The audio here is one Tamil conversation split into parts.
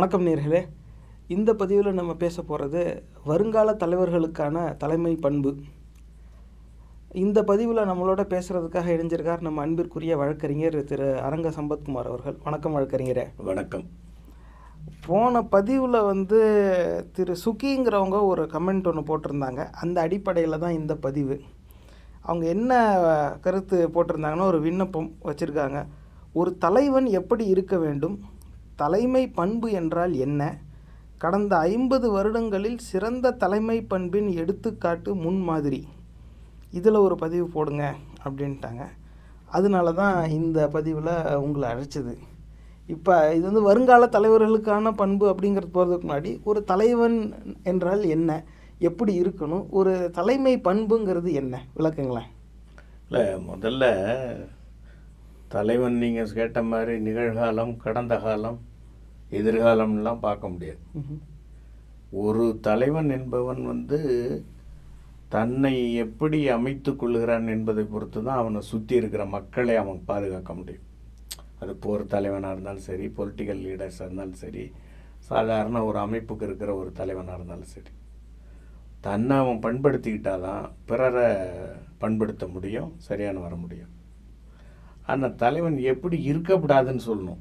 வணக்கம் நேர்களே இந்த பதிவில் நம்ம பேச போகிறது வருங்கால தலைவர்களுக்கான தலைமை பண்பு இந்த பதிவில் நம்மளோட பேசுகிறதுக்காக இணைஞ்சிருக்கார் நம்ம அன்பிற்குரிய வழக்கறிஞர் திரு அரங்க சம்பத்குமார் அவர்கள் வணக்கம் வழக்கறிஞரே வணக்கம் போன பதிவில் வந்து திரு சுகிங்கிறவங்க ஒரு கமெண்ட் ஒன்று போட்டிருந்தாங்க அந்த அடிப்படையில் தான் இந்த பதிவு அவங்க என்ன கருத்து போட்டிருந்தாங்கன்னா ஒரு விண்ணப்பம் வச்சுருக்காங்க ஒரு தலைவன் எப்படி இருக்க வேண்டும் தலைமை பண்பு என்றால் என்ன கடந்த ஐம்பது வருடங்களில் சிறந்த தலைமை பண்பின் எடுத்துக்காட்டு முன்மாதிரி இதில் ஒரு பதிவு போடுங்க அப்படின்ட்டாங்க அதனால தான் இந்த பதிவில் உங்களை அழைச்சது இப்போ இது வந்து வருங்கால தலைவர்களுக்கான பண்பு அப்படிங்கிறது போகிறதுக்கு முன்னாடி ஒரு தலைவன் என்றால் என்ன எப்படி இருக்கணும் ஒரு தலைமை பண்புங்கிறது என்ன விளக்குங்களேன் இல்லை முதல்ல தலைவன் நீங்கள் கேட்ட மாதிரி நிகழ்காலம் கடந்த காலம் எதிர்காலம்லாம் பார்க்க முடியாது ம்ஹும். ஒரு தலைவன் என்பவன் வந்து தன்னை எப்படி அமைத்து கொள்கிறான் என்பதை பொறுத்து தான் அவனை சுற்றி இருக்கிற மக்களை அவன் பாதுகாக்க முடியும் அது போர் தலைவனாக இருந்தாலும் சரி பொலிட்டிக்கல் லீடர்ஸாக இருந்தாலும் சரி சாதாரண ஒரு அமைப்புக்கு இருக்கிற ஒரு தலைவனாக இருந்தாலும் சரி தன்னை அவன் பண்படுத்திக்கிட்டாதான் பிறரை பண்படுத்த முடியும் சரியான வர முடியும் ஆனால் தலைவன் எப்படி இருக்கக்கூடாதுன்னு சொல்லணும்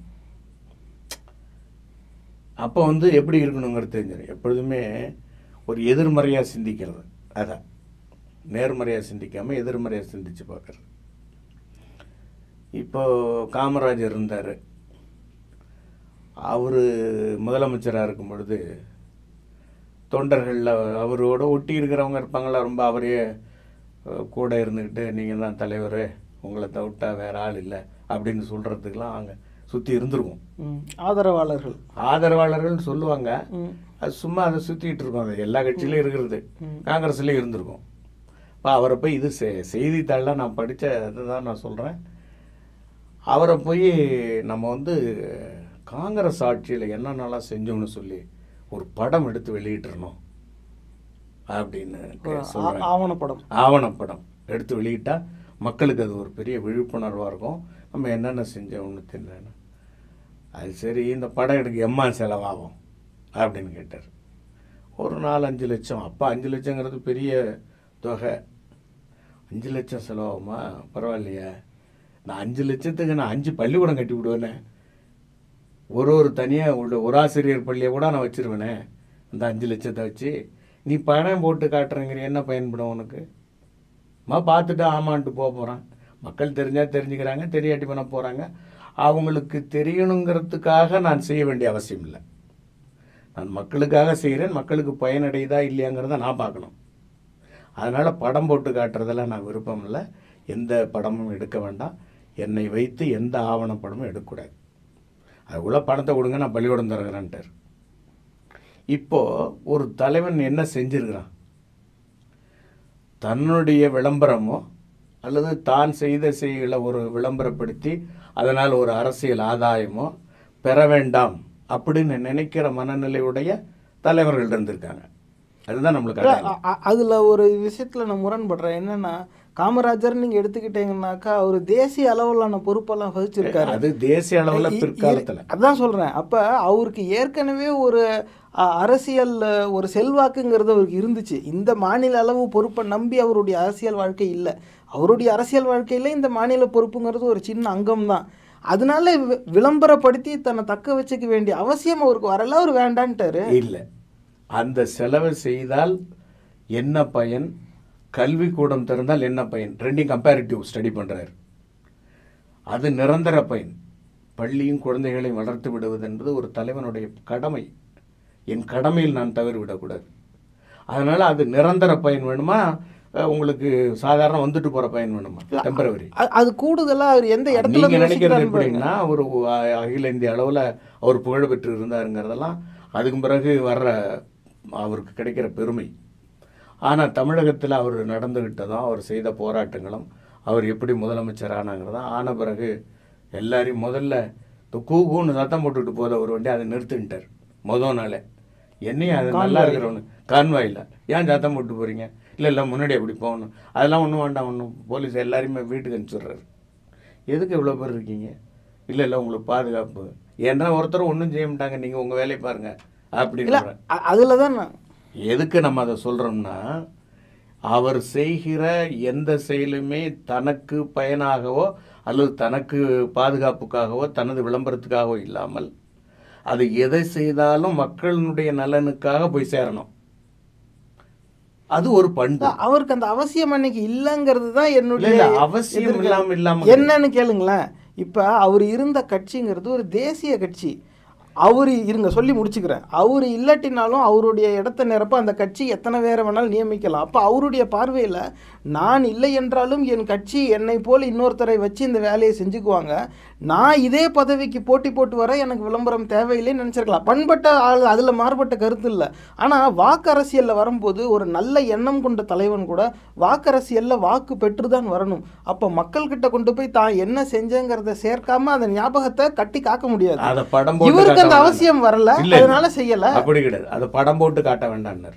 அப்போ வந்து எப்படி இருக்கணுங்கிறது தெரிஞ்சிடும் எப்பொழுதுமே ஒரு எதிர்மறையாக சிந்திக்கிறது அதான் நேர்மறையாக சிந்திக்காமல் எதிர்மறையாக சிந்திச்சு பார்க்கறது இப்போ காமராஜர் இருந்தார் அவர் முதலமைச்சராக இருக்கும் பொழுது தொண்டர்களில் அவரோட ஒட்டி இருக்கிறவங்க இருப்பாங்களா ரொம்ப அவரே அஹ், கூட இருந்துக்கிட்டு நீங்கள் தான் தலைவர் உங்களை தவிட்டா வேற ஆள் இல்லை அப்படின்னு சொல்கிறதுக்கெலாம் அங்கே சுற்றி இருந்திருக்கும் ம். ஆதரவாளர்கள் ஆதரவாளர்கள் சொல்லுவாங்க ம். அது சும்மா அதை சுற்றிட்டு இருக்கோம் அது எல்லா கட்சியிலையும் இருக்கிறது ம். காங்கிரஸ்லேயும் இருந்திருக்கும் இப்போ அவரை போய் இது செ- செய்தித்தாளில் நான் படித்த அதுதான் நான் சொல்கிறேன் அவரை போய் நம்ம வந்து காங்கிரஸ் ஆட்சியில் என்னென்னலாம் செஞ்சோம்னு சொல்லி ஒரு படம் எடுத்து வெளியிட்டுறணும் அப்படின்னு ஆ- சொல்கிறேன் ஆவணப்படம் ஆவணப்படம் எடுத்து வெளியிட்டா மக்களுக்கு அது ஒரு பெரிய விழிப்புணர்வாக இருக்கும் நம்ம என்னென்ன செஞ்சோம்னு தெரியலன்னு அது சரி இந்த படம் எடுக்க எம்மா செலவாகும் அப்படின்னு கேட்டார் ஒரு நாலு அஞ்சு லட்சம் அப்போ அஞ்சு லட்சங்கிறது பெரிய தொகை அஞ்சு லட்சம் செலவாகுமா பரவாயில்லையே நான் அஞ்சு லட்சத்துக்கு நான் அஞ்சு பள்ளிக்கூடம் கட்டி விடுவேனே ஒரு ஒரு தனியாக உள்ள ஒரு ஆசிரியர் பள்ளியை கூட நான் வச்சிருவேனே அந்த அஞ்சு லட்சத்தை வச்சு நீ பணம் போட்டு காட்டுறங்கிற என்ன பயன்படும் உனக்கு மா பார்த்துட்டு ஆமான்ட்டு போக போகிறான் மக்கள் தெரிஞ்சால் தெரிஞ்சுக்கிறாங்க தெரியாட்டி பண்ண போகிறாங்க அவங்களுக்கு தெரியணுங்கிறதுக்காக நான் செய்ய வேண்டிய அவசியம் இல்லை நான் மக்களுக்காக செய்கிறேன் மக்களுக்கு பயனடையுதா இல்லையாங்கிறத நான் பார்க்கணும் அதனால் படம் போட்டு காட்டுறதெல்லாம் நான் விருப்பம் இல்லை எந்த படமும் எடுக்க வேண்டாம் என்னை வைத்து எந்த ஆவணப்படமும் எடுக்கக்கூடாது அதுக்குள்ளே பணத்தை கொடுங்க நான் பள்ளிக்கூடம் திறக்கிறேன்ட்டார் இப்போது ஒரு தலைவன் என்ன செஞ்சிருக்கிறான் தன்னுடைய விளம்பரமோ அல்லது தான் செய்த செய்களை ஒரு விளம்பரப்படுத்தி அதனால் ஒரு அரசியல் ஆதாயமோ பெற வேண்டாம் அப்படின்னு நினைக்கிற மனநிலையுடைய தலைவர்கள் இருந்திருக்காங்க அதுதான் நம்மளுக்கு இல்ல, அடையாளம். அ- அ- அதுல ஒரு விஷயத்துல நான் முரண்படுறேன் என்னன்னா காமராஜர் நீங்க எடுத்துக்கிட்டீங்கன்னாக்கா அவர் தேசிய அளவிலான பொறுப்பெல்லாம் வகிச்சிருக்காரு அது தேசிய அளவில் இ- இ- பிற்காலத்தில் அதான் சொல்றேன் அப்ப அவருக்கு ஏற்கனவே ஒரு அ, அரசியல் அ, ஒரு செல்வாக்குங்கிறது அவருக்கு இருந்துச்சு இந்த மாநில அளவு பொறுப்பை நம்பி அவருடைய அரசியல் வாழ்க்கை இல்லை அவருடைய அரசியல் வாழ்க்கையில இந்த மாநில பொறுப்புங்கிறது ஒரு சின்ன அங்கம் தான் அதனால வி- விளம்பரப்படுத்தி தன்னை தக்க வச்சுக்க வேண்டிய அவசியம் அவருக்கு வரல அவர் வேண்டான்ட்டாரு இல்லை அந்த செலவை செய்தால் என்ன பயன் கல்விக்கூடம் திறந்தால் என்ன பயன் ரெண்டையும் கம்பேரிட்டிவ் ஸ்டடி பண்ணுறாரு அது நிரந்தர பயன் பள்ளியும் குழந்தைகளையும் வளர்த்து விடுவது என்பது ஒரு தலைவனுடைய கடமை என் கடமையில் நான் தவறு விடக்கூடாது அதனால் அது நிரந்தர பயன் வேணுமா அஹ், உங்களுக்கு சாதாரண வந்துட்டு போகிற பயன் வேணுமா டெம்பரவரி அ- அது கூடுதலா அவர் எந்த இடத்துல நீங்க இருந்து நினைக்கிறது யோசிக்கிறாருன்னு பாருங்க. எப்படின்னா ஒரு அ- அகில இந்திய அளவில் அவர் புகழ் பெற்று இருந்தாருங்கிறதெல்லாம் அதுக்கு பிறகு வர்ற அவருக்கு கிடைக்கிற பெருமை ஆனால் தமிழகத்தில் அவர் நடந்துகிட்டதும் அவர் செய்த போராட்டங்களும் அவர் எப்படி முதலமைச்சர் ஆனாங்கிறதும் ஆன பிறகு எல்லாரையும் முதல்ல இந்த கூ கூன்னு சத்தம் போட்டுட்டு போத ஒரு வண்டி அதை நிறுத்துன்ட்டார் மொதல் நாளே என்னையும் அது நல்லா இருக்கிறவனு கான்வாயில் ஏன் சத்தம் போட்டு போகிறீங்க இல்லை இல்லை முன்னாடி அப்படி போகணும் அதெல்லாம் ஒன்றும் வேண்டாம் ஒன்றும் போலீஸ் எல்லாரையுமே வீட்டுக்கு அனுப்பிச்சுட்றாரு எதுக்கு இவ்வளோ பேர் இருக்கீங்க இல்லை இல்லை உங்களுக்கு பாதுகாப்பு ஏன்னா ஒருத்தர் ஒன்றும் செய்ய மாட்டாங்க நீங்கள் உங்கள் வேலையை பாருங்க இல்ல அப்படின்னு அ- அதுல தான் நான் எதுக்கு நம்ம அதை சொல்கிறோம்னா அவர் செய்கிற எந்த செயலுமே தனக்கு பயனாகவோ அல்லது தனக்கு பாதுகாப்புக்காகவோ தனது விளம்பரத்துக்காகவோ இல்லாமல் அது எதை செய்தாலும் மக்களினுடைய நலனுக்காக போய் சேரணும் அது ஒரு பண்பு அவருக்கு அந்த அவசியம் அன்னைக்கு இல்லைங்கிறது தான் இல்ல, என்னுடைய இல்ல, அவசியம் எதிர்க்க- இல்லாம இல்லாம என்னன்னு கேளுங்களேன் இப்ப அவர் இருந்த கட்சிங்கிறது ஒரு தேசிய கட்சி அவர் இருங்க சொல்லி முடிச்சுக்கிறேன் அவர் இல்லாட்டினாலும் அவருடைய இடத்த நிரப்ப அந்த கட்சி எத்தனை பேரை வேணாலும் நியமிக்கலாம் அப்போ அவருடைய பார்வையில் நான் இல்லை என்றாலும் என் கட்சி என்னை போல் இன்னொருத்தரை வச்சு இந்த வேலையை செஞ்சுக்குவாங்க நான் இதே பதவிக்கு போட்டி போட்டு வர எனக்கு விளம்பரம் தேவையில்லைன்னு நினச்சிருக்கலாம் பண்பட்ட ஆள் அதில் மாறுபட்ட கருத்து இல்லை ஆனால் வாக்கு அரசியலில் வரும்போது ஒரு நல்ல எண்ணம் கொண்ட தலைவன் கூட வாக்கு அரசியலில் வாக்கு பெற்று தான் வரணும் அப்போ மக்கள்கிட்ட கொண்டு போய் தான் என்ன செஞ்சேங்கிறத சேர்க்காம அந்த ஞாபகத்தை கட்டி காக்க முடியாது அதை படம் போட்டு இவருக்கு காட்ட அந்த வேண்டாம். அவசியம் வரல இல்ல, இல்ல. அதனால செய்யல அப்படி கிடையாது அதை படம் போட்டு காட்ட வேண்டாம்னார்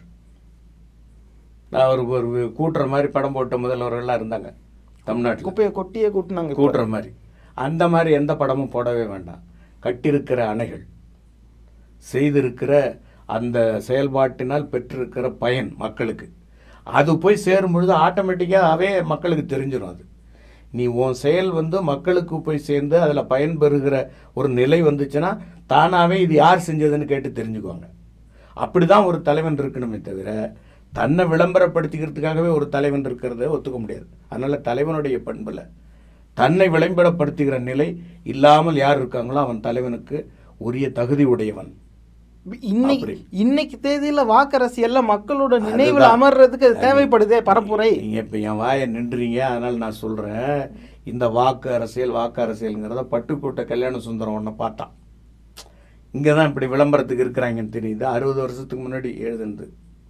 நான் ஒரு ஒரு கூட்டுற மாதிரி படம் போட்ட முதல்வர்கள்லாம் இருந்தாங்க தமிழ்நாட்டில் குப்பையை கொட்டியே கூட்டினாங்க இப்ப. கூட்டுற மாதிரி அந்த மாதிரி எந்த படமும் போடவே வேண்டாம் கட்டியிருக்கிற அணைகள் செய்திருக்கிற அந்த செயல்பாட்டினால் பெற்றிருக்கிற பயன் மக்களுக்கு அது போய் சேரும் பொழுது ஆட்டோமேட்டிக்காகவே மக்களுக்கு தெரிஞ்சிடும் அது நீ உன் செயல் வந்து மக்களுக்கு போய் சேர்ந்து அதில் பயன்பெறுகிற ஒரு நிலை வந்துச்சுன்னா தானாகவே இது யார் செஞ்சதுன்னு கேட்டு தெரிஞ்சுக்குவாங்க அப்படி தான் ஒரு தலைவன் இருக்கணுமே தவிர தன்னை விளம்பரப்படுத்திக்கிறதுக்காகவே ஒரு தலைவன் இருக்கிறத ஒத்துக்க முடியாது அதனால தலைவனுடைய பண்புல தன்னை விளம்பரப்படுத்துகிற நிலை இல்லாமல் யார் இருக்காங்களோ அவன் தலைவனுக்கு உரிய தகுதி உடையவன் இன்னைக்கு அப்படி. இன்னைக்கு தேதியில வாக்கு அரசியல்ல மக்களோட நினைவில் அதுதான். அமர்றதுக்கு அது தேவைப்படுதே பரப்புரை நீங்க இப்ப என் வாயை நின்றீங்க அதனால நான் சொல்றேன் இந்த வாக்கு அரசியல் வாக்கு அரசியல்ங்கிறத பட்டுக்கோட்டை கல்யாண சுந்தரம் ஒன்றை பார்த்தான் இங்கே தான் இப்படி விளம்பரத்துக்கு இருக்கிறாங்கன்னு தெரியுது அறுபது வருஷத்துக்கு முன்னாடி எழுதுனது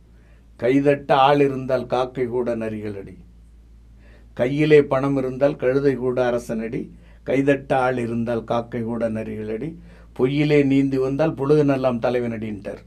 கைதட்ட ஆள் இருந்தால் காக்கை கூட நரிகளடி கையிலே பணம் இருந்தால் கழுதை கூட அரசனடி கைதட்ட ஆள் இருந்தால் காக்கை கூட நரிகளடி பொய்யிலே நீந்தி வந்தால் புழுகனெல்லாம் தலைவனடின்ட்டார்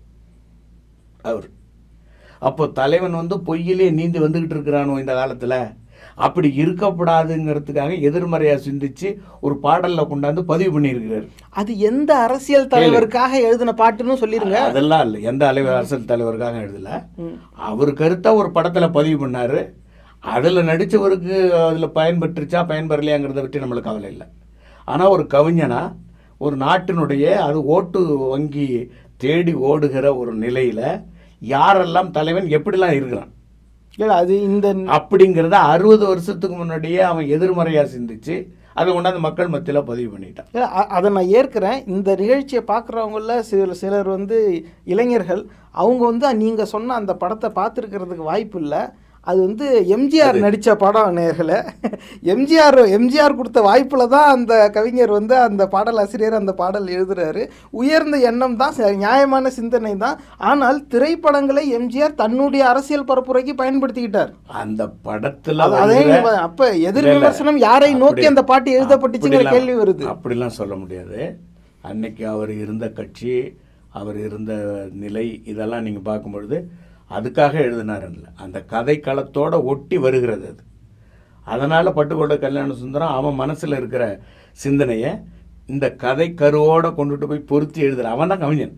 அவர் அப்போ தலைவன் வந்து பொய்யிலே நீந்தி வந்துகிட்டு இருக்கிறானோ இந்த காலத்துல அப்படி இருக்கக்கூடாதுங்கிறதுக்காக எதிர்மறையா சிந்திச்சு ஒரு பாடல்ல கொண்டாந்து பதிவு பண்ணியிருக்கிறார் அது எந்த அரசியல் தலைவருக்காக எழுதின பாட்டுன்னு சொல்லிருங்க அதெல்லாம் இல்லை எந்த அலைவ அரசியல் தலைவருக்காக எழுதல ம். அவர் கருத்தை ஒரு படத்துல பதிவு பண்ணாரு அதுல நடிச்சவருக்கு அதுல பயன்பெற்றுச்சா பயன்பெறலையாங்கிறத பற்றி நம்மளுக்கு கவலை இல்லை ஆனா ஒரு கவிஞனா ஒரு நாட்டினுடைய அது ஓட்டு வங்கி தேடி ஓடுகிற ஒரு நிலையில யாரெல்லாம் தலைவன் எப்படிலாம் இருக்கிறான் இல்ல அது இந்த அப்படிங்கிறத அறுபது வருஷத்துக்கு முன்னாடியே அவன் எதிர்மறையா சிந்திச்சு அதை கொண்டாந்து மக்கள் மத்தியில பதிவு பண்ணிட்டான் இல்ல, அ- அதை நான் ஏற்கிறேன் இந்த நிகழ்ச்சியை பார்க்குறவங்கள சில சிலர் வந்து இளைஞர்கள் அவங்க வந்து நீங்கள் சொன்ன அந்த படத்தை பார்த்துருக்கிறதுக்கு வாய்ப்பு இல்லை அது வந்து எம்ஜிஆர் நடித்த படம் நேர்களை எம்ஜிஆர் எம்ஜிஆர் கொடுத்த வாய்ப்பில் தான் அந்த கவிஞர் வந்து அந்த பாடலாசிரியர் அந்த பாடல் எழுதுறாரு உயர்ந்த எண்ணம் தான் ச- நியாயமான சிந்தனை தான் ஆனால் திரைப்படங்களை எம்ஜிஆர் தன்னுடைய அரசியல் பரப்புரைக்கு பயன்படுத்திக்கிட்டார் அந்த படத்துல அது- அதே வருகிற- நீங்க- அப்ப எதிர் இல்ல, இல்ல. விமர்சனம் யாரை நோக்கி அப்படி- அந்த பாட்டு எழுதப்பட்டுச்சுங்கிற அப்படிலாம் கேள்வி வருது அப்படிலாம் சொல்ல முடியாது அன்னைக்கு அவர் இருந்த கட்சி அவர் இருந்த நிலை இதெல்லாம் நீங்க பார்க்கும் பொழுது அதுக்காக எழுதினாருல்ல அந்த கதை களத்தோட ஒட்டி வருகிறது அது அதனால பட்டுக்கோட்டை கல்யாண சுந்தரம் அவன் மனசுல இருக்கிற சிந்தனையை இந்த கதை கருவோட கொண்டுட்டு போய் பொருத்தி எழுதுற அவன் தான் கவிஞன்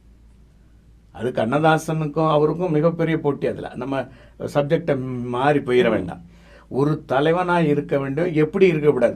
அது கண்ணதாசனுக்கும் அவருக்கும் மிகப்பெரிய போட்டி அதில் நம்ம சப்ஜெக்டை மாறி போயிட வேண்டாம் ஒரு தலைவனாக இருக்க வேண்டும் எப்படி இருக்கக்கூடாது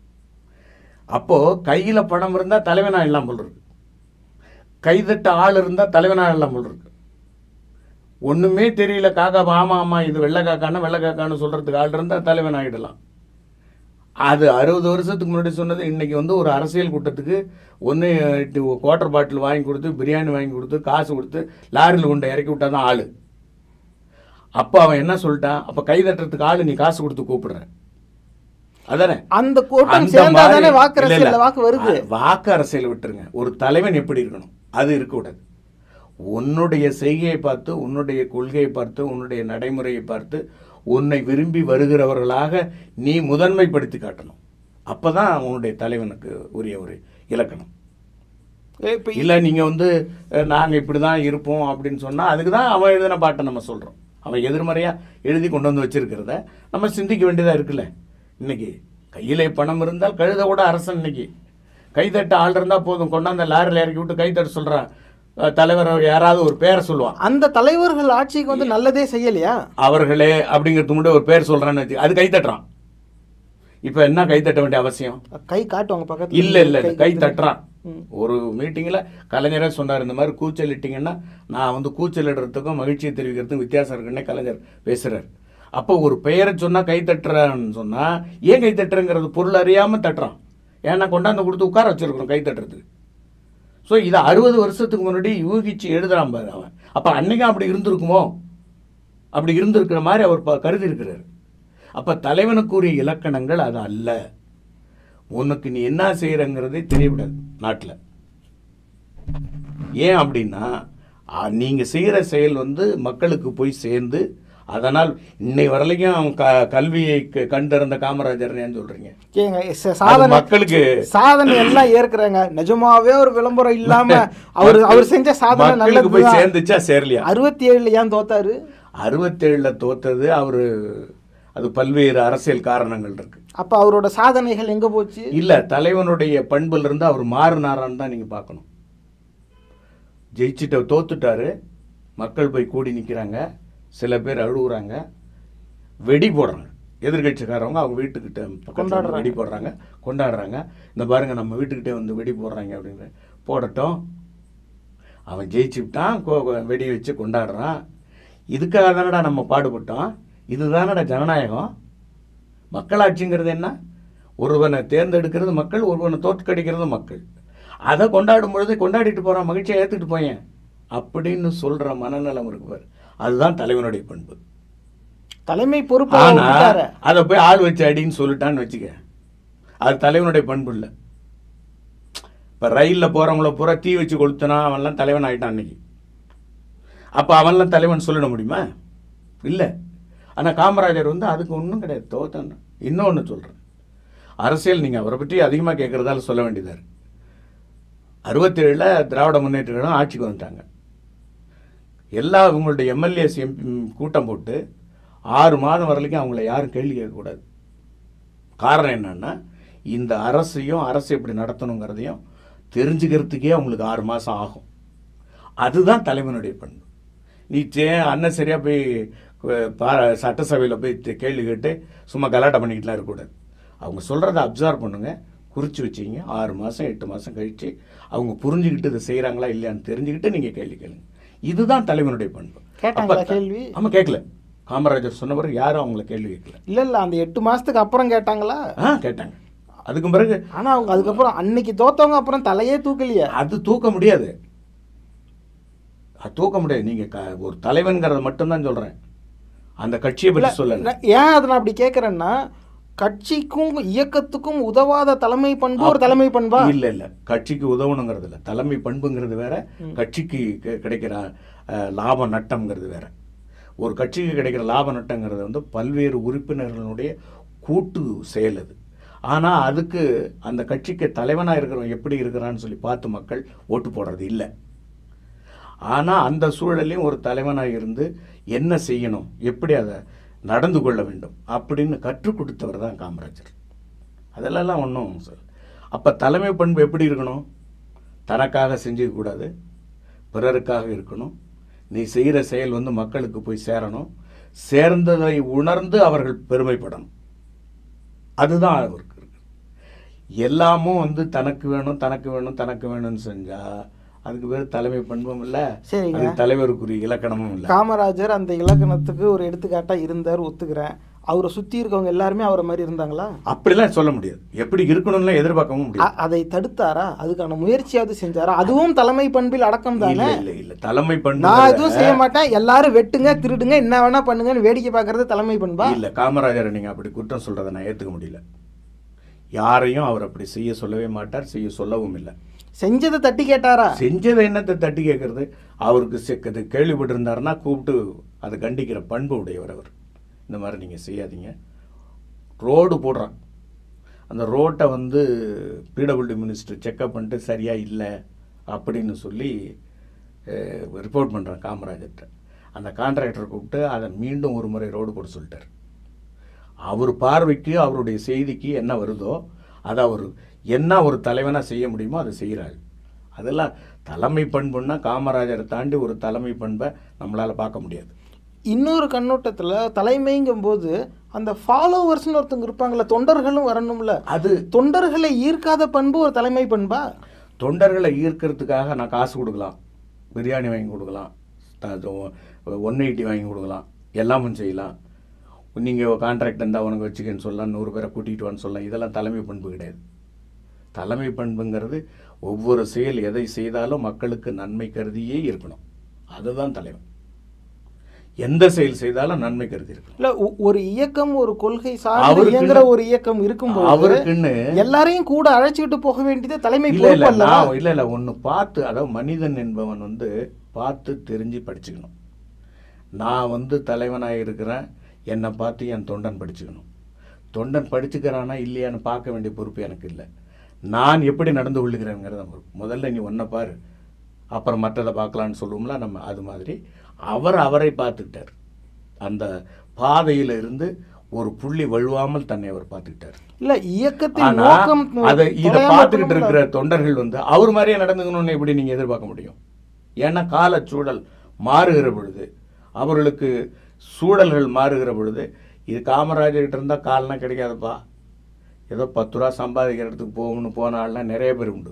அப்போது கையில் பணம் இருந்தால் தலைவனாக இல்லாமல் போல் இருக்கு கைதட்ட ஆள் இருந்தால் தலைவனாக இல்லாமல் போல் இருக்கு ஒன்றுமே தெரியல காக்கா ஆமா ஆமா இது வெள்ளை காக்கான்னு வெள்ளை காக்கான்னு சொல்கிறதுக்கு ஆள் இருந்தால் தலைவன் ஆகிடலாம் அது அறுபது வருஷத்துக்கு முன்னாடி சொன்னது இன்னைக்கு வந்து ஒரு அரசியல் கூட்டத்துக்கு ஒன்று குவார்டர் பாட்டில் வாங்கி கொடுத்து பிரியாணி வாங்கி கொடுத்து காசு கொடுத்து லாரியில் கொண்டு இறக்கி விட்டா தான் ஆள் அப்போ அவன் என்ன சொல்லிட்டான் அப்போ கை தட்டுறதுக்கு ஆள் நீ காசு கொடுத்து கூப்பிடுற அதானே அந்த கூட்டம் அந்த சேர்ந்தா மாதிரி- தானே வாக்கு இல்ல, இல்ல. அரசியல்ல வாக்கு வருது அ- வாக்கு அரசியல் விட்டுருங்க ஒரு தலைவன் எப்படி இருக்கணும் அது இருக்கக்கூடாது உன்னுடைய செய்கையை பார்த்து உன்னுடைய கொள்கையை பார்த்து உன்னுடைய நடைமுறையை பார்த்து உன்னை விரும்பி வருகிறவர்களாக நீ முதன்மைப்படுத்தி காட்டணும் அப்பதான் உன்னுடைய தலைவனுக்கு உரிய ஒரு இலக்கணம் ஏ, இப்ப இல்ல நீங்க வந்து அஹ், நாங்க இப்படிதான் இருப்போம் அப்படின்னு சொன்னா அதுக்கு தான் அவன் எழுதின பாட்டை நம்ம சொல்றோம் அவன் எதிர்மறையா எழுதி கொண்டு வந்து வச்சிருக்கிறத நம்ம சிந்திக்க வேண்டியதா இருக்குல்ல இன்னைக்கு கையிலே பணம் இருந்தால் கழுத கூட அரசன் இன்னைக்கு கைத்தட்ட ஆள் இருந்தால் போதும் கொண்டாந்த லாரியில் இறக்கி விட்டு கைத்தட்ட சொல்கிறான் தலைவர் யாராவது ஒரு பேரை சொல்லுவான் அந்த தலைவர்கள் ஆட்சிக்கு வந்து நல்லதே செய்யலையா அவர்களே அப்படிங்கிறது முன்னாடி ஒரு பேர் சொல்கிறான்னு வச்சு அது கைத்தட்டுறான் இப்போ என்ன கைத்தட்ட வேண்டிய அவசியம் கை காட்டுவாங்க பக்கத்துல இல்ல இல்ல இல்ல கை தட்டுறான் ம். ஒரு மீட்டிங்கில் கலைஞரே சொன்னார் இந்த மாதிரி கூச்சல் இட்டீங்கன்னா நான் வந்து கூச்சல் இடுறதுக்கும் மகிழ்ச்சியை தெரிவிக்கிறதுக்கும் வித்தியாசம் இருக்குன்னே கலைஞர் பேசுறார் அப்போ ஒரு பெயரை சொன்னா கை தட்டுறான்னு சொன்னா ஏன் கை தட்டுறங்கிறது பொருள் அறியாம தட்டுறான் ஏன்னா கொண்டாந்து கொடுத்து உட்கார வச்சிருக்கிறோம் கை தட்டுறதுக்கு ஸோ இதை அறுபது வருஷத்துக்கு முன்னாடி யூகிச்சு எழுதுறான் பாரு அவன் அப்போ அன்னைக்கும் அப்படி இருந்திருக்குமோ அப்படி இருந்திருக்கிற மாதிரி அவர் ப- கருதி இருக்கிறார் அப்போ தலைவனுக்குரிய இலக்கணங்கள் அது அல்ல உனக்கு நீ என்ன செய்யறங்கிறதே தெரியவிடாது நாட்டில் ஏன் அப்படின்னா அ, நீங்க செய்யற செயல் வந்து மக்களுக்கு போய் சேர்ந்து அதனால் இன்னை வரலைக்கும் அவன் க கல்வியை க- கண்டிருந்த காமராஜர் ஏன் சொல்றீங்க ஏங்க ச- அது சாதனை மக்களுக்கு சாதனை எல்லாம் ஏற்கிறாங்க நிஜமாவே ஒரு விளம்பரம் இல்லாம அவர் அவர் செஞ்ச சாதனை மக்களுக்கு போய் நல்லது சேர்ந்துச்சா சேரலையா அறுபத்தி ஏழுல ஏன் தோத்தாரு அறுபத்தேழுல தோத்தது அவரு அது பல்வேறு அரசியல் காரணங்கள் இருக்கு அப்ப அவரோட சாதனைகள் எங்க போச்சு இல்ல தலைவனுடைய பண்புல இருந்து அவர் மாறினாரான்னு தான் நீங்க பார்க்கணும் ஜெயிச்சுட்ட தோத்துட்டாரு மக்கள் போய் கூடி நிக்கிறாங்க சில பேர் அழுகுறாங்க வெடி போடுறாங்க எதிர்கட்சிக்காரவங்க அவங்க வீட்டுக்கிட்ட பக்கத்துல வந்து கொண்டாடுறாங்க. வெடி போடுறாங்க கொண்டாடுறாங்க இந்த பாருங்க நம்ம வீட்டுக்கிட்டே வந்து வெடி போடுறாங்க அப்படின்னு போடட்டும் அவன் ஜெயிச்சுட்டான் கோ- கோ- வெடி வச்சு கொண்டாடுறான் இதுக்காக தானடா நம்ம பாடுபட்டோம் இதுதானடா ஜனநாயகம் மக்களாட்சிங்கிறது என்ன ஒருவனை தேர்ந்தெடுக்கிறது மக்கள் ஒருவனை தோற்கடிக்கிறது மக்கள் அதை கொண்டாடும் பொழுது கொண்டாடிட்டு போறான் மகிழ்ச்சியை ஏத்துக்கிட்டு போயேன் அப்படின்னு சொல்ற மனநலம் இருக்கு பாரு அதுதான் தலைவனுடைய பண்பு தலைமை பொறுப்பு ஆனா விட்டாரு. அதை போய் ஆள் வச்சு அடின்னு சொல்லிட்டான்னு வச்சுக்க அது தலைவனுடைய பண்பு இல்லை இப்ப ரயில்ல போறவங்கள பூரா தீ வச்சு கொளுத்துனா அவன்லாம் தலைவன் ஆயிட்டான் அன்னைக்கு அப்ப அவன்லாம் தலைவன் சொல்லிட முடியுமா இல்ல ஆனா காமராஜர் வந்து அதுக்கு ஒன்றும் கிடையாது தோத்தன் இன்னொன்னு சொல்றேன் அரசியல் நீங்க அவரை பற்றி அதிகமா கேட்கறதால சொல்ல வேண்டியதா இருக்கு அறுபத்தேழுல திராவிட முன்னேற்ற கழகம் ஆட்சிக்கு வந்துட்டாங்க எல்லா உங்களுடைய எம்எல்ஏஸ் எம்பி கூட்டம் போட்டு ஆறு மாதம் வரலைக்கும் அவங்கள யாரும் கேள்வி கேட்கக்கூடாது காரணம் என்னன்னா இந்த அரசையும் அரசு எப்படி நடத்தணுங்கிறதையும் தெரிஞ்சுக்கிறதுக்கே அவங்களுக்கு ஆறு மாதம் ஆகும் அதுதான் தலைவனுடைய பண்பு நீ சே அண்ணன் சரியாக போய் அஹ், பா சட்டசபையில் போய் தே- கேள்வி கேட்டு சும்மா கலாட்டம் பண்ணிக்கிட்டுலாம் இருக்கக்கூடாது அவங்க சொல்கிறத அப்சர்வ் பண்ணுங்க குறித்து வச்சிங்க ஆறு மாதம் எட்டு மாதம் கழித்து அவங்க புரிஞ்சுக்கிட்டு இதை செய்கிறாங்களா இல்லையான்னு தெரிஞ்சுக்கிட்டு நீங்கள் கேள்வி கேளுங்க இதுதான் தலைவனுடைய பண்பு கேட்டாங்களா அப்ப- கேள்வி? ஆமா கேட்கல காமராஜர் சொன்ன பிறகு யாரும் அவங்கள கேள்வி கேட்கல இல்ல இல்ல அந்த எட்டு மாசத்துக்கு அப்புறம் கேட்டாங்களா ஆ கேட்டாங்க அதுக்கு பிறகு ஆனா அவங்க அதுக்கப்புறம் அன்னைக்கு தோத்தவங்க அப்புறம் தலையே தூக்கலையே அது தூக்க முடியாது அது தூக்க முடியாது நீங்க க- ஒரு தலைவன்கிறத மட்டும்தான் சொல்றேன் அந்த கட்சியை பற்றி சொல்லல நான் ஏன் அதை நான் அப்படி கேட்கறேன்னா கட்சிக்கும் இயக்கத்துக்கும் உதவாத தலைமை பண்பு ஒரு தலைமை பண்பா இல்ல இல்ல கட்சிக்கு உதவணுங்கிறது இல்ல தலைமை பண்புங்கிறது வேற கட்சிக்கு கி- கிடைக்கிற அஹ், லாப நட்டம்ங்கிறது வேற ஒரு கட்சிக்கு கிடைக்கிற லாப நட்டங்கிறது வந்து பல்வேறு உறுப்பினர்களுடைய கூட்டு செயல் அது ஆனா அதுக்கு அந்த கட்சிக்கு தலைவனா இருக்கிறவன் எப்படி இருக்கிறான்னு சொல்லி பார்த்து மக்கள் ஓட்டு போடுறது இல்லை ஆனா அந்த சூழலையும் ஒரு தலைவனாக இருந்து என்ன செய்யணும் எப்படி அதை நடந்து கொள்ள வேண்டும் அப்படின்னு கற்றுக் கொடுத்தவர் தான் காமராஜர் அதெல்லாம் ஒன்றும் சொல் அப்போ தலைமை பண்பு எப்படி இருக்கணும் தனக்காக செஞ்சுக்க கூடாது பிறருக்காக இருக்கணும் நீ செய்கிற செயல் வந்து மக்களுக்கு போய் சேரணும் சேர்ந்ததை உணர்ந்து அவர்கள் பெருமைப்படணும் அதுதான் அவருக்கு இருக்கு எல்லாமும் வந்து தனக்கு வேணும் தனக்கு வேணும் தனக்கு வேணும்னு செஞ்சா அதுக்கு பேர் தலைமை பண்பும் இல்லை சரிங்க. அது தலைவருக்குரிய இலக்கணமும் இல்லை காமராஜர் அந்த இலக்கணத்துக்கு ஒரு எடுத்துக்காட்டா இருந்தார் ஒத்துக்கிறேன் அவரை சுத்தி இருக்கவங்க எல்லாருமே அவரை மாதிரி இருந்தாங்களா அப்படிலாம் சொல்ல முடியாது எப்படி இருக்கணும்லாம் எதிர்பார்க்கவும் முடியாது அ- அதை தடுத்தாரா அதுக்கான முயற்சியாவது செஞ்சாரா அதுவும் தலைமை பண்பில் அடக்கம் இல்ல தானே இல்ல இல்ல தலைமை பண்பு நான் எதுவும் செய்ய மாட்டேன் எல்லாரும் வெட்டுங்க திருடுங்க என்ன வேணா பண்ணுங்கன்னு வேடிக்கை பார்க்கறது தலைமை பண்பா இல்ல காமராஜரை நீங்க அப்படி குற்றம் சொல்றதை நான் ஏத்துக்க முடியல யாரையும் அவர் அப்படி செய்ய சொல்லவே மாட்டார் செய்ய சொல்லவும் இல்லை செஞ்சதை தட்டி கேட்டாரா செஞ்சதை என்னத்தை தட்டி கேட்கறது அவருக்கு செக்கது கேள்விப்பட்டிருந்தாருன்னா கூப்பிட்டு அதை கண்டிக்கிற பண்பு உடையவர் அவர் இந்த மாதிரி நீங்கள் செய்யாதீங்க ரோடு போடுறான் அந்த ரோட்டை வந்து பிடபிள்யூ மினிஸ்டர் செக்கப் பண்ணிட்டு சரியாக இல்லை அப்படின்னு சொல்லி ரிப்போர்ட் பண்ணுறான் காமராஜர்கிட்ட அந்த கான்ட்ராக்டரை கூப்பிட்டு அதை மீண்டும் ஒரு முறை ரோடு போட சொல்லிட்டார் அவர் பார்வைக்கு அவருடைய செய்திக்கு என்ன வருதோ அதை அவர் என்ன ஒரு தலைவனாக செய்ய முடியுமோ அதை செய்கிறாள் அதெல்லாம் தலைமை பண்புன்னா காமராஜரை தாண்டி ஒரு தலைமை பண்பை நம்மளால் பார்க்க முடியாது இன்னொரு கண்ணோட்டத்தில் தலைமைங்கும்போது அந்த ஃபாலோவர்ஸ்னு ஒருத்தவங்க இருப்பாங்கல்ல தொண்டர்களும் வரணும்ல அது தொண்டர்களை ஈர்க்காத பண்பு ஒரு தலைமை பண்பா தொண்டர்களை ஈர்க்கிறதுக்காக நான் காசு கொடுக்கலாம் பிரியாணி வாங்கி கொடுக்கலாம் ஒன் எயிட்டி வாங்கி கொடுக்கலாம் எல்லாமும் செய்யலாம் நீங்கள் கான்ட்ராக்ட் இருந்தால் உனக்கு வச்சுக்கன்னு சொல்லலாம் நூறு பேரை கூட்டிகிட்டு வான்னு சொல்லலாம் இதெல்லாம் தலைமை பண்பு கிடையாது தலைமை பண்புங்கிறது ஒவ்வொரு செயல் எதை செய்தாலும் மக்களுக்கு நன்மை கருதியே இருக்கணும் அதுதான் தலைவன் எந்த செயல் செய்தாலும் நன்மை கருதி இருக்கணும் இல்ல ஒ- ஒரு இயக்கம் ஒரு கொள்கை சார்ந்து அவருக்குன்னு- இயங்குற ஒரு இயக்கம் இருக்கும்போது அவருக்குன்னு எல்லாரையும் கூட அழைச்சிட்டு போக வேண்டியது தலைமை இல்ல இல்ல பொறுப்பு அல்லவா? நான் இல்ல இல்ல ஒன்னு பார்த்து அதாவது மனிதன் என்பவன் வந்து பார்த்து தெரிஞ்சு படிச்சுக்கணும் நான் வந்து தலைவனாக இருக்கிறேன் என்னை பார்த்து என் தொண்டன் படிச்சுக்கணும் தொண்டன் படிச்சுக்கிறானா இல்லையான்னு பார்க்க வேண்டிய பொறுப்பு எனக்கு இல்லை நான் எப்படி நடந்து கொள்ளுகிறேங்கிறத பொறுப்பு. முதல்ல நீ ஒன்றை பாரு அப்புறம் மற்றதை பார்க்கலான்னு சொல்லுவோம்ல நம்ம அது மாதிரி அவர் அவரை பார்த்துக்கிட்டார் அந்த பாதையில இருந்து ஒரு புள்ளி வழுவாமல் தன்னை அவர் பார்த்துக்கிட்டார் இல்ல இயக்கத்தின் ஆனா நோக்கம் அதை இத தொலையாம பார்த்துக்கிட்டு இருக்கணும்ல. இருக்கிற தொண்டர்கள் வந்து அவர் மாதிரியே நடந்துக்கணும்னு எப்படி நீங்க எதிர்பார்க்க முடியும் ஏன்னா கால சூழல் மாறுகிற பொழுது அவர்களுக்கு சூழல்கள் மாறுகிற பொழுது இது காமராஜர் கிட்ட இருந்தா கால்னா கிடைக்காதுப்பா ஏதோ பத்து ரூபா சம்பாதிக்கிற இடத்துக்கு போகணும்னு போன ஆள்லாம் நிறைய பேர் உண்டு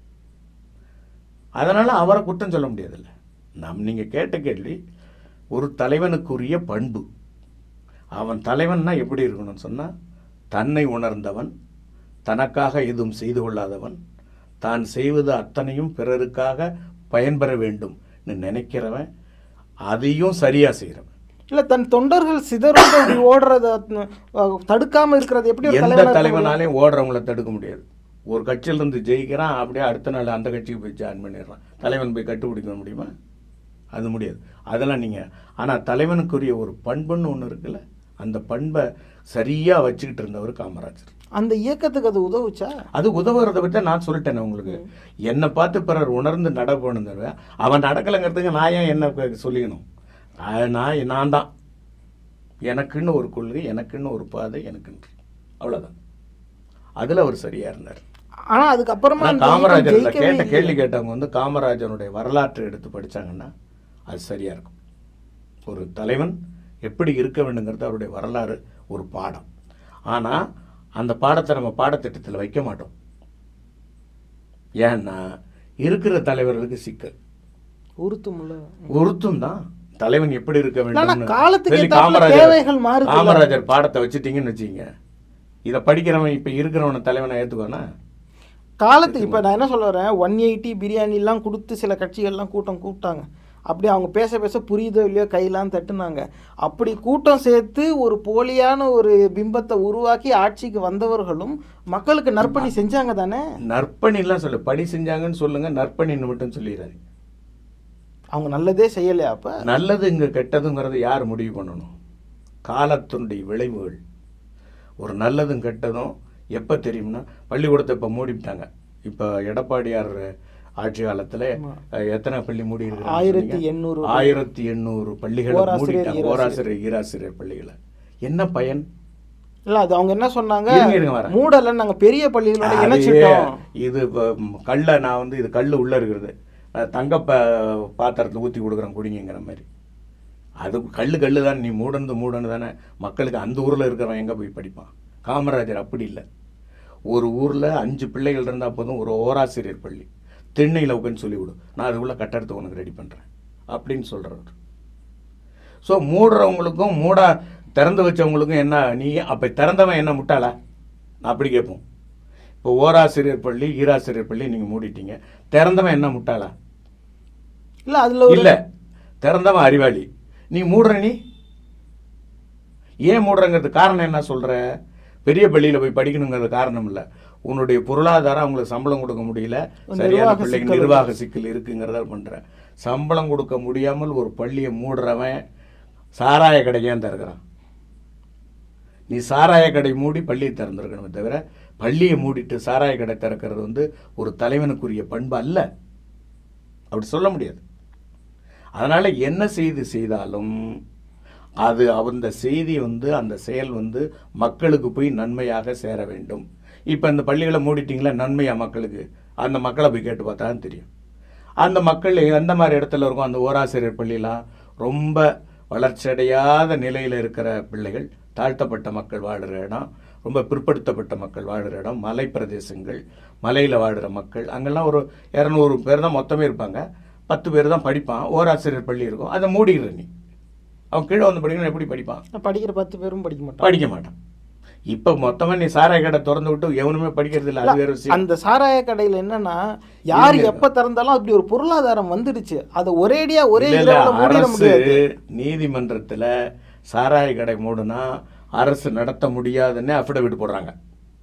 அதனால அவரை குற்றம் சொல்ல முடியாதுல்ல நம் நீங்க கேட்ட கேள்வி ஒரு தலைவனுக்குரிய பண்பு அவன் தலைவன்னா எப்படி இருக்கணும்னு சொன்னா தன்னை உணர்ந்தவன் தனக்காக எதுவும் செய்து கொள்ளாதவன் தான் செய்வது அத்தனையும் பிறருக்காக பயன்பெற வேண்டும் நினைக்கிறவன் அதையும் சரியா செய்கிறவன் இல்ல தன் தொண்டர்கள் சிதறோடு அப்படி ஓடுறத அஹ், தடுக்காம இருக்கிறது எப்படி ஒரு எந்த தலைவனா இருக்க முடியும்? தலைவனாலையும் ஓடுறவங்கள தடுக்க முடியாது ஒரு கட்சியில இருந்து ஜெயிக்கிறான் அப்படியே அடுத்த நாள் அந்த கட்சிக்கு போய் ஜாயின் பண்ணிடுறான் தலைவன் போய் கட்டுப்பிடிக்க முடியுமா அது முடியாது அதெல்லாம் நீங்க ஆனா தலைவனுக்குரிய ஒரு பண்புன்னு ஒண்ணு இருக்குல்ல அந்த பண்பை சரியா வச்சுக்கிட்டு இருந்தவர் காமராஜர் அந்த இயக்கத்துக்கு அது உதவுச்சா அது உதவுறத பற்றி நான் சொல்லிட்டேன் உங்களுக்கு என்னை பார்த்து பிறர் உணர்ந்து நடப்பணும் தவிர அவன் நடக்கலைங்கிறதுக்கு நான் ஏன் என்ன க- சொல்லிக்கணும் அஹ் நான் நான் தான் எனக்குன்னு ஒரு கொள்கை எனக்குன்னு ஒரு பாதை எனக்குன்னு அவ்வளோதான் அதில் அவர் சரியா இருந்தார் ஆனா அதுக்கப்புறமா ஆனா அந்த இயக்கம் காமராஜர் ஜெயிக்கவே கேட்ட இல்லையே. கேள்வி கேட்டவங்க வந்து காமராஜருடைய வரலாற்றை எடுத்து படிச்சாங்கன்னா அது சரியா இருக்கும் ஒரு தலைவன் எப்படி இருக்க வேண்டுங்கிறது அவருடைய வரலாறு ஒரு பாடம் ஆனா அந்த பாடத்தை நம்ம பாடத்திட்டத்தில் வைக்க மாட்டோம் ஏன்னா இருக்கிற தலைவர்களுக்கு சிக்கல் உறுத்தும்ல ஒருத்தும் தான் தலைவன் எப்படி இருக்க ஆனா வேண்டும் காலத்துக்கு ஏத்தாப்புல தேவைகள் மாறுதுல்ல. காமராஜர் பாடத்தை வச்சுட்டீங்கன்னு வச்சுக்கங்க இதை படிக்கிறவன் இப்ப இருக்கிறவனை தலைவனை ஏத்துக்குவானா காலத்து இப்போ நான் என்ன சொல்ல வரேன் ஒன் எயிட்டி பிரியாணிலாம் கொடுத்து சில கட்சிகள்லாம் கூட்டம் கூப்பிட்டாங்க அப்படி அவங்க பேச பேச புரியுதோ இல்லையோ கையெல்லாம் தட்டுனாங்க அப்படி கூட்டம் சேர்த்து ஒரு போலியான ஒரு பிம்பத்தை உருவாக்கி ஆட்சிக்கு வந்தவர்களும் மக்களுக்கு நற்பணி செஞ்சாங்க தானே நற்பணிலாம் சொல்லு படி செஞ்சாங்கன்னு சொல்லுங்க நற்பணின்னு மட்டும் சொல்லிடுறாரு அவங்க நல்லதே செய்யலையா அப்ப நல்லது இங்க கெட்டதுங்கிறது யார் முடிவு பண்ணணும் காலத்தினுடைய விளைவுகள் ஒரு நல்லதும் கெட்டதும் எப்போ தெரியும்னா பள்ளிக்கூடத்தை இப்போ மூடிவிட்டாங்க இப்போ எடப்பாடியார் ஆட்சி காலத்துல ஆமா. அஹ், எத்தனை பள்ளி மூடி இருக்கிறாங்கன்னு ஆயிரத்தி சொன்னீங்க? எண்ணூறு ஆயிரத்தி எண்ணூறு பள்ளிகளை ஓராசிரியர், மூடிட்டாங்க ஈராசிரியர். ஓராசிரியர் ஈராசிரியர் பள்ளிகளை என்ன பயன் இல்ல அது அவங்க என்ன சொன்னாங்க இருங்க, இருங்க, வரேன். மூடல நாங்க பெரிய பள்ளிகளோட அது இணைச்சிட்டோம் இது இப்ப, ம், கல்ல நான் வந்து இது கல் உள்ள இருக்கிறது அஹ், தங்க ப பாத்திரத்தில் ஊற்றி கொடுக்குறேன் குடிங்கிற மாதிரி அது கல்லு கல்லு தான் நீ மூடந்து மூடன்னு தானே மக்களுக்கு அந்த ஊரில் இருக்கிறவன் எங்கே போய் படிப்பான் காமராஜர் அப்படி இல்லை ஒரு ஊரில் அஞ்சு பிள்ளைகள் இருந்தால் போதும் ஒரு ஓராசிரியர் பள்ளி திண்ணையில் உட்காந்து சொல்லி கொடு நான் அதுக்குள்ள கட்டடத்தை உனக்கு ரெடி பண்ணுறேன் அப்படின்னு சொல்கிறவர் ஸோ மூடுறவங்களுக்கும் மூடா திறந்து வச்சவங்களுக்கும் என்ன நீ அப்போ திறந்தவன் என்ன முட்டாளா அப்படி கேட்போம் இப்போ ஓராசிரியர் பள்ளி ஈராசிரியர் பள்ளி நீங்கள் மூடிட்டீங்க திறந்தவன் என்ன முட்டாளா இல்ல அதுல ஒரு இல்ல திறந்தவன் அறிவாளி நீ மூடுற நீ ஏன் மூடுறங்கிறது காரணம் என்ன சொல்ற பெரிய பள்ளியில போய் படிக்கணுங்கிறது காரணம் இல்ல உன்னுடைய பொருளாதாரம் அவங்களுக்கு சம்பளம் கொடுக்க முடியல சரியான நிர்வாக பிள்ளைங்க சிக்கல் நிர்வாக சிக்கல் இருக்குங்கிறத பண்ற சம்பளம் கொடுக்க முடியாமல் ஒரு பள்ளியை மூடுறவன் சாராய கடைக்கான் திறக்கிறான் நீ சாராய கடை மூடி பள்ளியை திறந்திருக்கணுமே தவிர பள்ளியை மூடிட்டு சாராய கடை திறக்கிறது வந்து ஒரு தலைவனுக்குரிய பண்பு அல்ல அப்படி சொல்ல முடியாது அதனால என்ன செய்தி செய்தாலும் அது அந்த செய்தி வந்து அந்த செயல் வந்து மக்களுக்கு போய் நன்மையாக சேர வேண்டும் இப்போ இந்த பள்ளிகளை மூடிட்டீங்களா நன்மையா மக்களுக்கு அந்த மக்களை போய் கேட்டு பார்த்தா தான் தெரியும் அந்த மக்கள் எந்த மாதிரி இடத்துல இருக்கும் அந்த ஓராசிரியர் பள்ளியெலாம் ரொம்ப வளர்ச்சியடையாத நிலையில் இருக்கிற பிள்ளைகள் தாழ்த்தப்பட்ட மக்கள் வாழுற இடம் ரொம்ப பிற்படுத்தப்பட்ட மக்கள் வாழுற இடம் மலை பிரதேசங்கள் மலையில் வாழுற மக்கள் அங்கெல்லாம் ஒரு இரநூறு பேர் தான் மொத்தமே இருப்பாங்க பத்து பேர் தான் படிப்பான் ஓராசிரியர் பள்ளி இருக்கும் அதை மூடிடுற நீ அவன் கீழே வந்து படிக்கணும் எப்படி படிப்பான் படிக்கிற பத்து பேரும் படிக்க மாட்டாங்க படிக்க மாட்டான் இப்போ மொத்தமாக நீ சாராய கடை திறந்து விட்டு எவனுமே படிக்கிறது இல்லை அது வேற விஷயம் அந்த சாராய கடையில என்னன்னா யார் எப்ப திறந்தாலும் அப்படி ஒரு பொருளாதாரம் வந்துடுச்சு அதை ஒரேடியா ஒரே இல்ல, இல்ல, இரவுல மூடிட அரசு முடியாது நீதிமன்றத்துல சாராய கடை மூடுனா அரசு நடத்த முடியாதுன்னு அஃபிடவிட் போடுறாங்க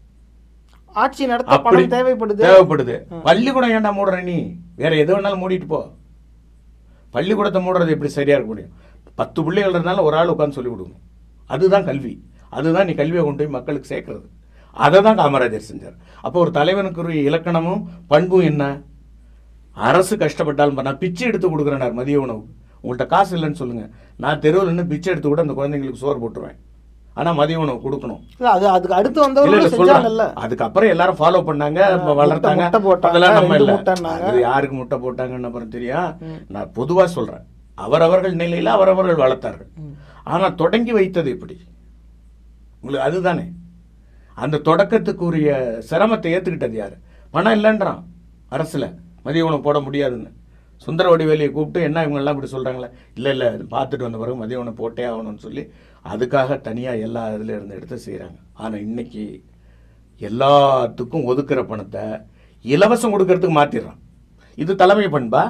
ஆட்சி நடத்த அப்படி பணம் தேவைப்படுது தேவைப்படுது பள்ளிக்கூடம் ஏன்டா மூடுற நீ வேற எது வேணாலும் மூடிட்டு போ பள்ளிக்கூடத்தை மூடுறது எப்படி சரியா இருக்க முடியும் பத்து பிள்ளைகள் இருந்தாலும் ஒரு ஆள் உட்காந்து சொல்லி கொடுக்கணும் அதுதான் கல்வி அதுதான் நீ கல்வியை கொண்டு போய் மக்களுக்கு சேர்க்கறது அதை தான் காமராஜர் செஞ்சார் அப்போ ஒரு தலைவனுக்குரிய இலக்கணமும் பண்பும் என்ன அரசு கஷ்டப்பட்டாலும் நான் பிச்சை எடுத்து கொடுக்குறேன் மதிய உணவு உங்கள்கிட்ட காசு இல்லைன்னு சொல்லுங்க நான் தெருவில் நின்று பிச்சை எடுத்து கூட அந்த குழந்தைங்களுக்கு சோறு போட்டுருவேன் ஆனா மதிய உணவு கொடுக்கணும் இல்ல அது அதுக்கு அடுத்து இல்ல, வந்தவங்க இல்ல, சொல்றேன். செஞ்சாங்கல்ல அதுக்கப்புறம் எல்லாரும் ஃபாலோ பண்ணாங்க இப்ப முட்டை- வளர்த்தாங்க முட்டை போட்டாங்க, அதெல்லாம் நம்ம ரெண்டு இல்ல முட்டைன்னாங்க. அது யாருக்கு முட்டை போட்டாங்கன்னு அப்புறம் தெரியும் நான் பொதுவா சொல்றேன் அவரவர்கள் நிலையில அவரவர்கள் வளர்த்தார்கள் ஆனா தொடங்கி வைத்தது எப்படி உங்களுக்கு அதுதானே அந்த தொடக்கத்துக்குரிய சிரமத்தை ஏத்துக்கிட்டது யாரு பணம் இல்லைன்றான் அரசுல மதிய உணவு போட முடியாதுன்னு சுந்தர வடிவேலியை கூப்பிட்டு என்ன இவங்க எல்லாம் இப்படி சொல்றாங்களே இல்ல இல்ல பார்த்துட்டு வந்த பிறகு மதிய உணவு போட்டே ஆகணும்னு சொல்லி அதுக்காக தனியா எல்லா இதுல இருந்து எடுத்து செய்றாங்க ஆனா இன்னைக்கு எல்லாத்துக்கும் ஒதுக்குற பணத்தை இலவசம் கொடுக்கறதுக்கு மாத்திடுறான் இது தலைமை பண்பா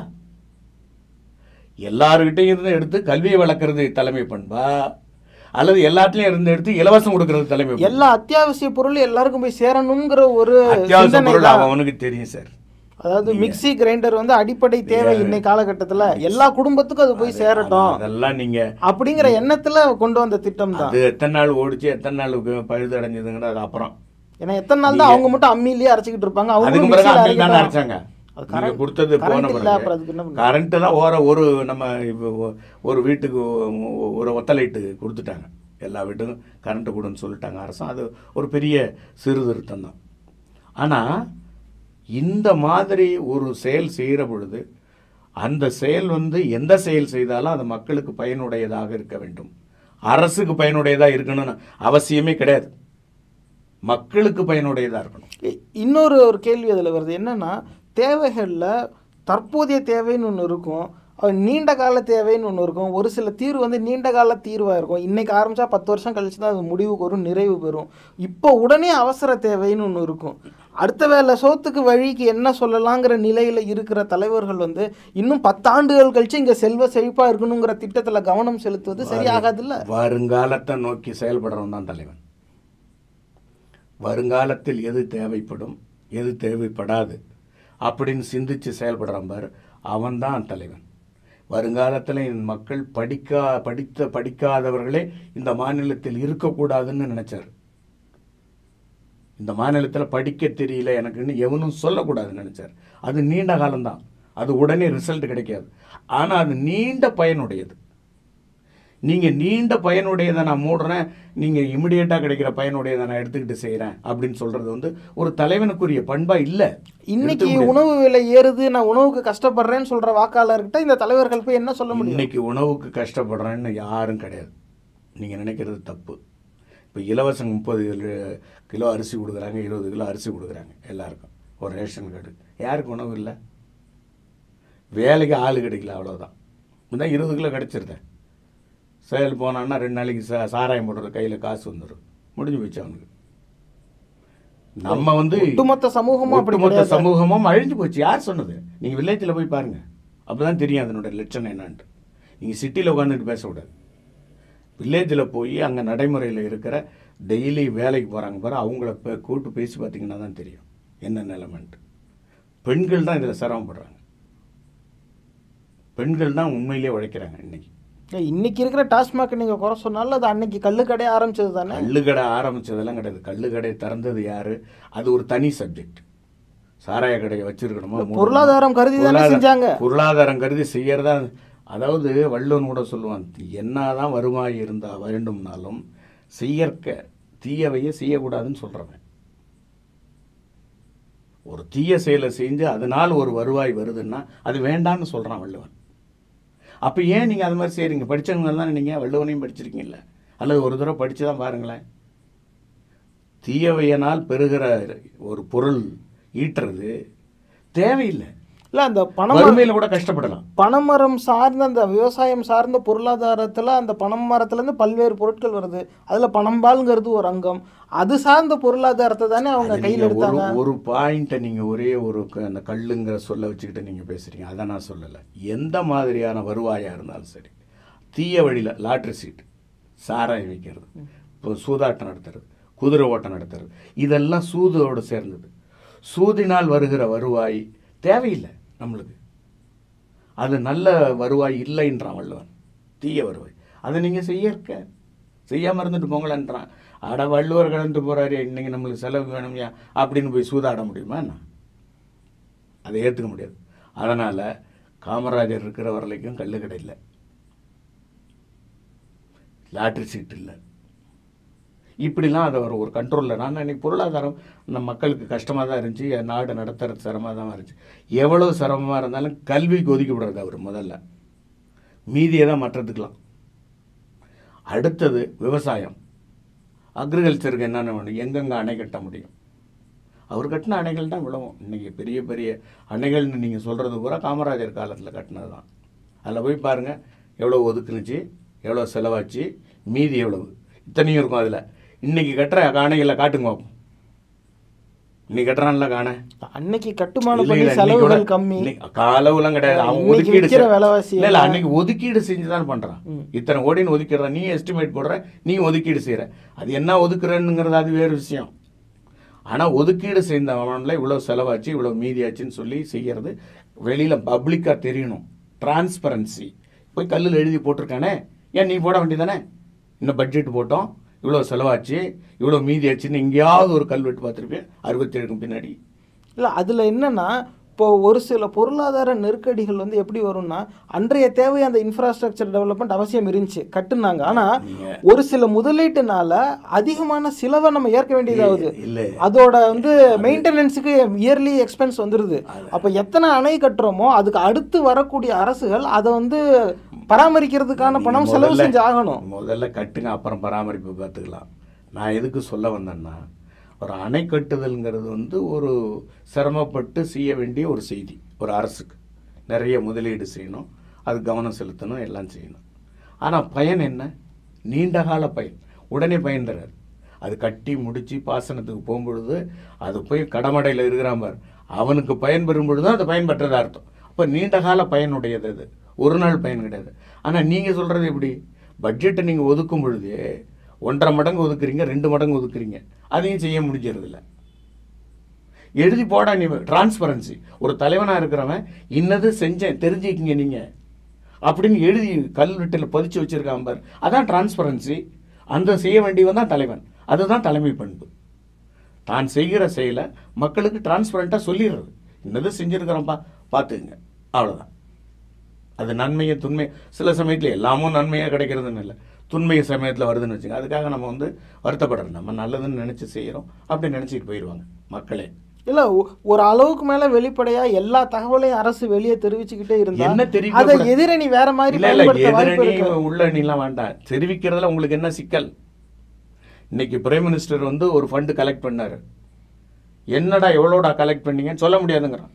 எல்லாருக்கிட்டையும் இருந்து எடுத்து கல்வியை வளர்க்கறது தலைமை பண்பா அல்லது எல்லாத்துலயும் இருந்து எடுத்து இலவசம் கொடுக்கறது தலைமை பண்பா? எல்லா அத்தியாவசிய பொருளும் எல்லாருக்கும் போய் சேரணுங்கிற ஒரு அத்தியாவசிய சிந்தனை பொருள் தான். அவனுக்கு தெரியும் சார் அதாவது மிக்ஸி கிரைண்டர் வந்து அடிப்படை தேவை இன்னைக்கு காலகட்டத்துல எல்லா குடும்பத்துக்கும் அது போய் சேரட்டும் அதெல்லாம் நீங்க அப்படிங்கிற எண்ணத்துல கொண்டு வந்த திட்டம் தான் அது எத்தனை நாள் ஓடிச்சு எத்தனை நாள் பழுது அடைஞ்சதுங்கிறது அப்புறம் ஏன்னா எத்தனை நாள் தான் அவங்க மட்டும் அம்மிலேயே அரைச்சிக்கிட்டு இருப்பாங்க அவங்க அதுக்கு பிறகு மிக்ஸில அம்மியில் தானே அரைக்கட்டும். அரைச்சாங்க அது நீங்க current- கொடுத்தது current போன இல்ல, அப்புறம் அதுக்கு என்ன பிறகு பண்ண கரண்ட் தான் ஓர ஒரு நம்ம இப்போ ஒ- ஒரு வீட்டுக்கு ஒ- ஒரு ஒத்தலைட்டு கொடுத்துட்டாங்க எல்லா வீட்டுக்கும் கரண்ட் கொடுன்னு சொல்லிட்டாங்க அரசும் அது ஒரு பெரிய சீர்திருத்தம் தான் ஆனால் இந்த மாதிரி ஒரு செயல் செய்கிற பொழுது அந்த செயல் வந்து எந்த செயல் செய்தாலும் அது மக்களுக்கு பயனுடையதாக இருக்க வேண்டும் அரசுக்கு பயனுடையதாக இருக்கணும்னு அவசியமே கிடையாது மக்களுக்கு பயனுடையதாக இருக்கணும் இ- இன்னொரு ஒரு கேள்வி அதில் வருது என்னன்னா தேவைகளில் தற்போதைய தேவைன்னு ஒன்று இருக்கும் அது நீண்ட கால தேவைன்னு ஒன்று இருக்கும் ஒரு சில தீர்வு வந்து நீண்ட கால தீர்வாக இருக்கும் இன்னைக்கு ஆரம்பிச்சா பத்து வருஷம் கழிச்சு தான் அது முடிவுக்கு வரும் நிறைவு பெறும் இப்போ உடனே அவசர தேவைன்னு ஒன்று இருக்கும் அடுத்த வேலை சோத்துக்கு வழிக்கு என்ன சொல்லலாங்கிற நிலையில் இருக்கிற தலைவர்கள் வந்து இன்னும் பத்தாண்டுகள் கழிச்சு இங்கே செல்வ செழிப்பாக இருக்கணுங்கிற திட்டத்தில் கவனம் செலுத்துவது சரியாகாதுல்ல வருங்காலத்தை நோக்கி செயல்படுறவன் தான் தலைவன் வருங்காலத்தில் எது தேவைப்படும் எது தேவைப்படாது அப்படின்னு சிந்திச்சு செயல்படுறான் பாரு அவன்தான் தலைவன் வருங்காலத்தில் இந்த மக்கள் படிக்கா படித்த படிக்காதவர்களே இந்த மாநிலத்தில் இருக்கக்கூடாதுன்னு நினைச்சார் இந்த மாநிலத்தில் படிக்க தெரியல எனக்குன்னு எவனும் சொல்லக்கூடாதுன்னு நினைச்சார் அது நீண்ட காலம்தான் அது உடனே ரிசல்ட் கிடைக்காது ஆனால் அது நீண்ட பயனுடையது நீங்கள் நீண்ட பயனுடையதை நான் மூடுறேன் நீங்கள் இமிடியேட்டாக கிடைக்கிற பயனுடையதை நான் எடுத்துக்கிட்டு செய்கிறேன் அப்படின்னு சொல்கிறது வந்து ஒரு தலைவனுக்குரிய பண்பா இல்லை இன்னைக்கு உணவு விலை ஏறுது நான் உணவுக்கு கஷ்டப்படுறேன்னு சொல்ற வாக்காளர்கிட்ட இந்த தலைவர்கள் போய் என்ன சொல்ல முடியும் இன்னைக்கு உணவுக்கு கஷ்டப்படுறேன்னு யாரும் கிடையாது நீங்கள் நினைக்கிறது தப்பு இப்போ இலவசம் முப்பது கிலோ அரிசி கொடுக்குறாங்க இருபது கிலோ அரிசி கொடுக்குறாங்க எல்லாருக்கும் ஒரு ரேஷன் கார்டு யாருக்கு உணவு இல்லை வேலைக்கு ஆள் கிடைக்கல அவ்வளோதான் இதான் இருபது கிலோ கிடச்சிருது செயல் போனான்னா ரெண்டு நாளைக்கு சா சாராயம் போடுற கையில் காசு வந்துடும் முடிஞ்சு போச்சு அவனுக்கு நம்ம வந்து ஒட்டுமொத்த சமூகமும் அப்படி ஒட்டுமொத்த கிடையாது. சமூகமும் அழிஞ்சு போச்சு யார் சொன்னது நீங்க வில்லேஜில் போய் பாருங்க அப்பதான் தெரியும் அதனோட லட்சணம் என்னன்ட்டு நீங்க சிட்டியில் உட்காந்துட்டு பேசக்கூடாது வில்லேஜில் போய் அங்கே நடைமுறையில் இருக்கிற டெய்லி வேலைக்கு போகிறாங்க பாரு அவங்கள பே கூட்டு பேசி பார்த்தீங்கன்னா தான் தெரியும் என்ன நிலைமைன்ட்டு பெண்கள் தான் இதில் சிரமப்படுறாங்க பெண்கள் தான் உண்மையிலேயே உழைக்கிறாங்க இன்னைக்கு ஏய், இன்னைக்கு இருக்கிற டாஸ்மாக் நீங்க குறை சொன்னாலும் அது அன்னைக்கு கல்லு கடையே ஆரம்பிச்சது தானே கள்ளுக்கடை ஆரம்பிச்சதெல்லாம் கிடையாது கள்ளுக்கடை திறந்தது யாரு அது ஒரு தனி சப்ஜெக்ட் சாராய கடையை வச்சிருக்கணுமா மூடணுமா? பொருளாதாரம் கருதி தானே பொருளாதார- செஞ்சாங்க. பொருளாதாரம் கருதி செய்யறதா அதாவது வள்ளுவன் கூட சொல்லுவான் என்னதான் வருவாய் இருந்தா வேண்டும்னாலும் செய்யற்க தீயவையை செய்யக்கூடாதுன்னு சொல்றவன் ஒரு தீய செயலை செஞ்சு அதனால் ஒரு வருவாய் வருதுன்னா அது வேண்டான்னு சொல்கிறான் வள்ளுவன் அப்போ ஏன் நீங்கள் அது மாதிரி செய்கிறீங்க படித்தவங்க தானே நீங்கள் வள்ளுவனையும் படிச்சிருக்கீங்கல்ல அல்லது ஒரு தடவை படித்து தான் பாருங்களேன் தீயவையனால் பெறுகிற ஒரு பொருள் ஈட்டுறது தேவையில்லை இல்லை அந்த பணம் வறுமையில் கூட கஷ்டப்படலாம் பனைமரம் சார்ந்த அந்த விவசாயம் சார்ந்த பொருளாதாரத்தில் அந்த பனை மரத்துலேருந்து பல்வேறு பொருட்கள் வருது அதில் பனம்பால்ங்கிறது ஒரு அங்கம் அது சார்ந்த பொருளாதாரத்தை தானே அவங்க அது கையில் நீங்க ஒரு எடுத்தாங்க ஒரு பாயிண்ட்டை நீங்கள் ஒரே ஒரு க- அந்த கல்லுங்கிற சொல்ல வச்சுக்கிட்டு நீங்கள் பேசுகிறீங்க அதை நான் சொல்லலை எந்த மாதிரியான வருவாயாக இருந்தாலும் சரி தீய வழியில் லாட்ரி சீட் சாராயம் விற்கிறது இப்போ சூதாட்டம் நடத்துறது குதிரை ஓட்டம் நடத்துறது இதெல்லாம் சூதோடு சேர்ந்தது சூதினால் வருகிற வருவாய் தேவையில்லை நம்மளுக்கு அது நல்ல வருவாய் இல்லைன்றான் வள்ளுவன் தீய வருவாய் அதை நீங்கள் செய்ய இருக்க செய்யாமல் இருந்துட்டு போங்களேன்றான் அட வள்ளுவர் கலந்து போகிறாரு இன்னைக்கு நம்மளுக்கு செலவு வேணும்யா அப்படின்னு போய் சூதாட முடியுமா என்ன அதை ஏற்றுக்க முடியாது அதனால் காமராஜர் இருக்கிற வரைக்கும் கல்லு கடை இல்லை லாட்ரி சீட் இல்லை இப்படிலாம் அதை ஒரு ஒரு கண்ட்ரோலில் நான் இன்னைக்கு பொருளாதாரம் நம்ம மக்களுக்கு கஷ்டமாக தான் இருந்துச்சு என் நாடு நடத்துறது சிரமமாக தான் இருந்துச்சு எவ்வளோ சிரமமாக இருந்தாலும் கல்விக்கு ஒதுக்கக்கூடாது அவர் முதல்ல மீதியை தான் மற்றதுக்கலாம் அடுத்தது விவசாயம் அக்ரிகல்ச்சருக்கு என்னென்ன வேணும் எங்கெங்கே அணை கட்ட முடியும் அவர் கட்டின அணைகள் தான் விழவும் இன்றைக்கி பெரிய பெரிய அணைகள்னு நீங்கள் சொல்கிறது பூரா காமராஜர் காலத்தில் கட்டினது தான் அதில் போய் பாருங்கள் எவ்வளோ ஒதுக்குனுச்சு எவ்வளோ செலவாச்சு மீதி எவ்வளவு இத்தனையும் இருக்கும் அதில் இன்றைக்கி கட்டுற அணைகளை காட்டுங்க பார்ப்போம். இன்னைக்கு கட்டுறான்ல காண அன்னைக்கு கட்டுமான இல்ல, பண்ணி இல்ல, செலவுகள் இன்னைக்கு கூட- கம்மி இன்னைக்கு காலவுலாம் கிடையாது அவன் இன்னைக்கு ஒதுக்கீடு விக்கிற செய்- விலைவாசி இல்ல இல்ல எல்லாம். அன்னைக்கு ஒதுக்கீடு செஞ்சு தான் பண்றான் ம். இத்தனை கோடின்னு ஒதுக்கிடுறான் நீ எஸ்டிமேட் போடுற நீ ஒதுக்கீடு செய்யற அது என்ன ஒதுக்குறேன்னுங்கிறது அது வேறு விஷயம் ஆனா ஒதுக்கீடு செய்தவன்ல இவ்வளவு செலவாச்சு இவ்வளவு மீதியாச்சுன்னு சொல்லி செய்யறது வெளியில பப்ளிக்கா தெரியணும் டிரான்ஸ்பரன்சி போய் கல்லில் எழுதி போட்டிருக்கானே ஏன் நீ போட வேண்டியதானே இன்னும் பட்ஜெட் போட்டோம் இவ்வளோ செலவாச்சு இவ்வளோ மீதியாச்சுன்னு எங்கேயாவது ஒரு கல்வெட்டு பார்த்துருப்பேன் அறுபத்தேழுக்கும் பின்னாடி இல்லை அதில் என்னன்னா இப்போ ஒரு சில பொருளாதார நெருக்கடிகள் வந்து எப்படி வரும்னா அன்றைய தேவை அந்த இன்ஃப்ராஸ்ட்ரக்சர் டெவலப்மெண்ட் அவசியம் இருந்துச்சு கட்டுனாங்க ஆனால் நீங்க- ஒரு சில முதலீட்டுனால அதிகமான செலவை நம்ம ஏற்க வேண்டியதாகுது இல்லை அதோட வந்து மெயின்டெனன்ஸுக்கு இயர்லி எக்ஸ்பென்ஸ் வந்துடுது அப்போ எத்தனை அணை கட்டுறோமோ அதுக்கு அடுத்து வரக்கூடிய அரசுகள் அதை வந்து பராமரிக்கிறதுக்கான பணம் நீங்க செலவு முதல்ல- செஞ்சு ஆகணும் முதல்ல கட்டுங்க அப்புறம் பராமரிப்பு பார்த்துக்கலாம் நான் எதுக்கு சொல்ல வந்தேன்னா ஒரு அணை கட்டுதல்ங்கிறது வந்து ஒரு சிரமப்பட்டு செய்ய வேண்டிய ஒரு செய்தி ஒரு அரசுக்கு நிறைய முதலீடு செய்யணும் அது கவனம் செலுத்தணும் எல்லாம் செய்யணும் ஆனால் பயன் என்ன நீண்ட கால பயன் உடனே பயன் தராது அது கட்டி முடித்து பாசனத்துக்கு போகும்பொழுது அது போய் கடமடையில் இருக்கிறான் பார் அவனுக்கு பயன் பெறும் பொழுது அது பயன்பெற்றதா அர்த்தம் அப்போ நீண்ட கால பயனுடையது அது ஒரு நாள் பயன் கிடையாது ஆனால் நீங்கள் சொல்கிறது எப்படி பட்ஜெட்டை நீங்கள் ஒதுக்கும் பொழுது ஒன்றரை மடங்கு ஒதுக்குறீங்க ரெண்டு மடங்கு ஒதுக்குறீங்க அதையும் செய்ய முடிஞ்சறதில்ல எழுதி போடா நீ டிரான்ஸ்பரன்சி ஒரு தலைவனாக இருக்கிறவன் இன்னது செஞ்சேன் தெரிஞ்சுக்கிங்க நீங்கள் அப்படின்னு எழுதி கல்வெட்டில் பதிச்சு வச்சிருக்கான் பார் அதான் டிரான்ஸ்பரன்சி அந்த செய்ய வேண்டியவன் தான் தலைவன் அதுதான் தலைமை பண்பு தான் செய்கிற செயலை மக்களுக்கு டிரான்ஸ்பரண்ட்டாக சொல்லிடுறது இன்னது செஞ்சுருக்கிறோம்ப்பா பார்த்துக்குங்க அவ்வளோதான் அது நன்மையை துன்மை சில சமயத்தில் எல்லாமும் நன்மையாக கிடைக்கிறதுன்னு இல்லை துன்மை சமயத்தில் வருதுன்னு வச்சுங்க அதுக்காக நம்ம வந்து வருத்தப்படுறோம் நம்ம நல்லதுன்னு நினச்சி செய்கிறோம் அப்படி நினச்சிட்டு போயிடுவாங்க மக்களே இல்ல ஒ- ஒரு அளவுக்கு மேல வெளிப்படையா எல்லா தகவலையும் அரசு வெளியே தெரிவிச்சுக்கிட்டே இருந்தா என்ன அதை தெரிவிக்க எதிரணி வேற மாதிரி இல்ல இல்ல பயன்படுத்த வாய்ப்பு எதிரணி இருக்கு உள்ள நீலாம் வேண்டாம் தெரிவிக்கிறதுல உங்களுக்கு என்ன சிக்கல் இன்னைக்கு பிரைம் மினிஸ்டர் வந்து ஒரு ஃபண்டு கலெக்ட் பண்ணாரு என்னடா எவ்வளோடா கலெக்ட் பண்ணீங்கன்னு சொல்ல முடியாதுங்கிறான்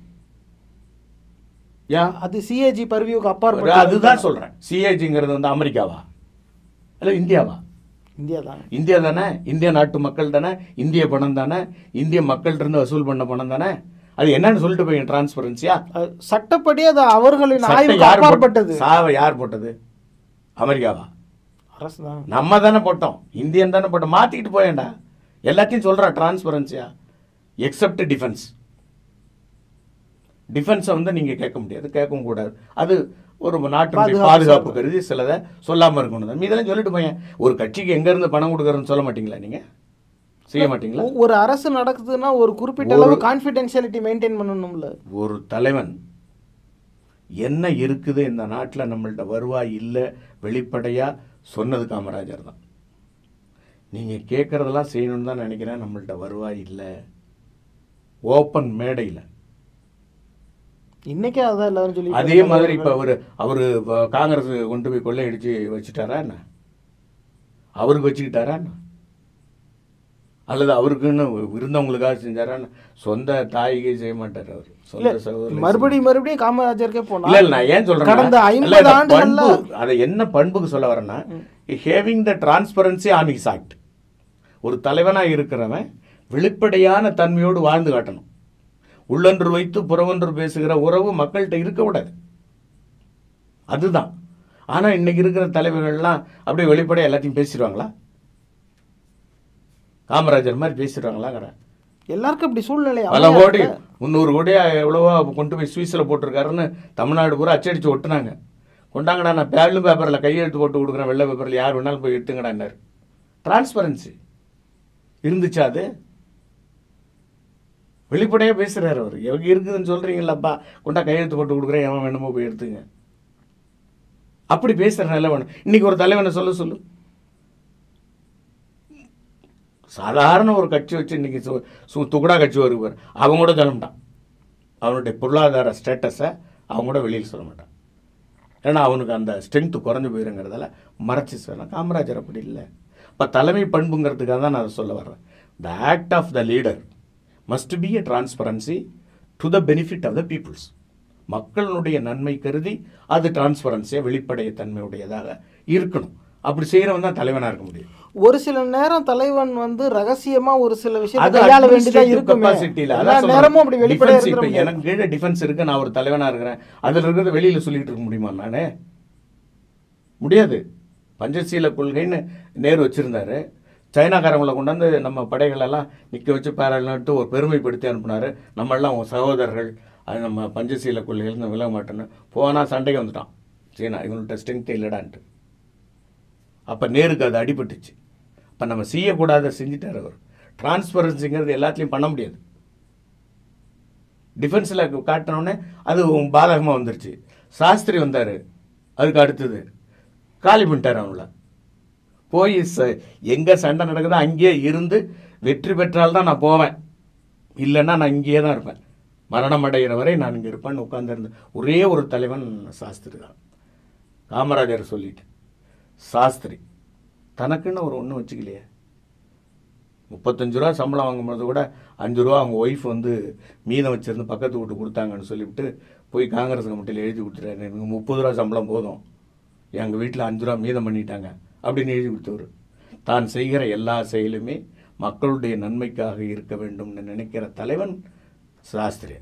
ஏன் அது சிஏஜி பர்வியூக்கு அப்பாற்பட்ட அதுதான் சொல்றேன் சிஏஜிங்கிறது வந்து அமெரிக்காவா இல்ல இந்தியாவா இந்தியா தான் இந்தியா தானே இந்திய நாட்டு மக்கள் தானே இந்திய பணம் தானே இந்திய மக்கள்கிட்ட இருந்து வசூல் பண்ண பணம் தானே அது என்னன்னு சொல்லிட்டு போய் டிரான்ஸ்பரன்சியா சட்டப்படி அது அவர்களின் சட்டம் ஆய்வுக்கு யார் போட்ட- அப்பாற்பட்டது சாவை யார் போட்டது அமெரிக்காவா அரசு தான் நம்ம தானே போட்டோம் இந்தியன் தானே போட்டோம் மாத்திக்கிட்டு போயேன்டா எல்லாத்தையும் சொல்றா டிரான்ஸ்பரன்சியா எக்ஸப்ட் டிஃபென்ஸ் டிஃபென்ஸை வந்து நீங்கள் கேட்க முடியாது கேட்கவும் கூடாது அது ஒரு நாட்டினுடைய பாதுகாப்பு பாதுகாப்பு சார்ந்தது. கருதி சிலதை சொல்லாமல் இருக்கணும் தான் மீதெல்லாம் சொல்லிட்டு போயேன் ஒரு கட்சிக்கு எங்கேருந்து பணம் கொடுக்குறதுன்னு சொல்ல மாட்டீங்களா நீங்கள் செய்ய மாட்டீங்களா ஒ- ஒரு அரசு நடக்குதுன்னா ஒரு குறிப்பிட்ட அளவு கான்ஃபிடென்ஷியாலிட்டி மெயின்டைன் பண்ணணும்ல ஒரு தலைவன் என்ன இருக்குது இந்த நாட்டில் நம்மள்ட்ட வருவாய் இல்லை வெளிப்படையாக சொன்னது காமராஜர் தான் நீங்கள் கேட்குறதெல்லாம் செய்யணும்னு தான் நினைக்கிறேன் நம்மள்ட்ட வருவாய் இல்லை ஓப்பன் மேடையில் இன்னைக்கே அதான் எல்லாரும் சொல்லி அதே மாதிரி இப்போ அவர் அவர் காங்கிரஸ் கொண்டு போய் கொள்ளையடிச்சு வச்சுட்டாரா என்ன அவருக்கு வச்சுக்கிட்டாரா என்ன அல்லது அவருக்குன்னு இருந்தவங்களுக்காக செஞ்சாரா என்ன? சொந்த தாய்க்கே செய்ய மாட்டார் அவர் சொந்த சகோதரர் மறுபடியும் மறுபடியும் காமராஜருக்கே போனா இல்ல இல்ல நான் ஏன் சொல்றேன் கடந்த 50 ஆண்டுகள்ல- அதை என்ன பண்புக்கு சொல்ல வரேன்னா having the transparency on his act ஒரு தலைவனா இருக்கிறவன் வெளிப்படையான தன்மையோடு வாழ்ந்து காட்டணும் உள்ளொன்று வைத்து புறவொன்று பேசுகிற உறவு மக்கள்கிட்ட இருக்க கூடாது அதுதான் ஆனா இன்னைக்கு இருக்கிற தலைவர்கள்லாம் அப்படியே வெளிப்படையா எல்லாத்தையும் பேசிடுவாங்களா காமராஜர் மாதிரி பேசிடுவாங்களாங்கிறேன் எல்லாருக்கும் இப்படி சூழ்நிலை பல அமையாது. கோடி முந்நூறு கோடியா எவ்வளவோ கொண்டு போய் சுவிஸில் போட்டிருக்காருன்னு தமிழ்நாடு பூரா அச்சடிச்சு ஒட்டுனாங்க கொண்டாங்கடா நான் பேலும் பேப்பரில் கையெழுத்து போட்டு கொடுக்குறேன் வெள்ளை பேப்பரில் யார் வேணாலும் போய் எடுத்துங்கடான்னாரு டிரான்ஸ்பரன்சி இருந்துச்சா அது வெளிப்படையாக பேசுகிறார் அவர் எவங்க இருக்குதுன்னு சொல்கிறீங்களப்பா கொண்டா கையெழுத்து போட்டு கொடுக்குறேன் எவன் வேணுமோ போய் எடுத்துங்க அப்படி பேசுகிற நிலவன் இன்னைக்கு ஒரு தலைவனை சொல்ல சொல்லு சாதாரண ஒரு கட்சி வச்சு இன்னைக்கு சு சு துகுடா கட்சி வருவார் அவங்க கூட சொல்ல மாட்டான் அவனுடைய பொருளாதார ஸ்டேட்டஸை அவங்க கூட வெளியில் சொல்ல மாட்டான் ஏன்னா அவனுக்கு அந்த ஸ்ட்ரென்த்து குறைஞ்சு போயிருங்கிறதால மறைச்சி சொல்லலாம் காமராஜர் அப்படி இல்லை இப்போ தலைமை பண்புங்கிறதுக்காக தான் நான் அதை சொல்ல வர்றேன் the act of the leader must be a transparency to the benefit of the peoples மக்களுடைய நன்மை கருதி அது டிரான்ஸ்பரன்சியாக வெளிப்படைய தன்மையுடையதாக இருக்கணும் அப்படி செய்கிறவன் தான் தலைவனாக இருக்க முடியும் ஒரு சில நேரம் தலைவன் வந்து ரகசியமா ஒரு சில விஷயத்தை அது கையாள வேண்டியதா administrative இருக்குமே capacity ல. எல்லா அதான் சொல்றேன். நேரமும் அப்படி வெளிப்படையா Defense இப்ப இருந்துட முடியாது. எனக்கு கீழே டிஃபென்ஸ் இருக்கு நான் ஒரு தலைவனா இருக்கிறேன் அதுல இருக்கிறத வெளியில சொல்லிட்டு இருக்க முடியுமா நானே முடியாது பஞ்சசீல கொள்கைன்னு நேரு வச்சிருந்தாரு சைனாக்காரங்களை கொண்டாந்து நம்ம படைகளெல்லாம் நிற்க வச்சு பேரலான்ட்டு ஒரு பெருமைப்படுத்தி அனுப்புனாரு நம்மெல்லாம் உன் சகோதரர்கள் அது நம்ம பஞ்சசீல கொள்கைகள் விலக மாட்டேன்னு போனால் சண்டைக்கு வந்துட்டான் சீனா இவங்கள்ட்ட ஸ்ட்ரென்த் இல்லடான்ட்டு அப்போ நேருக்கு அது அடிபட்டுச்சு அப்போ நம்ம செய்யக்கூடாத செஞ்சுட்டார் அவர் டிரான்ஸ்பரன்சிங்கிறது எல்லாத்துலேயும் பண்ண முடியாது டிஃபென்ஸில் காட்டினோடனே அது பாதகமாக வந்துருச்சு சாஸ்திரி வந்தார் அதுக்கு அடுத்தது காலி பண்ணிட்டார் அவங்கள போய் ச எங்கே சண்டை நடக்குதோ அங்கேயே இருந்து வெற்றி பெற்றால் தான் நான் போவேன் இல்லைன்னா நான் இங்கேயே தான் இருப்பேன் மரணம் அடைகிற வரை நான் இங்கே இருப்பேன்னு உட்காந்துருந்த ஒரே ஒரு தலைவன் சாஸ்திரி தான் காமராஜர் சொல்லிட்டு சாஸ்திரி தனக்குன்னு ஒரு ஒன்றும் வச்சுக்கலையே முப்பத்தஞ்சு ரூபா சம்பளம் வாங்கும்போது கூட அஞ்சு ரூபா அவங்க ஒய்ஃப் வந்து மீதம் வச்சிருந்து பக்கத்து வீட்டு கொடுத்தாங்கன்னு சொல்லிவிட்டு போய் காங்கிரஸ் கமிட்டியில் எழுதி கொடுத்துட்டாரு எனக்கு முப்பது ரூபா சம்பளம் போதும் எங்கள் வீட்டில் அஞ்சு ரூபா மீதம் பண்ணிட்டாங்க அப்படின்னு எழுதி கொடுத்தவர் தான் செய்கிற எல்லா செயலுமே மக்களுடைய நன்மைக்காக இருக்க வேண்டும்னு நினைக்கிற தலைவன் சாஸ்திரி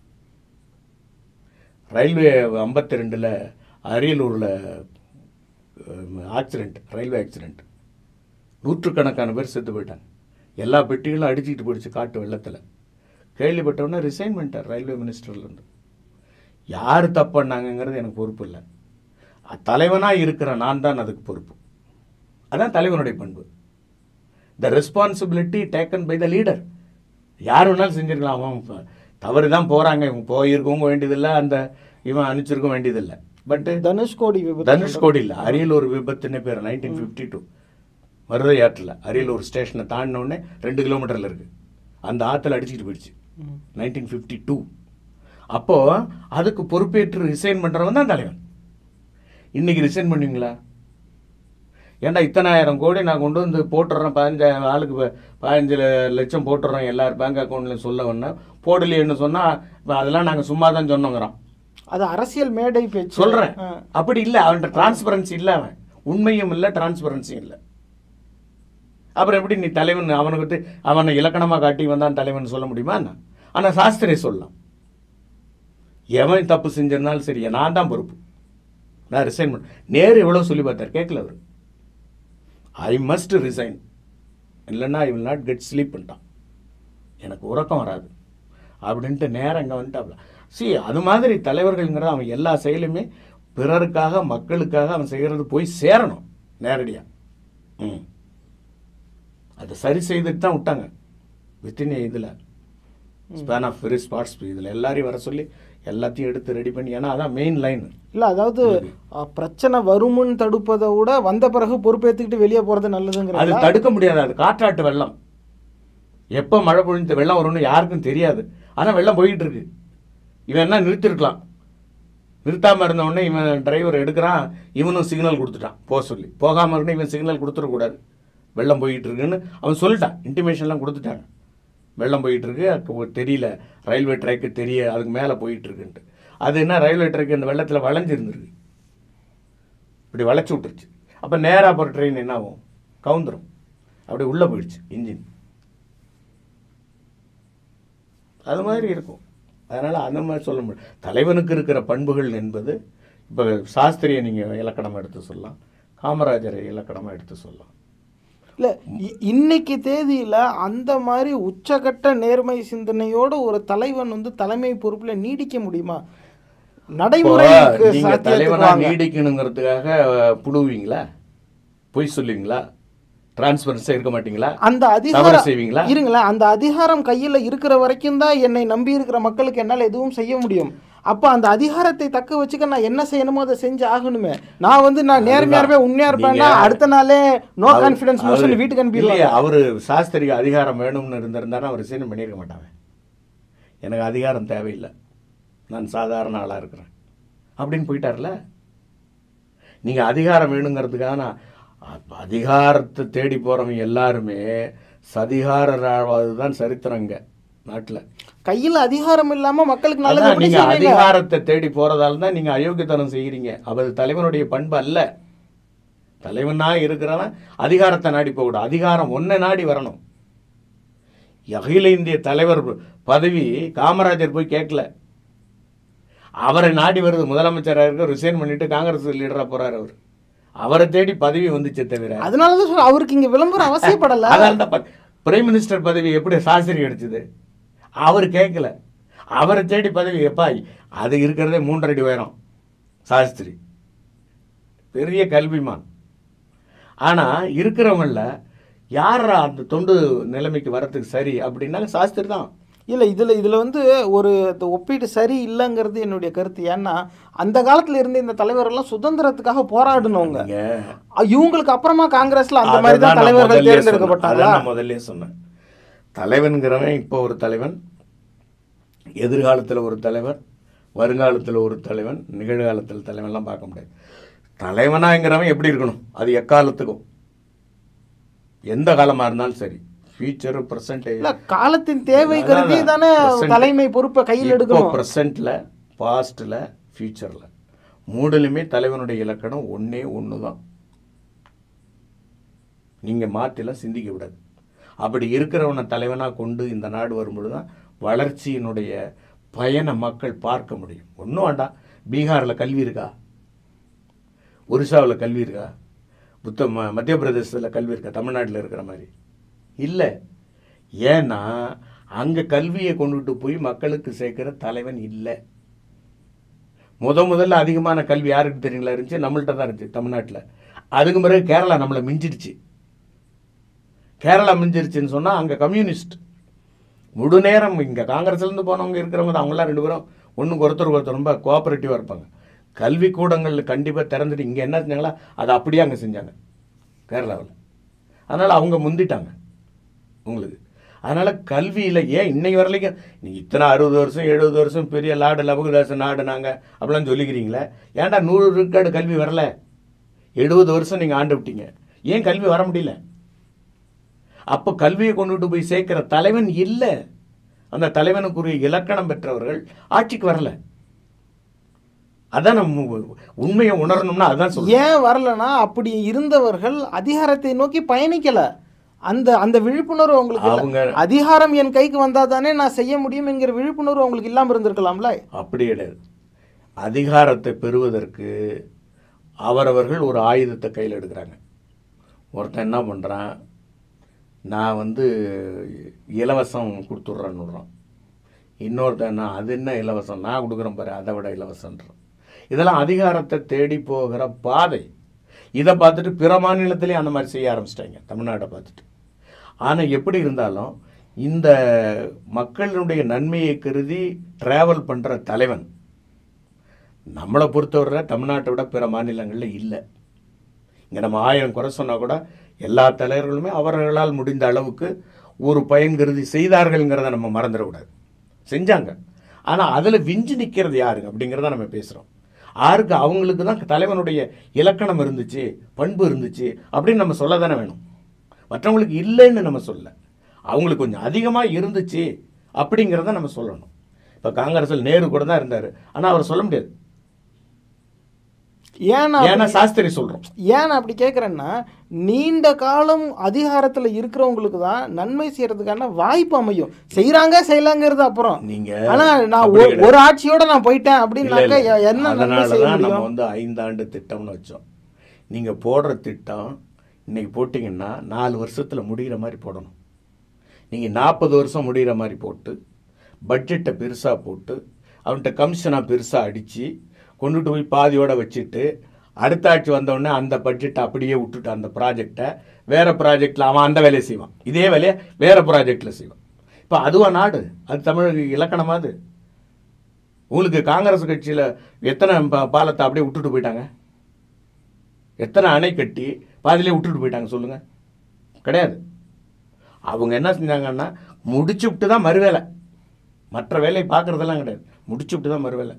ரயில்வே ஐம்பத்தி ரெண்டில் அரியலூரில் ஆக்சிடெண்ட் ரயில்வே ஆக்சிடெண்ட் நூற்றுக்கணக்கான பேர் செத்து போயிட்டாங்க எல்லா பெட்டிகளும் அடிச்சுக்கிட்டு போயிடுச்சு காட்டு வெள்ளத்தில் கேள்விப்பட்டவொடனே ரிசைன் பண்ணிட்டார் ரயில்வே மினிஸ்டர்லேருந்து யார் தப்பு பண்ணாங்கங்கிறது எனக்கு பொறுப்பு இல்லை தலைவனாக இருக்கிற நான் தான் அதுக்கு பொறுப்பு அதான் தலைவனுடைய பண்பு the responsibility taken by the leader யார் வேணாலும் செஞ்சிருக்கலாம் அவன் ப- தவறு தான் போகிறாங்க இவங்க போயிருக்கவும் வேண்டியதில்லை அந்த இவன் அனுப்பிச்சிருக்க வேண்டியதில்லை பட்டு தனுஷ்கோடி விபத்து தனுஷ்கோடி இல்லை அரியலூர் விபத்துன்னு பேர் நைன்டீன் ஃபிஃப்டி டூ மருதை ஆற்றில் அரியலூர் ஸ்டேஷனை தாண்டின உடனே ரெண்டு கிலோமீட்டரில் இருக்குது அந்த ஆற்றுல அடிச்சுட்டு போயிடுச்சு ம். நைன்டீன் ஃபிஃப்டி டூ அப்போது அதுக்கு பொறுப்பேற்று ரிசைன் பண்ணுறவன் தான் தலைவன் இன்னைக்கு ரிசைன் பண்ணுவீங்களா ஏன்டா இத்தனாயிரம் கோடி நான் கொண்டு வந்து போட்டுடுறேன் பதினஞ்சு ஆளுக்கு ப- பதினஞ்சு ல- லட்சம் போட்டுடுறோம் எல்லார் பேங்க் அக்கௌண்ட்லையும் சொல்ல வேணா போடலையேன்னு சொன்னால் அதெல்லாம் நாங்கள் சும்மா தான் சொன்னோங்கிறோம் அது அரசியல் மேடை பேச்சு சொல்றேன் ஆ. அப்படி இல்லை அவன்கிட்ட டிரான்ஸ்பரன்சி இல்லை அவன் உண்மையும் இல்லை டிரான்ஸ்பரன்சியும் இல்லை அப்புறம் எப்படி நீ தலைவன் அவனுக்கு அவனை இலக்கணமாக காட்டி வந்தான் தலைவன் சொல்ல முடியுமா என்ன ஆனால் சாஸ்திரி சொல்லலாம் எவன் தப்பு செஞ்சிருந்தாலும் சரி நான் தான் பொறுப்பு நான் ரிசைன் பண்ண நேரு எவ்வளோ சொல்லி பார்த்தார் கேட்கல அவர் ஐ மஸ்ட் ரிசைன் இல்லைன்னா I will not get sleep பண்ணிட்டான் எனக்கு உறக்கம் வராது அப்படின்ட்டு நேரம் இங்கே வந்துட்டாப்ல சி அது மாதிரி தலைவர்கள்ங்கிற அவன் எல்லா செயலுமே பிறருக்காக மக்களுக்காக அவன் செய்கிறது போய் சேரணும் நேரடியாக ம் அதை சரி செய்துட்டு தான் விட்டாங்க வித்தின் இதில் ஸ்பேன் ஆஃப் வெரி ஸ்பாட்ஸ் இதில் எல்லாரையும் வர சொல்லி எல்லாத்தையும் எடுத்து ரெடி பண்ணி ஏன்னா அதான் மெயின் லைன் இல்ல அதாவது அ, பிரச்சனை வருமுன்னு தடுப்பதை விட வந்த பிறகு பொறுப்பேற்றுக்கிட்டு வெளியே போறது அது நல்லதுங்கிறது தடுக்க முடியாது அது காற்றாட்டு வெள்ளம் எப்போ மழை பொழிஞ்சு வெள்ளம் வரும்னு யாருக்கும் தெரியாது ஆனால் வெள்ளம் போயிட்டு இருக்கு இவன் என்ன நிறுத்திருக்கலாம் நிறுத்தாமல் இருந்த உடனே இவன் டிரைவர் எடுக்கிறான் இவனும் சிக்னல் கொடுத்துட்டான் போக சொல்லி போகாமல் இருந்தால் இவன் சிக்னல் கொடுத்துடக்கூடாது வெள்ளம் போயிட்டு இருக்குன்னு அவன் சொல்லிட்டான் இன்டிமேஷன்லாம் கொடுத்துட்டாங்க வெள்ளம் போயிட்டு இருக்கு அதுக்கு தெரியல ரயில்வே ட்ராக்கு தெரிய அதுக்கு மேலே போயிட்டு இருக்குன்ட்டு அது என்ன ரயில்வே ட்ராக் இந்த வெள்ளத்தில் வளைஞ்சிருந்துருக்கு இப்படி வளைச்சி விட்டுருச்சு அப்போ நேராக போகிற ட்ரெயின் என்ன ஆகும் கவுந்துரும் அப்படி உள்ளே போயிடுச்சு இன்ஜின் அது மாதிரி இருக்கும் அதனால் அந்த மாதிரி சொல்ல முடியும் தலைவனுக்கு இருக்கிற பண்புகள் என்பது இப்போ சாஸ்திரியை நீங்கள் இலக்கணமாக எடுத்து சொல்லலாம் காமராஜரை இலக்கணமாக எடுத்து சொல்லலாம் இல்லை இன்னைக்கு தேதியில் அந்த மாதிரி உச்சகட்ட நேர்மை சிந்தனையோட ஒரு தலைவன் வந்து தலைமை பொறுப்பில் நீடிக்க முடியுமா நடைமுறைக்கு நீங்க சாத்தியத்துக்கு தலைவனா வாங்க. நீடிக்கணுங்கிறதுக்காக அஹ், புழுவீங்களா பொய் சொல்லுவீங்களா டிரான்ஸ்பரன்ஸாக இருக்க மாட்டீங்களா அந்த தவறு அதிகாரம் செய்வீங்களா இருங்களேன் அந்த அதிகாரம் கையில் இருக்கிற வரைக்கும் தான் என்னை நம்பி இருக்கிற மக்களுக்கு என்னால் எதுவும் செய்ய முடியும் அப்போ அந்த அதிகாரத்தை தக்க வச்சுக்க நான் என்ன செய்யணுமோ அதை செஞ்சு ஆகணுமே நான் வந்து நான் நேர்மையாருமே உண்மையா இருப்பேன்னா நீங்க- அடுத்த நாளே நோ அவரு- கான்ஃபிடன்ஸ் மோஷன் அவரு- வீட்டுக்கு இல்லையே, அனுப்பிடுவாங்க அவரு சாஸ்திரிக்கு அதிகாரம் வேணும்னு இருந்திருந்தாருன்னா அவர் சீனம் பண்ணியிருக்க மாட்டாங்க எனக்கு அதிகாரம் தேவையில்லை நான் சாதாரண ஆளாக இருக்கிறேன் அப்படின்னு போயிட்டார்ல நீங்கள் அதிகாரம் வேணுங்கிறதுக்காக நான் அப்ப அதிகாரத்தை தேடி போகிறவங்க எல்லாருமே சதிகாரராவது தான் சரித்திரங்க நாட்டில் கையில் அதிகாரம் இல்லாம மக்களுக்கு நல்லது அதான் எப்படி நீங்க செய்வீங்க அதிகாரத்தை தேடி போறதால தான் நீங்க அயோக்கியத்தனம் செய்கிறீங்க அது தலைவனுடைய பண்பு அல்ல தலைவனா இருக்கிறவன் அதிகாரத்தை நாடி போகக்கூடாது அதிகாரம் ஒன்றை நாடி வரணும் அகில இந்திய தலைவர் பதவி காமராஜர் போய் கேட்கல அவரை நாடி வருது முதலமைச்சராக இருக்க ரிசைன் பண்ணிட்டு காங்கிரஸ் லீடரா போறாரு அவர் அவரை தேடி பதவி வந்துச்சே தவிர அதனாலதான் சொல்றேன் அவருக்கு இங்க விளம்பரம் அவசியப்படல அதனால தான் பிரைம் மினிஸ்டர் பதவி எப்படி சாஸ்திரி கிடைச்சது அவர் கேட்கல அவரை தேடி பதவி எப்பா அது இருக்கிறதே மூன்றரை அடி உயரம் சாஸ்திரி பெரிய கல்விமான் ஆனால் இருக்கிறவங்கள யார் அந்த தொண்டு நிலைமைக்கு வரத்துக்கு சரி அப்படின்னாங்க சாஸ்திரி தான் இல்ல இதுல இதுல வந்து ஒரு இந்த ஒப்பீடு சரி இல்லைங்கிறது என்னுடைய கருத்து ஏன்னா அந்த காலத்துல இருந்த இந்த தலைவரெல்லாம் சுதந்திரத்துக்காக போராடினவங்க நீங்க அ, இவங்களுக்கு அப்புறமா காங்கிரஸ்ல அந்த மாதிரி அதைதான் தான் நான் தலைவர்கள் முதல்லயே சொன்னேன். தேர்ந்தெடுக்கப்பட்டாங்களா அதான் நான் முதல்லயே சொன்னேன் தலைவன்கிறவன் இப்போ ஒரு தலைவன் எதிர்காலத்தில் ஒரு தலைவர் வருங்காலத்தில் ஒரு தலைவன் நிகழ்காலத்தில் தலைவன்லாம் பார்க்க முடியாது தலைவனாங்கிறவன் எப்படி இருக்கணும் அது எக்காலத்துக்கும் எந்த காலமாக இருந்தாலும் சரி ஃபியூச்சர் ப்ரெசன்டேஜ் இல்ல காலத்தின் தேவை கருதி தானே தலைமை பொறுப்பை கையில் எடுக்கணும் ப்ரெசண்ட்டில் பாஸ்ட்டில் ஃபியூச்சரில் மூணுலையுமே தலைவனுடைய இலக்கணம் ஒன்றே ஒன்று தான் நீங்கள் மாற்றிலாம் சிந்திக்க விடாது அப்படி இருக்கிறவனை தலைவனாக கொண்டு இந்த நாடு வரும்பொழுது தான் வளர்ச்சியினுடைய பயனை மக்கள் பார்க்க முடியும் ஒன்றும் வேண்டாம் பீகாரில் கல்வி இருக்கா ஒரிசாவில் கல்வி இருக்கா புத்த ம மத்திய பிரதேசத்தில் கல்வி இருக்கா தமிழ்நாட்டில் இருக்கிற மாதிரி இல்லை ஏன்னா அங்கே கல்வியை கொண்டுட்டு போய் மக்களுக்கு சேர்க்கிற தலைவன் இல்லை முத முதல்ல அதிகமான கல்வி யாருக்கு தெரியுங்களா இருந்துச்சு நம்மள்ட்ட தான் இருந்துச்சு தமிழ்நாட்டில் அதுக்கு பிறகு கேரளா நம்மளை மிஞ்சிடுச்சு கேரளா மிஞ்சிருச்சுன்னு சொன்னால் அங்கே கம்யூனிஸ்ட் முழு நேரம் இங்கே காங்கிரஸ்லேருந்து போனவங்க இருக்கிறவங்க தான் அவங்களாம் ரெண்டு பேரும் ஒன்றுக்கு ஒருத்தருக்கு ஒருத்தர் ரொம்ப கோஆப்ரேட்டிவாக இருப்பாங்க கல்வி கூடங்கள் கண்டிப்பாக திறந்துட்டு இங்கே என்ன செஞ்சாங்களா அதை அப்படியே அங்கே செஞ்சாங்க கேரளாவில் அதனால் அவங்க முந்திட்டாங்க உங்களுக்கு அதனால் கல்வியில் ஏன் இன்னைக்கு வரலைக்கும் நீங்கள் இத்தனை அறுபது வருஷம் எழுபது வருஷம் பெரிய லாடு லபகுதாச நாடு நாங்கள் அப்படிலாம் சொல்லிக்கிறீங்களே ஏன்டா நூறு விழுக்காடு கல்வி வரல எழுபது வருஷம் நீங்கள் ஆண்டு விட்டீங்க ஏன் கல்வி வர முடியல அப்போ கல்வியை கொண்டுட்டு போய் சேர்க்கிற தலைவன் இல்லை அந்த தலைவனுக்குரிய இலக்கணம் பெற்றவர்கள் ஆட்சிக்கு வரல அதான் நம்ம உண்மையை உணரணும்னா அதான் சொல்றேன் ஏன் வரலனா அப்படி இருந்தவர்கள் அதிகாரத்தை நோக்கி பயணிக்கல அந்த அந்த விழிப்புணர்வு அவங்களுக்கு இல்ல. அவங்க அதிகாரம் என் கைக்கு வந்தா தானே நான் செய்ய முடியும் என்கிற விழிப்புணர்வு அவங்களுக்கு இல்லாம இருந்திருக்கலாம்ல அப்படி கிடையாது அதிகாரத்தை பெறுவதற்கு அவரவர்கள் ஒரு ஆயுதத்தை கையில் எடுக்கிறாங்க ஒருத்தன் என்ன பண்ணுறான் நான் வந்து இலவசம் கொடுத்துட்றேன்னு விட்றான் இன்னொருத்தன் நான் அது என்ன இலவசம் நான் கொடுக்குறேன் பாரு அதை விட இலவசன்றான் இதெல்லாம் அதிகாரத்தை தேடி போகிற பாதை இதை பார்த்துட்டு பிற மாநிலத்திலையும் அந்த மாதிரி செய்ய ஆரம்பிச்சிட்டாங்க தமிழ்நாட்டை பார்த்துட்டு ஆனால் எப்படி இருந்தாலும் இந்த மக்களுடைய நன்மையை கருதி டிராவல் பண்ணுற தலைவன் நம்மளை பொறுத்தவரை தமிழ்நாட்டை விட பிற மாநிலங்களில் இல்லை இங்கே நம்ம ஆயிரம் குறை சொன்னால் கூட எல்லா தலைவர்களுமே அவர்களால் முடிந்த அளவுக்கு ஒரு பயன் கருதி செய்தார்கள்ங்கிறத நம்ம மறந்துடக்கூடாது செஞ்சாங்க ஆனால் அதில் விஞ்சு நிற்கிறது யாருங்க அப்படிங்கிறத நம்ம பேசுகிறோம் யாருக்கு அவங்களுக்கு தான் தலைவனுடைய இலக்கணம் இருந்துச்சு பண்பு இருந்துச்சு அப்படின்னு நம்ம சொல்ல தானே வேணும் மற்றவங்களுக்கு இல்லைன்னு நம்ம சொல்ல அவங்களுக்கு கொஞ்சம் அதிகமாக இருந்துச்சு அப்படிங்கிறத நம்ம சொல்லணும் இப்போ காங்கிரஸில் நேரு கூட தான் இருந்தார் ஆனால் அவர் சொல்ல முடியாது ஏன்னா ஏன்னா சாஸ்திரி சொல்கிறோம் ஏன் நான் அப்படி கேட்குறேன்னா நீண்ட காலம் அதிகாரத்தில் இருக்கிறவங்களுக்கு தான் நன்மை செய்யறதுக்கான வாய்ப்பு அமையும் செய்கிறாங்க செய்யலாங்கிறது அப்புறம் நீங்க ஆனா நான் அப்படி ஒரு- கிடையாது. ஒரு ஆட்சியோட நான் போயிட்டேன் இல்ல, அப்படின்னாக்க இல்ல. எ- என்ன நன்மை அதனால செய்ய தான் நம்ம முடியும் வந்து ஐந்தாண்டு திட்டம்னு வச்சோம் நீங்க போடுற திட்டம் இன்னைக்கு போட்டிங்கன்னா நாலு வருஷத்துல முடிகிற மாதிரி போடணும் நீங்க நாற்பது வருஷம் முடிகிற மாதிரி போட்டு பட்ஜெட்டை பெருசா போட்டு அவன்கிட்ட கமிஷனா பெருசா அடிச்சு கொண்டுட்டு போய் பாதியோட வச்சுட்டு அடுத்த ஆட்சி வந்தவுடனே அந்த பட்ஜெட்டை அப்படியே விட்டுட்டு அந்த ப்ராஜெக்டை வேற ப்ராஜெக்டில் அவன் அந்த வேலையை செய்வான் இதே வேலையை வேற ப்ராஜெக்டில் செய்வான் இப்போ அதுவா நாடு அது தமிழ் இலக்கணமா அது உங்களுக்கு காங்கிரஸ் கட்சியில் எத்தனை பா- பாலத்தை அப்படியே விட்டுட்டு போயிட்டாங்க எத்தனை அணை கட்டி பாதியிலே விட்டுட்டு போயிட்டாங்க சொல்லுங்க கிடையாது அவங்க என்ன செஞ்சாங்கன்னா முடிச்சு விட்டு தான் மறுவேலை மற்ற வேலையை பார்க்குறதெல்லாம் கிடையாது முடிச்சு விட்டு தான் மறுவேலை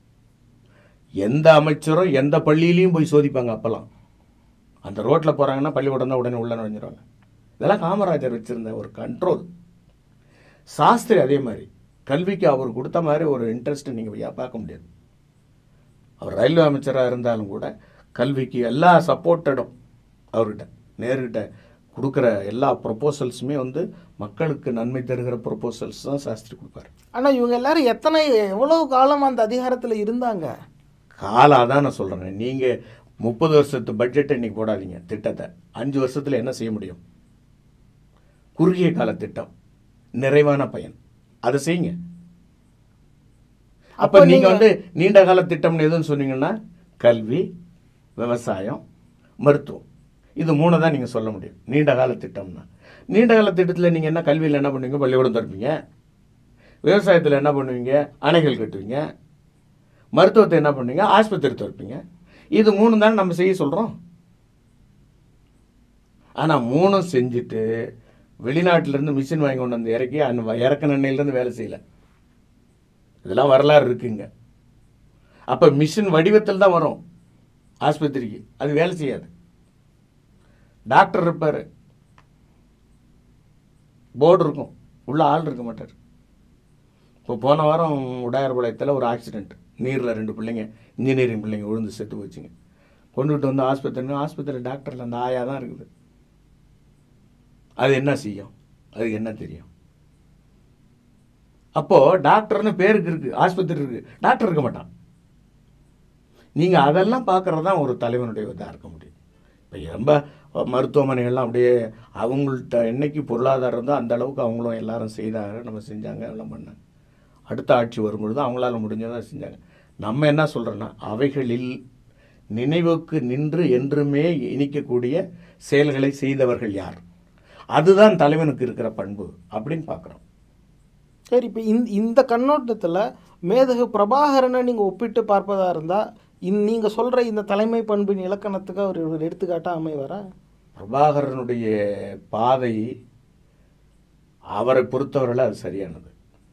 எந்த அமைச்சரும் எந்த பள்ளியிலையும் போய் சோதிப்பாங்க அப்போல்லாம் அந்த ரோட்டில் போகிறாங்கன்னா பள்ளிக்கூடம் தான் உடனே உள்ள நுழைஞ்சிருவாங்க இதெல்லாம் காமராஜர் வச்சுருந்த ஒரு கண்ட்ரோல் சாஸ்திரி அதே மாதிரி கல்விக்கு அவர் கொடுத்த மாதிரி ஒரு இன்ட்ரெஸ்ட் நீங்கள் பார்க்க முடியாது அவர் ரயில்வே அமைச்சராக இருந்தாலும் கூட கல்விக்கு எல்லா சப்போர்ட்டடும் அவர்கிட்ட நேருகிட்ட கொடுக்குற எல்லா ப்ரொபோசல்ஸுமே வந்து மக்களுக்கு நன்மை தருகிற ப்ரொபோசல்ஸ் தான் சாஸ்திரி கொடுப்பாரு ஆனா இவங்க எல்லாரும் எத்தனை எவ்வளவு காலம் அந்த அதிகாரத்துல இருந்தாங்க காலாக தான் நான் சொல்கிறேன் நீங்கள் முப்பது வருஷத்து பட்ஜெட்டை இன்னைக்கு போடாதீங்க திட்டத்தை அஞ்சு வருஷத்தில் என்ன செய்ய முடியும் குறுகிய கால திட்டம் நிறைவான பயன் அதை செய்யுங்க அப்போ அப்ப நீங்கள் நீங்க- வந்து நீண்ட கால திட்டம்னு எதுன்னு சொன்னீங்கன்னா கல்வி விவசாயம் மருத்துவம் இது மூணு தான் நீங்கள் சொல்ல முடியும் நீண்ட கால திட்டம்னா நீண்ட கால திட்டத்தில் நீங்கள் என்ன கல்வியில் என்ன பண்ணுவீங்க பள்ளிக்கூடம் திறப்பீங்க விவசாயத்தில் என்ன பண்ணுவீங்க அணைகள் கட்டுவீங்க மருத்துவத்தை என்ன பண்ணுவீங்க ஆஸ்பத்திரி திறப்பீங்க இது மூணு தானே நம்ம செய்ய சொல்கிறோம் ஆனால் மூணும் செஞ்சுட்டு வெளிநாட்டிலேருந்து மிஷின் வாங்கி கொண்டு வந்து இறக்கி அந்த வ- இறக்குன எண்ணெயிலேருந்து வேலை செய்யலை இதெல்லாம் வரலாறு இருக்குங்க அப்போ மிஷின் வடிவத்தில் தான் வரும் ஆஸ்பத்திரிக்கு அது வேலை செய்யாது டாக்டர் இருப்பார் போர்டு இருக்கும் உள்ள ஆள் இருக்க மாட்டார் இப்போ போன வாரம் உடையார்பாளையத்தில் ஒரு ஆக்சிடெண்ட் நீரில் ரெண்டு பிள்ளைங்க இன்ஜினியரிங் பிள்ளைங்க விழுந்து செத்து போச்சுங்க கொண்டுகிட்டு வந்து ஆஸ்பத்திரி ஆஸ்பத்திரி டாக்டரில் அந்த ஆயா தான் இருக்குது அது என்ன செய்யும் அதுக்கு என்ன தெரியும் அப்போ டாக்டர்னு பேருக்கு இருக்கு ஆஸ்பத்திரி இருக்கு டாக்டர் இருக்க மாட்டான் நீங்க அதெல்லாம் பார்க்கறது தான் ஒரு தலைவனுடைய இதாக இருக்க முடியும் இப்போ ரொம்ப மருத்துவமனைகள்லாம் அப்படியே அவங்கள்ட்ட என்னைக்கு பொருளாதாரம் இருந்தோ அந்த அளவுக்கு அவங்களும் எல்லாரும் செய்தாங்க நம்ம செஞ்சாங்க எல்லாம் பண்ணாங்க அடுத்த ஆட்சி வரும்பொழுது அவங்களால முடிஞ்சதாக செஞ்சாங்க நம்ம என்ன சொல்கிறோன்னா அவைகளில் நினைவுக்கு நின்று என்றுமே இனிக்கக்கூடிய செயல்களை செய்தவர்கள் யார் அதுதான் தலைவனுக்கு இருக்கிற பண்பு அப்படின்னு பார்க்குறோம் சரி இப்போ இந்த இந்த கண்ணோட்டத்தில் மேதகு பிரபாகரனை நீங்கள் ஒப்பிட்டு பார்ப்பதா இருந்தால் இந் நீங்கள் சொல்கிற இந்த தலைமை பண்பின் இலக்கணத்துக்கு அவர் ஒரு எடுத்துக்காட்டாக அமைவாரா பிரபாகரனுடைய பாதை அவரை பொறுத்தவரையில் அது சரியானது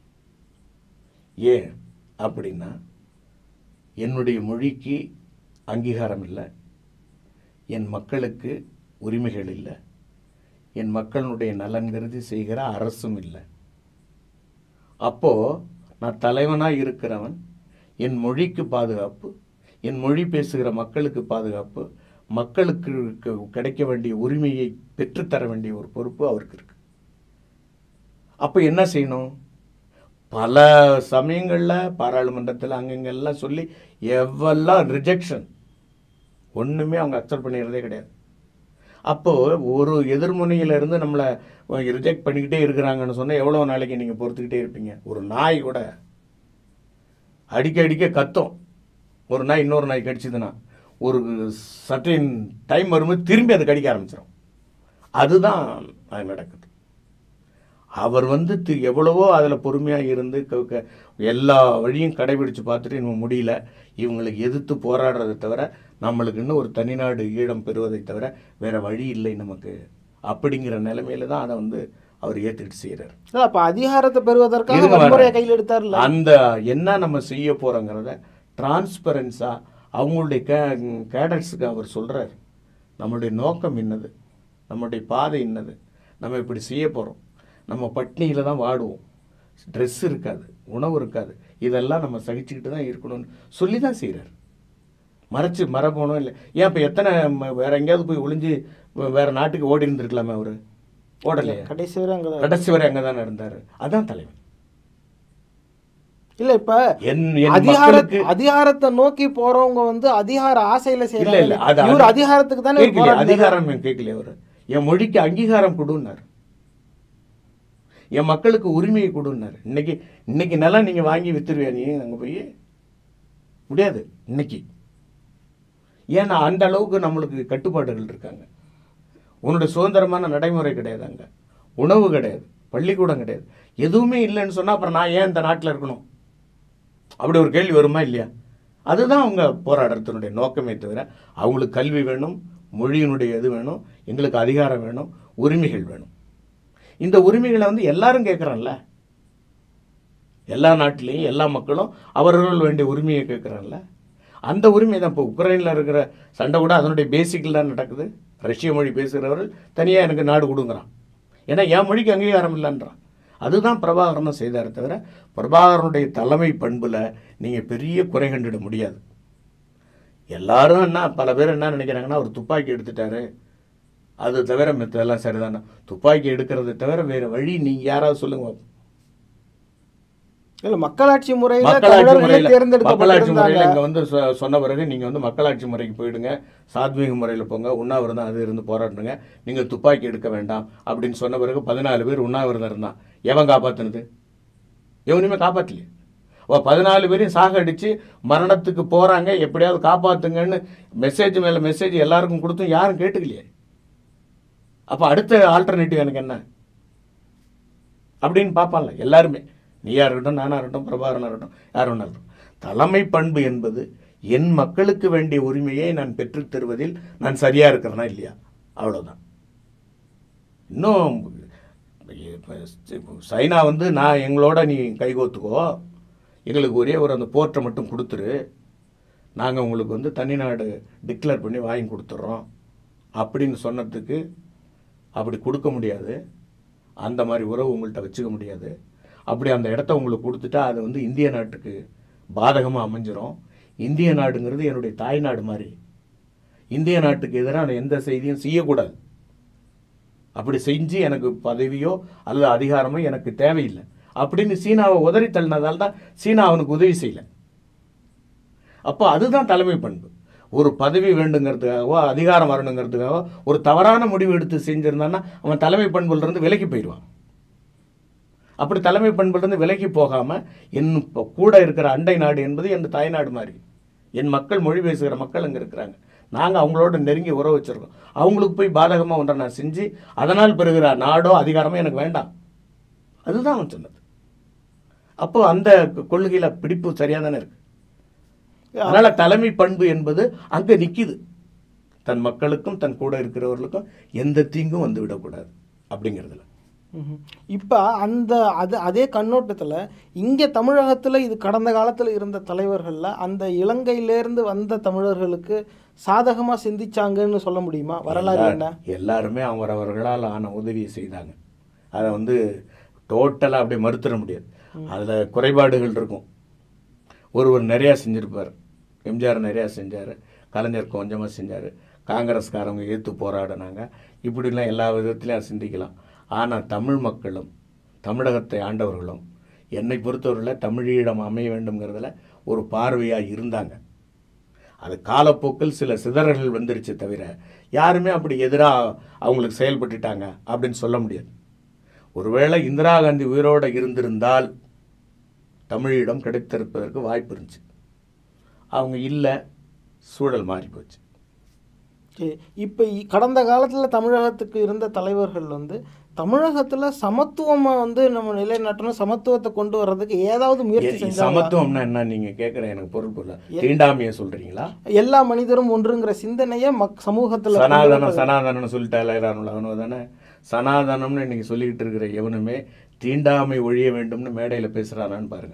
ஏன் அப்படின்னா என்னுடைய மொழிக்கு அங்கீகாரம் இல்லை என் மக்களுக்கு உரிமைகள் இல்லை என் மக்களுடைய நலன் கருதி செய்கிற அரசும் இல்லை அப்போ நான் தலைவனாக இருக்கிறவன் என் மொழிக்கு பாதுகாப்பு என் மொழி பேசுகிற மக்களுக்கு பாதுகாப்பு மக்களுக்கு க- கிடைக்க வேண்டிய உரிமையை பெற்றுத்தர வேண்டிய ஒரு பொறுப்பு அவருக்கு இருக்கு அப்போ என்ன செய்யணும் பல சமயங்களில் பாராளுமன்றத்தில் அங்கங்கெல்லாம் சொல்லி எவ்வெல்லாம் ரிஜெக்ஷன் ஒன்றுமே அவங்க அக்செப்ட் பண்ணிடுறதே கிடையாது அப்போது ஒரு எதிர்முனையில இருந்து நம்மளை ரிஜெக்ட் பண்ணிக்கிட்டே இருக்கிறாங்கன்னு சொன்னால் எவ்வளோ நாளைக்கு நீங்கள் பொறுத்துக்கிட்டே இருப்பீங்க ஒரு நாய் கூட அடிக்க அடிக்க கத்தும் ஒரு நாய் இன்னொரு நாய் கடிச்சதுன்னா ஒரு சர்டைன் டைம் வரும்போது திரும்பி அதை கடிக்க ஆரம்பிச்சிடும் அதுதான் அது நடக்குது அவர் வந்து தி- எவ்வளவோ அதில் பொறுமையாக இருந்து க- க- எல்லா வழியும் கடைபிடிச்சு பார்த்துட்டு இன்னும் முடியல இவங்களுக்கு எதிர்த்து போராடுறதை தவிர நம்மளுக்கு இன்னும் ஒரு தனிநாடு ஈழம் பெறுவதை தவிர வேற வழி இல்லை நமக்கு அப்படிங்கிற நிலைமையில தான் அதை வந்து அவர் ஏற்றுக்கிட்டு செய்கிறார் இல்ல, அப்ப அதிகாரத்தை பெறுவதற்காக இருங்க வன்முறையை வரேன். கையில் எடுத்தார்ல அந்த என்ன நம்ம செய்ய போறோங்கிறத டிரான்ஸ்பரன்ஸா அவங்களுடைய கே கேடட்ஸுக்கு அவர் சொல்றாரு நம்மளுடைய நோக்கம் என்னது நம்மளுடைய பாதை என்னது நம்ம இப்படி செய்ய போறோம் நம்ம பட்னியில தான் வாடுவோம் ட்ரெஸ் இருக்காது உணவு இருக்காது இதெல்லாம் நம்ம சகிச்சுக்கிட்டு தான் இருக்கணும்னு சொல்லி தான் செய்கிறார் மறைச்சு மறக்கணும் இல்லை ஏன் இப்போ எத்தனை ம- வேற எங்கேயாவது போய் ஒளிஞ்சு வே- வேற நாட்டுக்கு ஓடி இருந்திருக்கலாமே அவரு ஓடலையா கடைசி வரை அங்கதான் கடைசி வரை அங்கே தானே இருந்தார் அதான் தலைவன் இல்ல இப்ப என் என் அதிகார மக்களுக்கு அதிகாரத்தை நோக்கி போறவங்க வந்து அதிகார ஆசையில இல்ல இல்ல செய்யறாங்க அது இவர் அது- அதிகாரத்துக்கு தானே இவர் கேட்கலையே, போராடினாரு. அதிகாரம் என் கேட்கல அவரு என் மொழிக்கு அங்கீகாரம் கொடுன்னாரு என் மக்களுக்கு உரிமையை கொடுன்னாரு இன்னைக்கு இன்னைக்கு நிலம் நீங்க வாங்கி வித்துருவியா நீ அங்க போய் முடியாது இன்னைக்கு ஏன்னா அந்த அளவுக்கு நம்மளுக்கு கட்டுப்பாடுகள் இருக்காங்க உன்னுடைய சுதந்திரமான நடைமுறை கிடையாது அங்க உணவு கிடையாது பள்ளிக்கூடம் கிடையாது எதுவுமே இல்லைன்னு சொன்னா அப்புறம் நான் ஏன் இந்த நாட்டில் இருக்கணும் அப்படி ஒரு கேள்வி வருமா இல்லையா அதுதான் அவங்க போராடுறதுனுடைய நோக்கமே தவிர அவங்களுக்கு கல்வி வேணும் மொழியினுடைய இது வேணும் எங்களுக்கு அதிகாரம் வேணும் உரிமைகள் வேணும் இந்த உரிமைகளை வந்து எல்லாரும் கேட்குறான்ல எல்லா நாட்டிலையும் எல்லா மக்களும் அவர்கள் வேண்டிய உரிமையை கேட்குறான்ல அந்த உரிமை தான் இப்போ உக்ரைனில் இருக்கிற சண்டை கூட அதனுடைய பேசிக்கில் தான் நடக்குது ரஷ்ய மொழி பேசுகிறவர்கள் தனியாக எனக்கு நாடு கொடுங்குறான் ஏன்னா என் மொழிக்கு அங்கீகாரம் இல்லைன்றான் அதுதான் பிரபாகரனும் செய்தாரே தவிர பிரபாகரனுடைய தலைமை பண்பில் நீங்கள் பெரிய குறை கண்டிட முடியாது எல்லாரும் என்ன பல பேர் என்ன நினைக்கிறாங்கன்னா அவர் துப்பாக்கி எடுத்துட்டாரு அது தவிர மித்ததெல்லாம் சரிதானே துப்பாக்கி எடுக்கிறத தவிர வேற வழி நீங்க யாராவது சொல்லுங்க இல்ல மக்களாட்சி முறையில மக்களாட்சி தமிழர்களே முறையில் மக்களாட்சி தேர்ந்தெடுக்கப்பட்டிருந்தாங்க முறையில் இங்கே வந்து சொ- சொன்ன பிறகு நீங்கள் வந்து மக்களாட்சி முறைக்கு போயிடுங்க சாத்வீக முறையில் போங்க உண்ணாவிரதம் அது இருந்து போராடுங்க நீங்கள் துப்பாக்கி எடுக்க வேண்டாம் அப்படின்னு சொன்ன பிறகு பதினாலு பேர் உண்ணாவிரதம் இருந்தான் எவன் காப்பாத்துனது எவனையுமே காப்பாற்றலையே ஓ பதினாலு பேரையும் சாகடிச்சு மரணத்துக்கு போகிறாங்க எப்படியாவது காப்பாத்துங்கன்னு மெசேஜ் மேலே மெசேஜ் எல்லாருக்கும் கொடுத்தும் யாரும் கேட்டுக்கலையே அப்போ அடுத்த ஆல்டர்னேட்டிவ் எனக்கு என்ன அப்படின்னு பார்ப்பான்ல எல்லாருமே நீயா இருக்கட்டும் நானா இருக்கட்டும் பிரபாகரனா இருக்கட்டும் யார் வேணா இருக்கட்டும் தலைமை பண்பு என்பது என் மக்களுக்கு வேண்டிய உரிமையை நான் பெற்றுத் தருவதில் நான் சரியா இருக்கிறேனா இல்லையா அவ்வளவுதான் இன்னும் இப்ப சைனா வந்து நான் எங்களோட நீ கைகோத்துக்கோ எங்களுக்கு ஒரே ஒரு அந்த போர்ட்டை மட்டும் கொடுத்துரு நாங்கள் உங்களுக்கு வந்து தனிநாடு டிக்ளேர் பண்ணி வாங்கி கொடுத்துட்றோம் அப்படின்னு சொன்னதுக்கு அப்படி கொடுக்க முடியாது அந்த மாதிரி உறவு உங்கள்கிட்ட வச்சுக்க முடியாது அப்படி அந்த இடத்த உங்களுக்கு கொடுத்துட்டா அது வந்து இந்திய நாட்டுக்கு பாதகமாக அமைஞ்சிரும் இந்திய நாடுங்கிறது என்னுடைய தாய்நாடு மாதிரி இந்திய நாட்டுக்கு எதிரான எந்த செய்தியும் செய்யக்கூடாது அப்படி செஞ்சு எனக்கு பதவியோ அல்லது அதிகாரமோ எனக்கு தேவையில்லை அப்படின்னு சீனாவை உதறி தள்ளினதால் தான் சீனா அவனுக்கு உதவி செய்யல அப்போ அதுதான் தலைமை பண்பு ஒரு பதவி வேண்டுங்கிறதுக்காகவோ அதிகாரம் வரணுங்கிறதுக்காகவோ ஒரு தவறான முடிவு எடுத்து செஞ்சிருந்தான்னா அவன் தலைமை பண்புல இருந்து விலகி போயிடுவான் அப்படி தலைமை பண்புல இருந்து விலகி போகாம என் இப்போ கூட இருக்கிற அண்டை நாடு என்பது என் தாய்நாடு மாதிரி என் மக்கள் மொழி பேசுகிற மக்கள் அங்கே இருக்கிறாங்க நாங்கள் அவங்களோட நெருங்கி உறவு வச்சிருக்கோம் அவங்களுக்கு போய் பாதகமாக ஒன்றை நான் செஞ்சு அதனால் பெறுகிற நாடோ அதிகாரமோ எனக்கு வேண்டாம் அதுதான் அவன் சொன்னது அப்போ அந்த கொள்கையில பிடிப்பு சரியா தானே இருக்கு அதனால தலைமை பண்பு என்பது அங்க நிக்குது தன் மக்களுக்கும் தன் கூட இருக்கிறவர்களுக்கும் எந்த தீங்கும் வந்து விடக்கூடாது அப்படிங்கிறதுல ம்ஹும். இப்ப அந்த அது அதே கண்ணோட்டத்துல இங்க தமிழகத்துல இது கடந்த காலத்துல இருந்த தலைவர்கள்ல அந்த இலங்கையிலேருந்து வந்த தமிழர்களுக்கு சாதகமா சிந்திச்சாங்கன்னு சொல்ல முடியுமா வரலாறு எல்லா- என்ன எல்லாருமே அவரவர்களால் ஆன உதவியை செய்தாங்க அதை வந்து டோட்டலாக அப்படியே மறுத்துட முடியாது அதில் குறைபாடுகள் இருக்கும் ஒருவர் நிறையா செஞ்சிருப்பார் எம்ஜிஆர் நிறையா செஞ்சார் கலைஞர் கொஞ்சமாக செஞ்சார் காங்கிரஸ்காரங்க எதிர்த்து போராடினாங்க இப்படிலாம் எல்லா விதத்துலையும் சிந்திக்கலாம் ஆனால் தமிழ் மக்களும் தமிழகத்தை ஆண்டவர்களும் என்னை பொறுத்தவரையில் தமிழீழம் அமைய வேண்டும்ங்கிறதுல ஒரு பார்வையாக இருந்தாங்க அது காலப்போக்கில் சில சிதறல்கள் வந்துருச்சு தவிர யாருமே அப்படி எதிராக அவங்களுக்கு செயல்பட்டுட்டாங்க அப்படின்னு சொல்ல முடியாது ஒருவேளை இந்திரா காந்தி உயிரோடு இருந்திருந்தால் தமிழீழம் கிடைத்திருப்பதற்கு வாய்ப்பு இருந்துச்சு அவங்க இல்லை சூழல் மாறி போச்சு சரி இப்போ கடந்த காலத்தில் தமிழகத்துக்கு இருந்த தலைவர்கள் வந்து தமிழகத்தில் சமத்துவமை வந்து நம்ம நிலைநாட்டணும் சமத்துவத்தை கொண்டு வர்றதுக்கு ஏதாவது முயற்சி ஏ- செஞ்சாங்க சமத்துவம்னா என்ன நீங்க கேட்குற எனக்கு பொருள் புரியல தீண்டாமையை சொல்றீங்களா எல்லா மனிதரும் ஒன்றுங்கிற சிந்தனையை மக் சமூகத்தில் சனாதனம் சனாதனம்னு சொல்லிட்டால அவனு தானே சனாதனம்னு இன்னைக்கு சொல்லிக்கிட்டு இருக்கிற எவனுமே தீண்டாமை ஒழிய வேண்டும்னு மேடையில் பேசுறானான்னு பாருங்க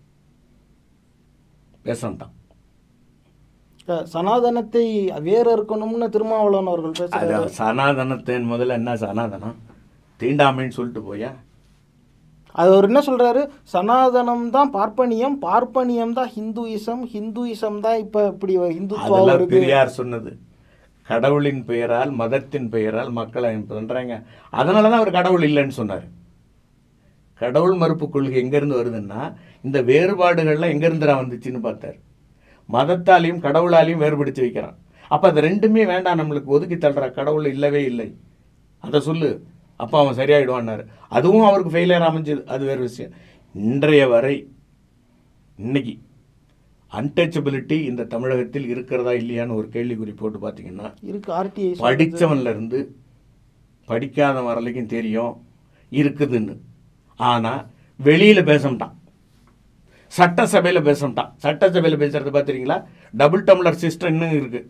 பேசட்டான் சனாதனத்தை வேறு இருக்கணும்னு திருமாவளவன் அவர்கள் அது பேசுறாரு சனாதனத்தின் முதல்ல என்ன சனாதனம் தீண்டாமைன்னு சொல்லிட்டு போயா அது அவர் என்ன சொல்றாரு சனாதனம் தான் பார்ப்பனியம் பார்ப்பனியம் தான் ஹிந்துயிசம் ஹிந்துயிசம் தான் இப்ப இப்படி ஹிந்துத்துவா அதெல்லாம் வருது பெரியார் சொன்னது கடவுளின் பெயரால் மதத்தின் பெயரால் மக்களை பண்றாங்க அதனால தான் அவர் கடவுள் இல்லைன்னு சொன்னார் கடவுள் மறுப்பு கொள்கை எங்கேருந்து வருதுன்னா இந்த வேறுபாடுகள்லாம் எங்கேருந்துடா வந்துச்சுன்னு பார்த்தார் மதத்தாலையும் கடவுளாலையும் வேறுபடுத்தி வைக்கிறான் அப்போ அது ரெண்டுமே வேண்டாம் நம்மளுக்கு ஒதுக்கி தள்ளுற கடவுள் இல்லவே இல்லை அதை சொல்லு அப்போ அவன் சரியாயிடுவான்னாரு அதுவும் அவருக்கு ஃபெயிலியர் அமைஞ்சது அது வேறு விஷயம் இன்றைய வரை இன்னைக்கு அன்டச்சபிலிட்டி இந்த தமிழகத்தில் இருக்கிறதா இல்லையான்னு ஒரு கேள்விக்குறி போட்டு பார்த்தீங்கன்னா இருக்கு ஆர்டிஐ படித்தவன்ல இருந்து படிக்காத வரலைக்கும் தெரியும் இருக்குதுன்னு ஆனால் வெளியில் பேசமாட்டான் சட்டசபையில் பேசமாட்டான் சட்டசபையில் பேசுறது பார்த்துறீங்களா டபுள் டம்ளர் சிஸ்டம் இன்னும் இருக்கு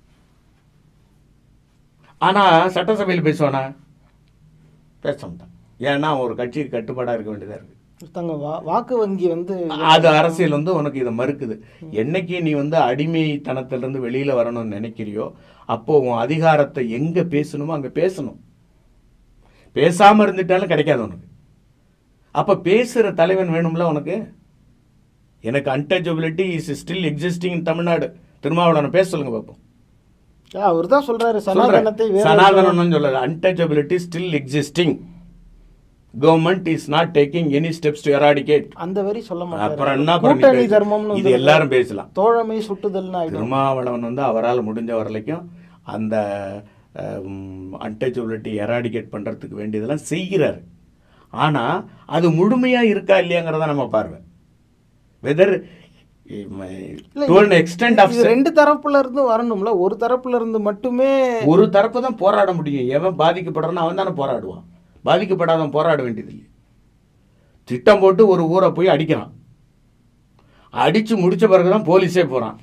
ஆனால் சட்டசபையில் பேசுவானா பேச மாட்டான் ஏன்னா அவன் ஒரு கட்சிக்கு கட்டுப்பாடாக இருக்க வேண்டியதாக இருக்குது தங்க வா- வாக்கு வங்கி வந்து அது அரசியல் வந்து உனக்கு இதை மறுக்குது என்னைக்கு நீ வந்து அடிமைத்தனத்திலிருந்து வெளியில வரணும்னு நினைக்கிறியோ அப்போ உன் அதிகாரத்தை எங்க பேசணுமோ அங்க பேசணும் பேசாம இருந்துட்டாலும் கிடைக்காது உனக்கு அப்ப பேசுற தலைவன் வேணும்ல உனக்கு எனக்கு அன்டச்சபிலிட்டி இஸ் ஸ்டில் எக்ஸிஸ்டிங் இன் தமிழ்நாடு திருமாவளவன் பேச சொல்லுங்க பார்ப்போம் அவர் தான் சொல்றாரு சனாதனத்தை வேற சனாதனம் சொல்லல untouchability still existing government is not taking any steps to eradicate அந்த வரி சொல்ல அப்புறம் என்ன மாட்டாரு பண்ணி கூட்டணி பேச- தர்மம்னு இது வந்து எல்லாரும் பேசலாம் தோழமை சுட்டுதல்னு ஆயிடும் திருமாவளவன் வந்து அவரால் முடிஞ்ச வரைக்கும் அந்த அன்டச்சபிலிட்டி எராடிகேட் பண்ணுறதுக்கு வேண்டியதெல்லாம் செய்கிறாரு ஆனால் அது முழுமையாக இருக்கா இல்லையாங்கிறத நம்ம பார்வை வெதர் இல்ல, டு an extent of இது ரெண்டு தரப்புல இருந்து வரணும்ல ஒரு தரப்புல இருந்து மட்டுமே ஒரு தரப்பு தான் போராட முடியும் எவன் பாதிக்கப்படுறானோ அவன் தானே போராடுவான் பாதிக்கப்படாதவன் போராட வேண்டியதில்லை திட்டம் போட்டு ஒரு ஊரை போய் அடிக்கிறான் அடிச்சு முடிச்ச பிறகு தான் போலீஸே போகிறான்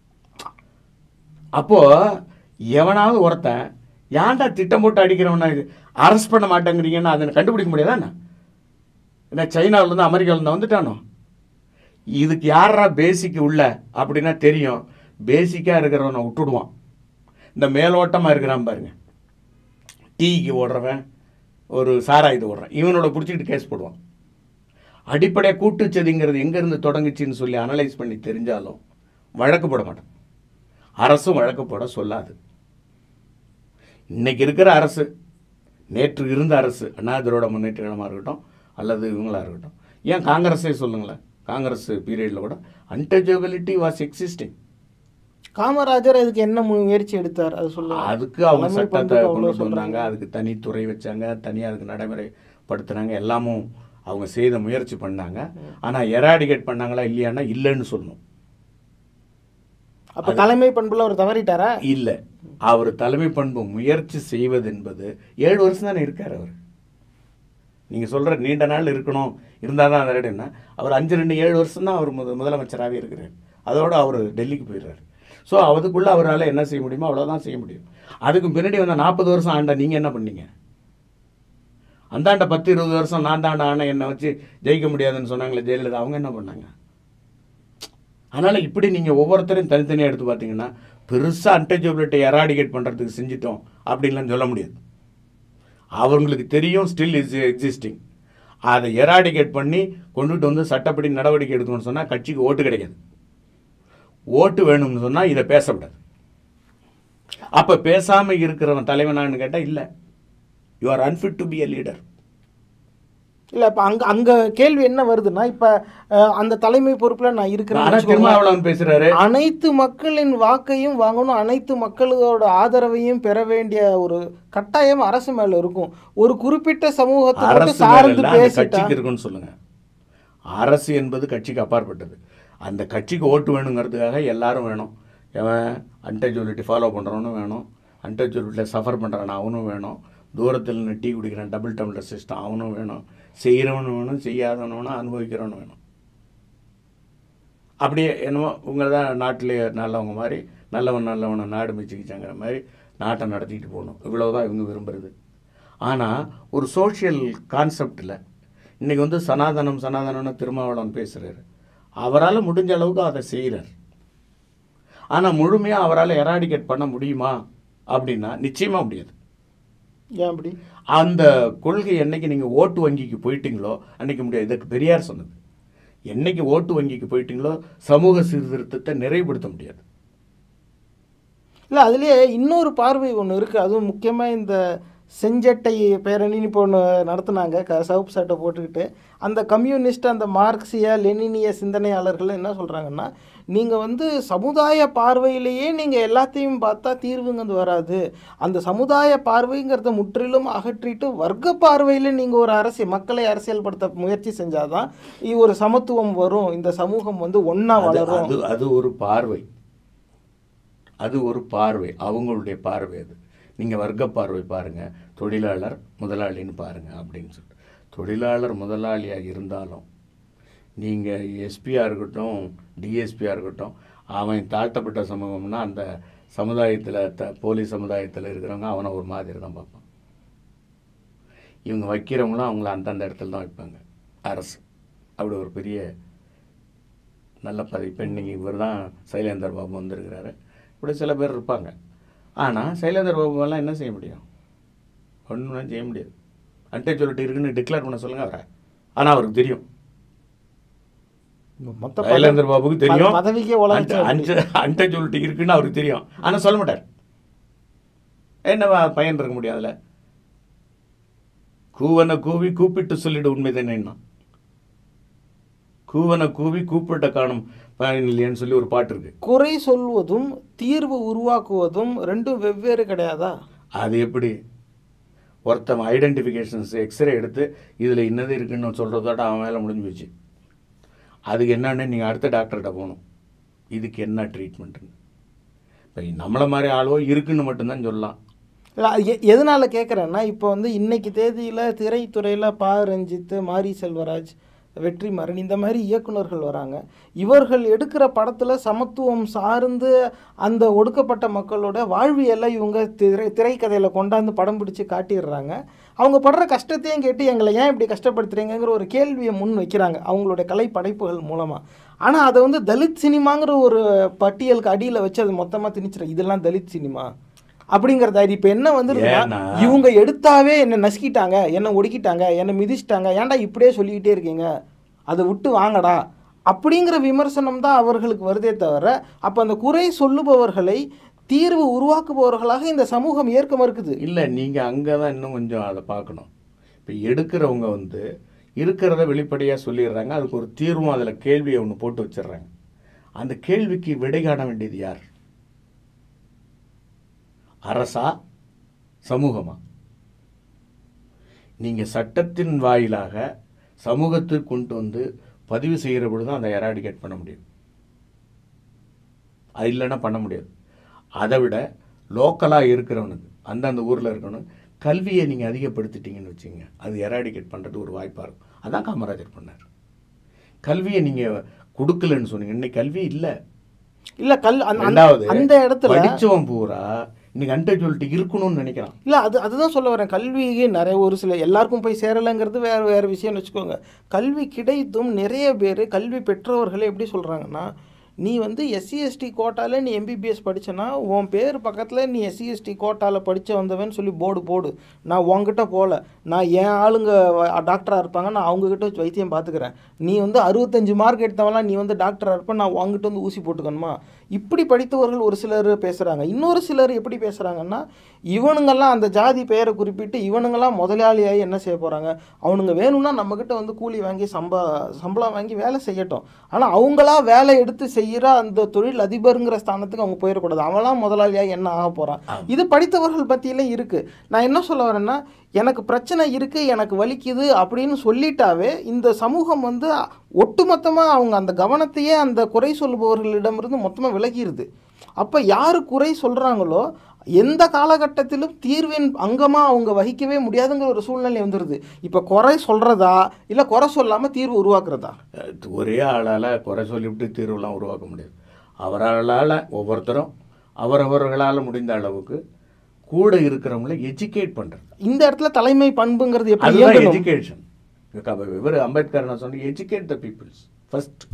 அப்போ எவனாவது ஒருத்தன் ஏன்டா திட்டம் போட்டு அடிக்கிறவனா இது அரெஸ்ட் பண்ண மாட்டேங்கிறீங்கன்னா அதை கண்டுபிடிக்க முடியாதா என்ன என்ன சைனாவிலேருந்து அமெரிக்காவிலேருந்து வந்துட்டானோ இதுக்கு யாரா பேசிக் உள்ள அப்படின்னா தெரியும் பேசிக்காக இருக்கிறவனை விட்டுடுவான் இந்த மேலோட்டமாக இருக்கிறான் பாருங்க டீக்கு ஓடுறவன் ஒரு சாராயத்து ஓடுறான் இவனோட பிடிச்சிக்கிட்டு கேஸ் போடுவான் அடிப்படை கூட்டுச்சதிங்கிறது எங்கேருந்து தொடங்குச்சின்னு சொல்லி அனலைஸ் பண்ணி தெரிஞ்சாலும் வழக்கு போட மாட்டான் அரசும் வழக்கு போட சொல்லாது இன்னைக்கு இருக்கிற அரசு நேற்று இருந்த அரசு அண்ணா திராவிட முன்னேற்ற கழகமாக இருக்கட்டும் அல்லது இவங்களா இருக்கட்டும் ஏன் காங்கிரஸே சொல்லுங்களேன் காங்கிரஸ் பீரியடில் கூட அன்டச்சபிலிட்டி வாஸ் எக்ஸிஸ்டிங் காமராஜர் இதுக்கு என்ன மு- முயற்சி எடுத்தார் அது சொல்லுங்க அதுக்கு அவங்க தலைமை சட்டத்தை பண்புக்கு அவ்வளவு கொண்டு வந்தாங்க சொல்றாங்க. அதுக்கு தனி துறை வச்சாங்க தனியாக அதுக்கு நடைமுறைப்படுத்துனாங்க எல்லாமும் அவங்க செய்த முயற்சி பண்ணாங்க ஆனால் எராடிகேட் பண்ணாங்களா இல்லையான்னா இல்லைன்னு சொல்லணும் அப்ப தலைமை பண்புல அவர் தவறிட்டாரா இல்லை அவர் தலைமை பண்பு முயற்சி செய்வது என்பது ஏழு வருஷம் தானே இருக்கார் அவர் நீங்கள் சொல்கிற நீண்ட நாள் இருக்கணும் இருந்தால் தான் அந்த ரெண்டுன்னா அவர் அஞ்சு ரெண்டு ஏழு வருஷம் தான் அவர் முத முதலமைச்சராகவே இருக்கிறார் அதோட அவர் டெல்லிக்கு போயிடுறாரு ஸோ அதுக்குள்ளே அவரால் என்ன செய்ய முடியுமோ அவ்வளோதான் செய்ய முடியும் அதுக்கு பின்னாடி வந்த நாற்பது வருஷம் ஆண்டா நீங்கள் என்ன பண்ணீங்க அந்தாண்ட பத்து இருபது வருஷம் நான் தாண்ட ஆன என்னை வச்சு ஜெயிக்க முடியாதுன்னு சொன்னாங்களே ஜெயலலிதா அவங்க என்ன பண்ணாங்க அதனால் இப்படி நீங்கள் ஒவ்வொருத்தரையும் தனித்தனியாக எடுத்து பார்த்தீங்கன்னா பெருசாக அன்டச்சபிலிட்டி எராடிகேட் பண்ணுறதுக்கு செஞ்சிட்டோம் அப்படின்லாம் சொல்ல முடியாது அவங்களுக்கு தெரியும் ஸ்டில் இஸ் எக்ஸிஸ்டிங் அதை எராடிகேட் பண்ணி கொண்டுட்டு வந்து சட்டப்படி நடவடிக்கை எடுக்கணும்னு சொன்னால் கட்சிக்கு ஓட்டு கிடைக்காது ஓட்டு வேணும்னு சொன்னால் இதை பேசக்கூடாது அப்போ பேசாமல் இருக்கிறவன் தலைவனான்னு கேட்டால் இல்லை you are unfit to be a leader இல்ல இப்ப அங்க அங்க கேள்வி என்ன வருதுன்னா இப்ப அஹ், அந்த தலைமை பொறுப்புல நான் இருக்கிறேன்னு ஆனால் வச்சுக்கோங்க. திருமாவளவன் பேசுகிறாரு அனைத்து மக்களின் வாக்கையும் வாங்கணும் அனைத்து மக்களோட ஆதரவையும் பெற வேண்டிய ஒரு கட்டாயம் அரசு மேல இருக்கும் ஒரு குறிப்பிட்ட சமூகத்தை மட்டும் அரசு மேல சார்ந்து இல்ல, அந்த பேசிட்டா கட்சிக்கு இருக்குன்னு சொல்லுங்க அரசு என்பது கட்சிக்கு அப்பாற்பட்டது அந்த கட்சிக்கு ஓட்டு வேணுங்கிறதுக்காக எல்லாரும் வேணும் எவன் அன்டெஜுவலிட்டி ஃபாலோ பண்ணுறவனும் வேணும் அன்டச்சபிள் வீட்டில் சஃபர் பண்ணுறான் அவனும் வேணும் தூரத்தில் நின்று டீ குடிக்கிறான் டபுள் டம்ளர் சிஸ்டம் அவனும் வேணும் செய்கிறவனும் வேணும் செய்யாதவனும் வேணும் அனுபவிக்கிறவனும் வேணும் அப்படியே என்னமோ உங்களை தான் நாட்டிலேயே நல்லவங்க மாதிரி நல்லவன் நல்லவனை நாடு மிச்சிக்கிச்சாங்கிற மாதிரி நாட்டை நடத்திட்டு போகணும் இவ்வளவுதான் இவங்க விரும்புறது ஆனால் ஒரு சோஷியல் கான்செப்டில் இன்றைக்கி வந்து சனாதனம் சனாதனம்னு திருமாவளவன் பேசுகிறாரு அவரால் முடிஞ்ச அளவுக்கு அதை செய்கிறார் ஆனால் முழுமையாக அவரால் எராடிகேட் பண்ண முடியுமா அப்படின்னா நிச்சயமாக முடியாது ஏன் அப்படி அந்த கொள்கை என்னைக்கு நீங்கள் ஓட்டு வங்கிக்கு போயிட்டீங்களோ அன்னைக்கு முடியாது இதுக்கு பெரியார் சொன்னது என்னைக்கு ஓட்டு வங்கிக்கு போயிட்டீங்களோ சமூக சீர்திருத்தத்தை நிறைவுபடுத்த முடியாது இல்லை அதுலேயே இன்னொரு பார்வை ஒன்று இருக்குது அதுவும் முக்கியமாக இந்த செஞ்சட்டை பேரணின்னு இப்போ ஒன்று நடத்துனாங்க க சவுப்பு சட்டை போட்டுக்கிட்டு அந்த கம்யூனிஸ்ட் அந்த மார்க்சிய லெனினிய சிந்தனையாளர்கள் என்ன சொல்கிறாங்கன்னா நீங்கள் வந்து சமுதாய பார்வையிலேயே நீங்கள் எல்லாத்தையும் பார்த்தா தீர்வுங்கிறது வராது அந்த சமுதாய பார்வைங்கிறத முற்றிலும் அகற்றிட்டு வர்க்க பார்வையில் நீங்கள் ஒரு அரசியல் மக்களை அரசியல்படுத்த முயற்சி செஞ்சாதான் இ- ஒரு சமத்துவம் வரும் இந்த சமூகம் வந்து ஒன்றா அது வளரும் அது அது ஒரு பார்வை அது ஒரு பார்வை அவங்களுடைய பார்வை அது நீங்கள் வர்க்க பார்வை பாருங்கள் தொழிலாளர் முதலாளின்னு பாருங்கள் அப்படின்னு சொல்லிட்டு தொழிலாளர் முதலாளியாக இருந்தாலும் நீங்கள் எஸ்பியாக இருக்கட்டும் டிஎஸ்பியாக இருக்கட்டும் அவன் தாழ்த்தப்பட்ட சமூகம்னா அந்த சமுதாயத்தில் த போலி சமுதாயத்தில் இருக்கிறவங்க அவனை ஒரு மாதிரி தான் பார்ப்பான் இவங்க வைக்கிறவங்களும் அவங்கள அந்தந்த இடத்துல தான் வைப்பாங்க அரசு அப்படி ஒரு பெரிய நல்ல பதவி இப்போ இன்னைக்கு இவர் தான் சைலேந்தர் பாபு வந்திருக்கிறாரு இப்படி சில பேர் இருப்பாங்க ஆனால் சைலேந்தர் பாபுவெல்லாம் என்ன செய்ய முடியும் ஒன்றும் செய்ய முடியாது அன்டே சொல்லிட்டு இருக்குன்னு டிக்ளேர் பண்ண சொல்லுங்க அவரை ஆனால் அவருக்கு தெரியும் மொத்த சைலேந்தர் பாபுக்கு தெரியும் பதவிக்கே உலகத்தை அஞ்சு அன்டே சொல்லிட்டு இருக்குன்னு அவருக்கு தெரியும் ஆனால் சொல்ல மாட்டார் என்ன வா- பயன் இருக்க முடியும் அதில் கூவனை கூவி கூப்பிட்டு சொல்லிடு உண்மைதானே கூவனை கூவி கூப்பிட்ட காணும் பயன் இல்லையேன்னு சொல்லி ஒரு பாட்டு இருக்கு குறை சொல்வதும் தீர்வு உருவாக்குவதும் ரெண்டும் வெவ்வேறு கிடையாதா அது எப்படி ஒருத்தன் ஐடென்டிஃபிகேஷன்ஸ் எக்ஸ்ரே எடுத்து இதில் இன்னது இருக்குன்னு சொல்கிறதோட அவன் வேலை முடிஞ்சு போச்சு அதுக்கு என்னன்னு நீங்கள் அடுத்த டாக்டர்கிட்ட போகணும் இதுக்கு என்ன ட்ரீட்மெண்ட்டுன்னு இப்போ நம்மளை மாதிரி ஆளோ இருக்குன்னு மட்டும்தான் சொல்லலாம் இல்ல, அது எ- எதனால கேட்குறேன்னா இப்போ வந்து இன்னைக்கு தேதியில் திரைத்துறையில் பா ரஞ்சித் மாரி செல்வராஜ் வெற்றிமாறன் இந்த மாதிரி இயக்குனர்கள் வராங்க இவர்கள் எடுக்கிற படத்தில் சமத்துவம் சார்ந்து அந்த ஒடுக்கப்பட்ட மக்களோட வாழ்வியலை இவங்க திரை திரைக்கதையில் கொண்டாந்து படம் பிடிச்சு காட்டிடுறாங்க அவங்க படுற கஷ்டத்தையும் கேட்டு எங்களை ஏன் இப்படி கஷ்டப்படுத்துறீங்கங்கிற ஒரு கேள்வியை முன் வைக்கிறாங்க அவங்களுடைய கலை படைப்புகள் மூலமாக ஆனால் அதை வந்து தலித் சினிமாங்கிற ஒரு பட்டியலுக்கு அடியில் வச்சு அது மொத்தமாக திணிச்சிடும் இதெல்லாம் தலித் சினிமா அப்படிங்கிறது அது இப்போ என்ன வந்து ஏன்னா? இவங்க எடுத்தாவே என்னை நசுக்கிட்டாங்க என்னை ஒடுக்கிட்டாங்க என்னை மிதிச்சிட்டாங்க ஏன்டா இப்படியே சொல்லிக்கிட்டே இருக்கீங்க அதை விட்டு வாங்கடா அப்படிங்கிற விமர்சனம் தான் அவர்களுக்கு வருதே தவிர அப்போ அந்த குறை சொல்லுபவர்களை தீர்வு உருவாக்குபவர்களாக இந்த சமூகம் ஏற்க மறுக்குது இல்லை நீங்கள் அங்கே தான் இன்னும் கொஞ்சம் அதை பார்க்கணும் இப்போ எடுக்கிறவங்க வந்து இருக்கிறத வெளிப்படையாக சொல்லிடுறாங்க அதுக்கு ஒரு தீர்வும் அதில் கேள்வியை ஒன்று போட்டு வச்சிடுறாங்க அந்த கேள்விக்கு விடை காண வேண்டியது யார் அரசா சமூகமா நீங்கள் சட்டத்தின் வாயிலாக சமூகத்துக்கு கொண்டு வந்து பதிவு செய்கிற பொழுது தான் அதை எராடிகேட் பண்ண முடியும் அது இல்லைன்னா பண்ண முடியாது அதை விட லோக்கலாக இருக்கிறவனுக்கு அந்தந்த ஊரில் இருக்கணும் கல்வியை நீங்கள் அதிகப்படுத்திட்டீங்கன்னு வச்சுங்க அது எராடிகேட் பண்ணுறது ஒரு வாய்ப்பாக இருக்கும் அதான் காமராஜர் பண்ணார் கல்வியை நீங்கள் கொடுக்கலன்னு சொன்னீங்க இன்னைக்கு கல்வி இல்லை இல்ல கல் அந்த- அந்த- ரெண்டாவது அந்த இடத்துல படிச்சவன் பூரா இன்னைக்கு அன்டெக்சுவலிட்டி இருக்கணும்னு நினைக்கிறான் இல்லை அது அதுதான் சொல்ல வரேன் கல்விக்கு நிறைய ஒரு சில எல்லாருக்கும் போய் சேரலைங்கிறது வேறு வேறு விஷயம்னு வச்சுக்கோங்க கல்வி கிடைத்தும் நிறைய பேர் கல்வி பெற்றவர்களே எப்படி சொல்கிறாங்கன்னா நீ வந்து எஸ்சி எஸ்டி கோட்டாவில் நீ எம்பிபிஎஸ் படிச்சனா உன் பேர் பக்கத்தில் நீ எஸ்சி எஸ்டி கோட்டாவில் படிச்ச வந்தவன் சொல்லி போர்டு போடு நான் உங்ககிட்ட போகல நான் என் ஆளுங்க டாக்டராக இருப்பாங்க நான் அவங்கக்கிட்ட வச்சு வைத்தியம் பார்த்துக்கிறேன் நீ வந்து அறுபத்தஞ்சு மார்க் எடுத்தவன்லாம் நீ வந்து டாக்டராக இருப்ப நான் உங்ககிட்ட வந்து ஊசி போட்டுக்கணுமா இப்படி படித்தவர்கள் ஒரு சிலர் பேசுகிறாங்க இன்னொரு சிலர் எப்படி பேசுகிறாங்கன்னா இவனுங்கெல்லாம் அந்த ஜாதி பெயரை குறிப்பிட்டு இவனுங்கெல்லாம் முதலாளியாகி என்ன செய்ய போகிறாங்க அவனுங்க வேணும்னா நம்மக்கிட்ட வந்து கூலி வாங்கி சம்பா சம்பளம் வாங்கி வேலை செய்யட்டும் ஆனால் அவங்களா வேலை எடுத்து செய்கிற அந்த தொழில் அதிபருங்கிற ஸ்தானத்துக்கு அவங்க போயிடக்கூடாது அவன்லாம் முதலாளியாக என்ன ஆக போகிறான் இது படித்தவர்கள் பற்றியிலும் இருக்குது நான் என்ன சொல்ல வரேன்னா எனக்கு பிரச்சனை இருக்குது எனக்கு வலிக்குது அப்படின்னு சொல்லிட்டாவே இந்த சமூகம் வந்து ஒட்டுமொத்தமாக அவங்க அந்த கவனத்தையே அந்த குறை சொல்லுபவர்களிடமிருந்து மொத்தமாக விலகிருது அப்போ யார் குறை சொல்கிறாங்களோ எந்த காலகட்டத்திலும் தீர்வின் அங்கமாக அவங்க வகிக்கவே முடியாதுங்கிற ஒரு சூழ்நிலை வந்துடுது இப்போ குறை சொல்கிறதா இல்லை குறை சொல்லாமல் தீர்வு உருவாக்குறதா அஹ் ஒரே ஆளால் குறை சொல்லிவிட்டு தீர்வுலாம் உருவாக்க முடியாது அவரால் ஒவ்வொருத்தரும் அவரவர்களால் முடிந்த அளவுக்கு கூட இருக்கிறவங்கள எஜுகேட் பண்ணுறது இந்த இடத்துல தலைமை பண்புங்கிறது எப்படி அதுதான் இயங்கணும் எஜுகேஷன் இவர் அம்பேத்கர் நான் சொன்னேன் எஜுகேட் த பீப்புள்ஸ் ஃபர்ஸ்ட்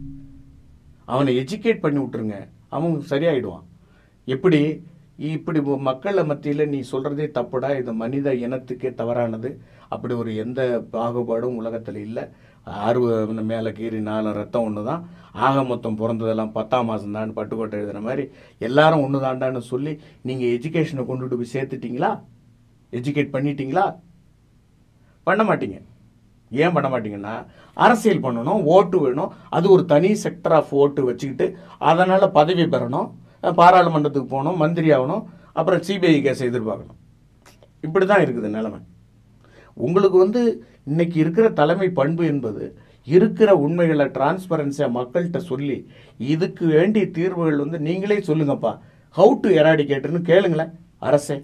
அவனை எஜுகேட் பண்ணி விட்டுருங்க அவன் சரியாயிடுவான் எப்படி இப்படி ஒ- மக்கள் மத்தியில் நீ சொல்கிறதே தப்புடா இது மனித இனத்துக்கே தவறானது அப்படி ஒரு எந்த பாகுபாடும் உலகத்தில் இல்லை ஆறு மேலே கீறி நாலு ரத்தம் ஒன்று தான் ஆக மொத்தம் பிறந்ததெல்லாம் பத்தாம் மாதம் தான் பட்டுக்கோட்டை எழுதுன மாதிரி எல்லாரும் ஒன்று தாண்டான்னு சொல்லி நீங்கள் எஜுகேஷனை கொண்டுட்டு போய் சேர்த்துட்டீங்களா எஜுகேட் பண்ணிட்டீங்களா பண்ண மாட்டீங்க ஏன் பண்ண மாட்டீங்கன்னா அரசியல் பண்ணணும் ஓட்டு வேணும் அது ஒரு தனி செக்டர் ஆஃப் ஓட்டு வச்சுக்கிட்டு அதனால் பதவி பெறணும் அஹ் பாராளுமன்றத்துக்கு போகணும் மந்திரி ஆகணும் அப்புறம் சிபிஐ கேஸை எதிர்பார்க்கணும் இப்படி தான் இருக்குது நிலைமை உங்களுக்கு வந்து இன்னைக்கு இருக்கிற தலைமை பண்பு என்பது இருக்கிற உண்மைகளை டிரான்ஸ்பரன்சியாக மக்கள்கிட்ட சொல்லி இதுக்கு வேண்டிய தீர்வுகள் வந்து நீங்களே சொல்லுங்கப்பா ஹவு டு எராடிகேட்னு கேளுங்களேன் அரசே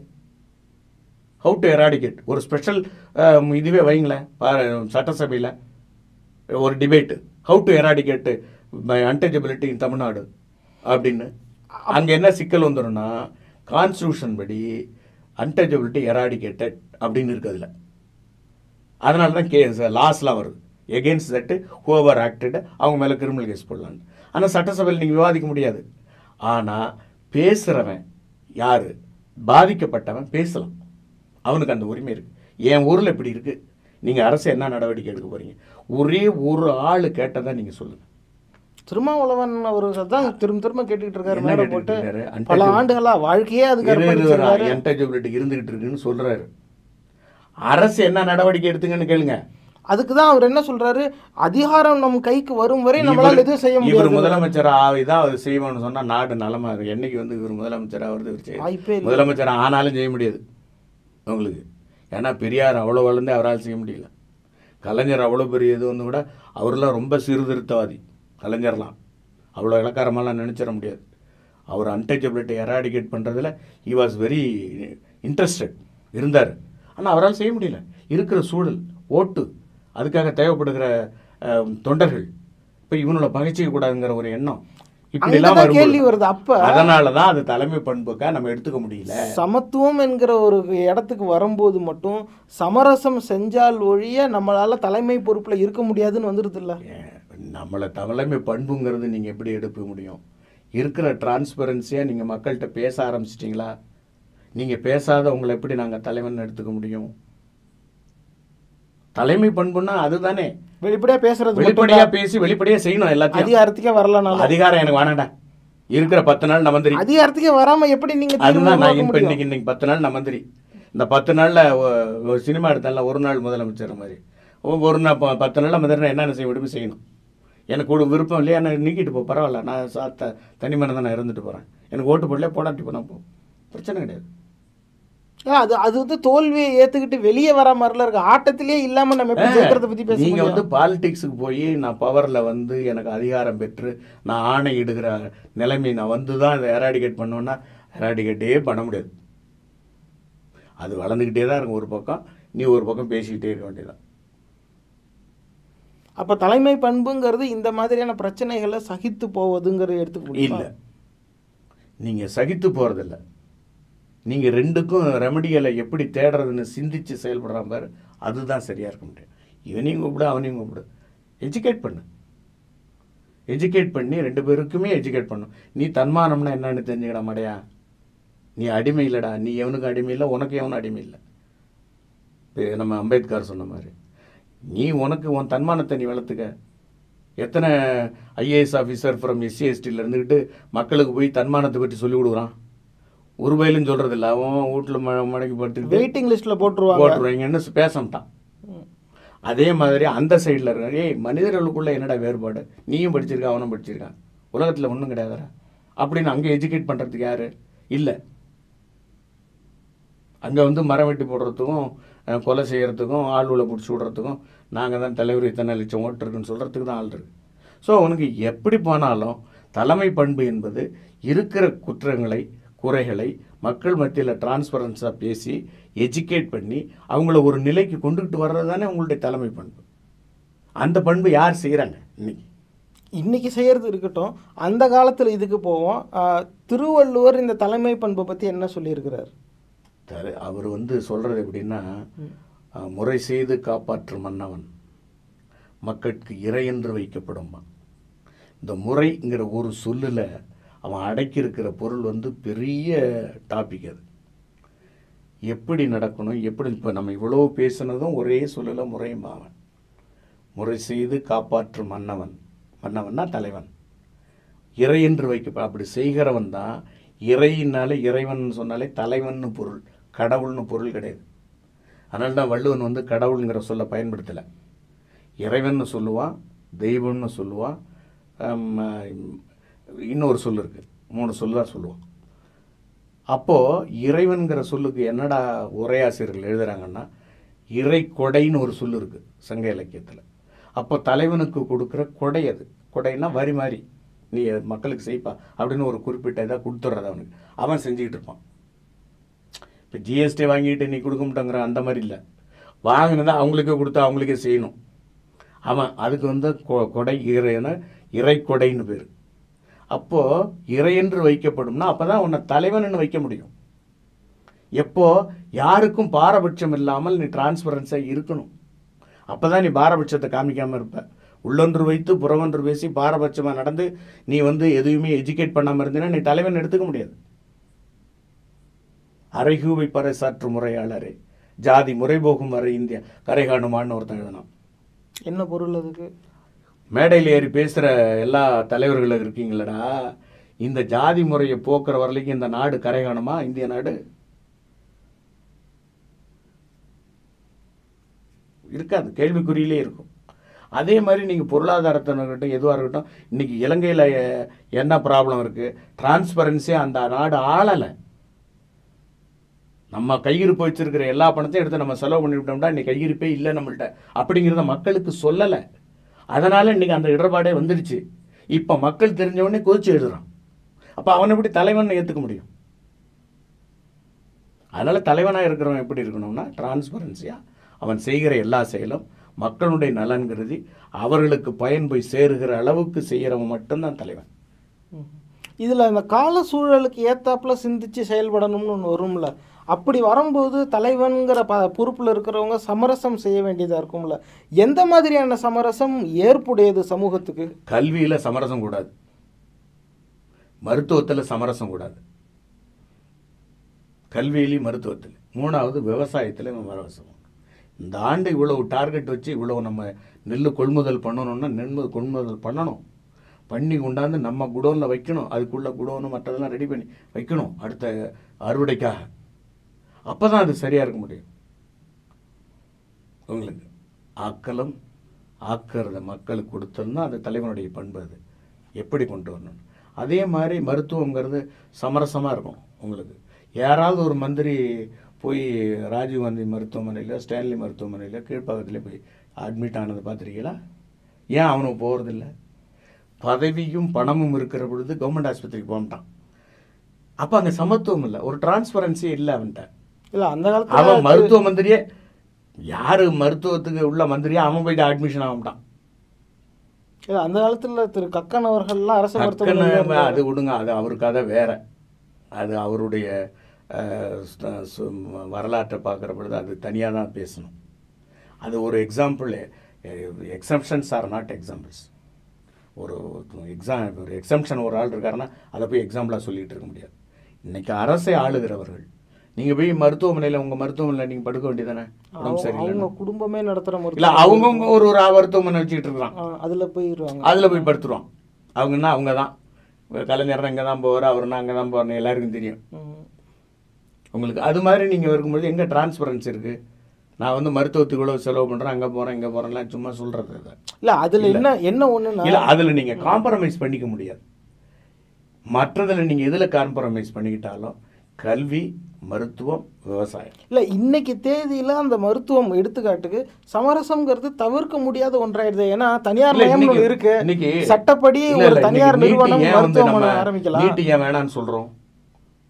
ஹவு டு எராடிகேட் ஒரு ஸ்பெஷல் இதுவே வைங்களேன் சட்டசபையில் ஒரு டிபேட்டு ஹவு டு எராடிகேட்டு அன்டச்சபிலிட்டி இன் தமிழ்நாடு அப்படின்னு அங்கே என்ன சிக்கல் வந்துடும்னா கான்ஸ்டியூஷன் படி அன்டச்சபிலிட்டி எராடிகேட்டட் அப்படின்னு இருக்கு அதில் அதனால தான் கே லாஸ்லாம் வருது எகெயின்ஸ்ட் தட்டு ஹூவர் ஆக்டட் அவங்க மேலே கிரிமினல் கேஸ் போடலான்னு ஆனால் சட்டசபையில் நீங்கள் விவாதிக்க முடியாது ஆனால் பேசுகிறவன் யார் பாதிக்கப்பட்டவன் பேசலாம் அவனுக்கு அந்த உரிமை இருக்குது என் ஊரில் இப்படி இருக்குது நீங்கள் அரசு என்ன நடவடிக்கை எடுக்க போகிறீங்க ஒரே ஒரு ஆள் கேட்டதான் நீங்கள் சொல்லுங்கள் திருமாவளவன் அவர்கள் தான் திரும்ப திரும்ப கேட்டுக்கிட்டு இருக்காரு என்ன மேடை கேட்டுக்கிட்டு போட்டு இருக்காரு? பல Untouchable. ஆண்டுகளா வாழ்க்கையே அதுக்கு அர்ப்பணிச்சிருக்காரு என்டச்சபிலிட்டி இருந்துகிட்டு இருக்குன்னு சொல்றாரு அரசு என்ன நடவடிக்கை எடுத்துங்கன்னு கேளுங்க அதுக்கு தான் அவர் என்ன சொல்றாரு அதிகாரம் நம் கைக்கு வரும் வரை நம்மளால இவர் எதுவும் செய்ய இவர் முடியாது முதலமைச்சர் இதான் அவர் செய்வோம்னு சொன்னா நாடு நலமா இருக்கு என்னைக்கு வந்து இவர் முதலமைச்சர் ஆகிறது இவர் செய்ய வாய்ப்பே இல்லை. முதலமைச்சர் ஆனாலும் செய்ய முடியாது உங்களுக்கு ஏன்னா பெரியார் அவ்வளோ வளர்ந்து அவரால் செய்ய முடியல கலைஞர் அவ்வளோ பெரிய இது வந்து கூட அவர்லாம் ரொம்ப சீர்திருத்தவாதி கலைஞர்லாம் அவ்வளோ இலக்காரமெல்லாம் நினச்சிட முடியாது அவர் அன்டச்சபிலிட்டி எராடிகேட் பண்ணுறதுல he வாஸ் வெரி இன்ட்ரெஸ்டட் இருந்தார் ஆனால் அவரால் செய்ய முடியல இருக்கிற சூழல் ஓட்டு அதுக்காக தேவைப்படுகிற அஹ், தொண்டர்கள் இப்போ இவனோட பகைச்சிக்க கூடாதுங்கிற ஒரு எண்ணம் இப்படி எல்லாம் அங்கதான் கேள்வி வரும்போது வருது அப்ப அதனால தான் அது தலைமை பண்புக்கா நம்ம எடுத்துக்க முடியல சமத்துவம் என்கிற ஒரு இடத்துக்கு வரும்போது மட்டும் சமரசம் செஞ்சால் ஒழிய நம்மளால தலைமை பொறுப்புல இருக்க முடியாதுன்னு வந்துருது இல்ல ஏன், நம்மளை தலைமை பண்புங்கிறது நீங்கள் எப்படி எடுக்க முடியும் இருக்கிற டிரான்ஸ்பரன்சியாக நீங்கள் மக்கள்கிட்ட பேச ஆரம்பிச்சிட்டிங்களா நீங்கள் பேசாத உங்களை எப்படி நாங்கள் தலைவன் எடுத்துக்க முடியும் தலைமை பண்புன்னா அதுதானே வெளிப்படையா பேசுறது வெளிப்படையாக மட்டும் பேசி வெளிப்படையாக செய்யணும் எல்லாத்தையும் அதிகாரத்துக்கே வரலனாலும் அதிகாரம் எனக்கு வேணாண்டா இருக்கிற பத்து நாள் நான் மந்திரி அதிகாரத்துக்கே வராம எப்படி நீங்க தீர்வு அதுதான் நான் உருவாக்க இப்போ முடியும்? இன்னைக்கு இன்னைக்கு பத்து நாள் நான் மந்திரி இந்த பத்து நாளில் ஒரு சினிமா எடுத்தால ஒரு நாள் முதலமைச்சர் மாதிரி ஒ- ஒரு நாள் ப- பத்து நாளில் மந்திரி என்னென்ன செய்ய முடியுமோ செய்யணும் எனக்கு ஒரு விருப்பம் இல்லையா நான் நீக்கிட்டு போ பரவாயில்ல நான் சா த தனி மனிதன் நான் இருந்துட்டு போகிறேன் எனக்கு ஓட்டு போடல போடாட்டி போனா போ பிரச்சனை கிடையாது ஏன் அது அது வந்து தோல்வியை ஏத்துக்கிட்டு வெளியே வர மாதிரில இருக்கு ஆட்டத்திலேயே இல்லாம நம்ம எப்படி ஜெயிக்கிறத பத்தி பேச நீங்கள் வந்து முடியும் பாலிடிக்ஸுக்கு போய் நான் பவரில் வந்து எனக்கு அதிகாரம் பெற்று நான் ஆணையிடுகிற நிலைமை நான் வந்து தான் இதை எராடிகேட் பண்ணோன்னா எராடிகேட்டே பண்ண முடியாது அது வளர்ந்துக்கிட்டே தான் இருக்கும் ஒரு பக்கம் நீ ஒரு பக்கம் பேசிக்கிட்டே இருக்க வேண்டியதான் அப்ப தலைமை பண்புங்கிறது இந்த மாதிரியான பிரச்சனைகளை சகித்து போவதுங்கிறது எடுத்துக்க முடியுமா இல்லை நீங்கள் சகித்து போகிறதில்ல நீங்கள் ரெண்டுக்கும் ரெமடிகளை எப்படி தேடுறதுன்னு சிந்திச்சு செயல்படுற பாரு அதுதான் சரியாக இருக்க முடியும் இவனையும் கூப்பிடு அவனையும் கூப்பிடு எஜுகேட் பண்ணு எஜுகேட் பண்ணி ரெண்டு பேருக்குமே எஜுகேட் பண்ணும் நீ தன்மானம்னா என்னன்னு தெரிஞ்சுக்கடா மடையா நீ அடிமை இல்லைடா நீ எவனுக்கு அடிமை இல்லை உனக்கு எவனும் அடிமை இல்லை இப்போ நம்ம அம்பேத்கர் சொன்ன மாதிரி நீ உனக்கு உன் தன்மானத்தை நீ வளர்த்துக்க எத்தனை ஐஏஎஸ் ஆஃபீஸர் ஃப்ரம் எஸ்சி எஸ்டியில் இருந்துக்கிட்டு மக்களுக்கு போய் தன்மானத்தை பற்றி சொல்லி கொடுக்குறான் ஒரு வயலும் சொல்கிறது இல்லை அவன் வீட்டில் ம மடக்கி படுத்துக்கிட்டு வெயிட்டிங் லிஸ்ட்ல போட்டுருவாங்க போட்டுருவாங்கன்னு பேசமாட்டான் அதே மாதிரி அந்த சைடில் இருக்க ஏய் மனிதர்களுக்குள்ள என்னடா வேறுபாடு நீயும் படிச்சிருக்க அவனும் படிச்சிருக்கான் உலகத்தில் ஒன்றும் கிடையாதுடா அப்படின்னு அங்கே எஜுகேட் பண்ணுறதுக்கு யார் இல்லை அங்கே வந்து மரம் வெட்டி போடுறதுக்கும் அஹ், கொலை செய்கிறதுக்கும் ஆள் உள்ள பிடிச்சி விடுறதுக்கும் நாங்கள் தான் தலைவர் இத்தனை லட்சம் ஓட்டு இருக்குன்னு சொல்கிறதுக்கு தான் ஆள் இருக்கு ஸோ உனக்கு எப்படி போனாலும் தலைமை பண்பு என்பது இருக்கிற குற்றங்களை குறைகளை மக்கள் மத்தியில் டிரான்ஸ்பரன்ஸாக பேசி எஜுகேட் பண்ணி அவங்கள ஒரு நிலைக்கு கொண்டுகிட்டு வர்றது தானே உங்களுடைய தலைமை பண்பு அந்த பண்பு யார் செய்கிறாங்க இன்னைக்கு இன்னைக்கு செய்யறது இருக்கட்டும் அந்த காலத்தில் இதுக்கு போவோம் ஆஹ், திருவள்ளுவர் இந்த தலைமை பண்பை பற்றி என்ன சொல்லியிருக்கிறார் தரு- அவர் வந்து சொல்கிறது எப்படின்னா அஹ், முறை செய்து காப்பாற்றும் மன்னவன் மக்களுக்கு இறை என்று வைக்கப்படும் இந்த முறைங்கிற ஒரு சொல்லில் அவன் அடக்கி இருக்கிற பொருள் வந்து பெரிய டாபிக் அது எப்படி நடக்கணும் எப்படி இப்போ நம்ம இவ்வளோ பேசுனதும் ஒரே சொல்லில் முறையும் அவன் முறை செய்து காப்பாற்றும் மன்னவன் மன்னவன்னா தலைவன் இறை என்று வைக்க அப்படி செய்கிறவன் தான் இறையினாலே இறைவன் சொன்னாலே தலைவன்னு பொருள் கடவுள்னு பொருள் கிடையாது அதனால தான் வள்ளுவன் வந்து கடவுளுங்கிற சொல்ல பயன்படுத்தலை இறைவன்னு சொல்லுவான் தெய்வம்னு சொல்லுவான் ஆம், இன்னொரு சொல் இருக்குது மூணு சொல்லு தான் சொல்லுவான் அப்போது இறைவன்கிற சொல்லுக்கு என்னடா உரையாசிரியர்கள் எழுதுறாங்கன்னா இறை கொடைன்னு ஒரு சொல்லு இருக்குது சங்க இலக்கியத்தில் அப்போ தலைவனுக்கு கொடுக்குற கொடை அது கொடைன்னா வரி மாதிரி நீ அது மக்களுக்கு செய்ப்பா அப்படின்னு ஒரு குறிப்பிட்ட இதாக கொடுத்துட்றது அவனுக்கு அவன் செஞ்சுக்கிட்டு இருப்பான் இப்போ ஜிஎஸ்டி வாங்கிட்டு நீ கொடுக்க மாட்டேங்கிற அந்த மாதிரி இல்லை வாங்கினதை அவங்களுக்கே கொடுத்து அவங்களுக்கே செய்யணும் அவன் அதுக்கு வந்து கொ- கொடை இறைன இறை கொடைன்னு பேர் அப்போது இறையென்று வைக்கப்படும்னா அப்போ தான் உன்னை தலைவன்னு வைக்க முடியும் எப்போ யாருக்கும் பாரபட்சம் இல்லாமல் நீ டிரான்ஸ்பரன்ஸாக இருக்கணும் அப்போ தான் நீ பாரபட்சத்தை காமிக்காமல் இருப்ப உள்ளொன்று வைத்து புறமொன்று பேசி பாரபட்சமாக நடந்து நீ வந்து எதுவுமே எஜுகேட் பண்ணாமல் இருந்தீன்னா நீ தலைவன் எடுத்துக்க முடியாது அரைகூவை பறைசாற்று முறையாளரே ஜாதி முறை போகும் வரை இந்தியா கரை காணுமான்னு ஒருத்தன் எழுதினான் என்ன பொருள் அதுக்கு மேடையில் ஏறி பேசுகிற எல்லா தலைவர்களும் இருக்கீங்களடா இந்த ஜாதி முறையை போக்குற வரலைக்கும் இந்த நாடு கரை காணுமா இந்திய நாடு இருக்காது கேள்விக்குறியிலே இருக்கும் அதே மாதிரி நீங்கள் பொருளாதாரத்தை இருக்கட்டும் எதுவாக இருக்கட்டும் இன்னைக்கு இலங்கையில் என்ன ப்ராப்ளம் இருக்குது டிரான்ஸ்பரன்சி அந்த நாடு ஆளலை நம்ம கையிருப்பு வச்சிருக்கிற எல்லா பணத்தையும் எடுத்து நம்ம செலவு பண்ணிவிட்டோம்னா இன்னைக்கு கையிருப்பே இல்லை நம்மள்ட்ட அப்படிங்கிறத மக்களுக்கு சொல்லலை அதனால இன்னைக்கு அந்த இடர்பாடே வந்துடுச்சு இப்போ மக்கள் தெரிஞ்ச உடனே கொதிச்சு எழுதுறான் அப்போ அவனை எப்படி தலைவன் ஏற்றுக்க முடியும் அதனால தலைவனாக இருக்கிறவன் எப்படி இருக்கணும்னா டிரான்ஸ்பரன்சியாக அவன் செய்கிற எல்லா செயலும் மக்களுடைய நலன் கருதி அவர்களுக்கு பயன் போய் சேருகிற அளவுக்கு செய்கிறவன் மட்டும்தான் தலைவன் இதில் இந்த கால சூழலுக்கு ஏத்தாப்புல சிந்திச்சு செயல்படணும்னு ஒன்று வரும்ல அப்படி வரும்போது தலைவன்கிற ப பொறுப்பில் இருக்கிறவங்க சமரசம் செய்ய வேண்டியதாக இருக்கும்ல எந்த மாதிரியான சமரசம் ஏற்புடையது சமூகத்துக்கு கல்வியில் சமரசம் கூடாது மருத்துவத்தில் சமரசம் கூடாது கல்வியிலையும் மருத்துவத்தில் மூணாவது விவசாயத்தில் சமரசம் இந்த ஆண்டு இவ்வளவு டார்கெட் வச்சு இவ்வளவு நம்ம நெல் கொள்முதல் பண்ணணும்னா நெல் கொள்முதல் பண்ணணும் பண்ணி கொண்டாந்து நம்ம குடோனில் வைக்கணும் அதுக்குள்ள குடோனு மற்றதெல்லாம் ரெடி பண்ணி வைக்கணும் அடுத்த அறுவடைக்காக அப்போ தான் அது சரியாக இருக்க முடியும் உங்களுக்கு ஆக்கலும் ஆக்கிறத மக்களுக்கு கொடுத்தோம்னா அது தலைவனுடைய பண்பு அது எப்படி கொண்டு வரணும் அதே மாதிரி மருத்துவங்கிறது சமரசமாக இருக்கும் உங்களுக்கு யாராவது ஒரு மந்திரி போய் ராஜீவ்காந்தி மருத்துவமனையில் ஸ்டான்லி மருத்துவமனையில் கீழ்ப்பாக்கத்தில் போய் அட்மிட் ஆனதை பார்த்துருக்கீங்களா ஏன் அவனுக்கு போகிறதில்ல பதவியும் பணமும் இருக்கிற பொழுது கவர்மெண்ட் ஆஸ்பத்திரிக்கு போகமாட்டான் அப்போ அங்கே சமத்துவம் இல்லை ஒரு டிரான்ஸ்பரன்சி இல்லை அவன்கிட்ட இல்லை அந்த அவன் காலத்தில் மருத்துவ மந்திரியே யாரு மருத்துவத்துக்கு உள்ள மந்திரியே அவன் போயிட்டு அட்மிஷன் ஆகமாட்டான் இல்லை அந்த காலத்தில் திரு கக்கன் அவர்கள்லாம் அரசு டக்குன்னு மருத்துவமனையில் அது விடுங்க அது அவர் கதை வேற அது அவருடைய அஹ், ச- சு- வரலாற்றை பார்க்குற பொழுது அது தனியாக தான் பேசணும் அது ஒரு example exemptions are not examples ஒரு எக்ஸாம் ஒரு எக்ஸம்ஷன் ஒரு ஆள் இருக்காருன்னா அதை போய் எக்ஸாம்பிளாக சொல்லிட்டு இருக்க முடியாது இன்னைக்கு அரசை ஆளுகிறவர்கள் நீங்கள் போய் மருத்துவமனையில் உங்கள் மருத்துவமனையில் நீங்கள் படுக்க வேண்டியதானே உடம்பு அவங்க சரியில்லைன்னா குடும்பமே நடத்துகிற இல்லை மருத்துவம் அவங்கவுங்க ஒரு ஒரு மருத்துவமனை வச்சுக்கிட்டு இருக்கிறான் அதில் போயிடுவாங்க அதில் போய் படுத்துருவான் அவங்கன்னா அவங்க தான் கலைஞர் இங்கே தான் போவார் அவருன்னா அங்கே தான் போவார்னு எல்லாருக்கும் தெரியும் ம். உங்களுக்கு அது மாதிரி நீங்கள் இருக்கும்பொழுது எங்கே டிரான்ஸ்பரன்ஸ் இருக்குது நான் வந்து மருத்துவத்துக்கு இவ்வளோ செலவு பண்ணுறேன் அங்கே போகிறேன் இங்கே போகிறேன்லாம் சும்மா சொல்கிறது அதை இல்ல அதுல என்ன என்ன ஒண்ணுன்னா இல்லை அதில் நீங்கள் காம்ப்ரமைஸ் பண்ணிக்க முடியாது மற்றதில் நீங்கள் எதில் காம்ப்ரமைஸ் பண்ணிக்கிட்டாலும் கல்வி மருத்துவம் விவசாயம் இல்ல இன்னைக்கு தேதியில அந்த மருத்துவம் எடுத்துக்காட்டுக்கு சமரசம்ங்கிறது தவிர்க்க முடியாத ஒன்றாயிடுது ஏன்னா தனியார் இல்ல, மயம் இன்னைக்கு- இருக்கு இன்னைக்கு- சட்டப்படி இல்ல, ஒரு இல்ல, தனியார் இன்னைக்கு நிறுவனம் நீட்டு ஏன் வந்து மருத்துவமனை நம்ம ஆரம்பிக்கலாம் நீட்டு ஏன் வேணாம்னு சொல்கிறோம்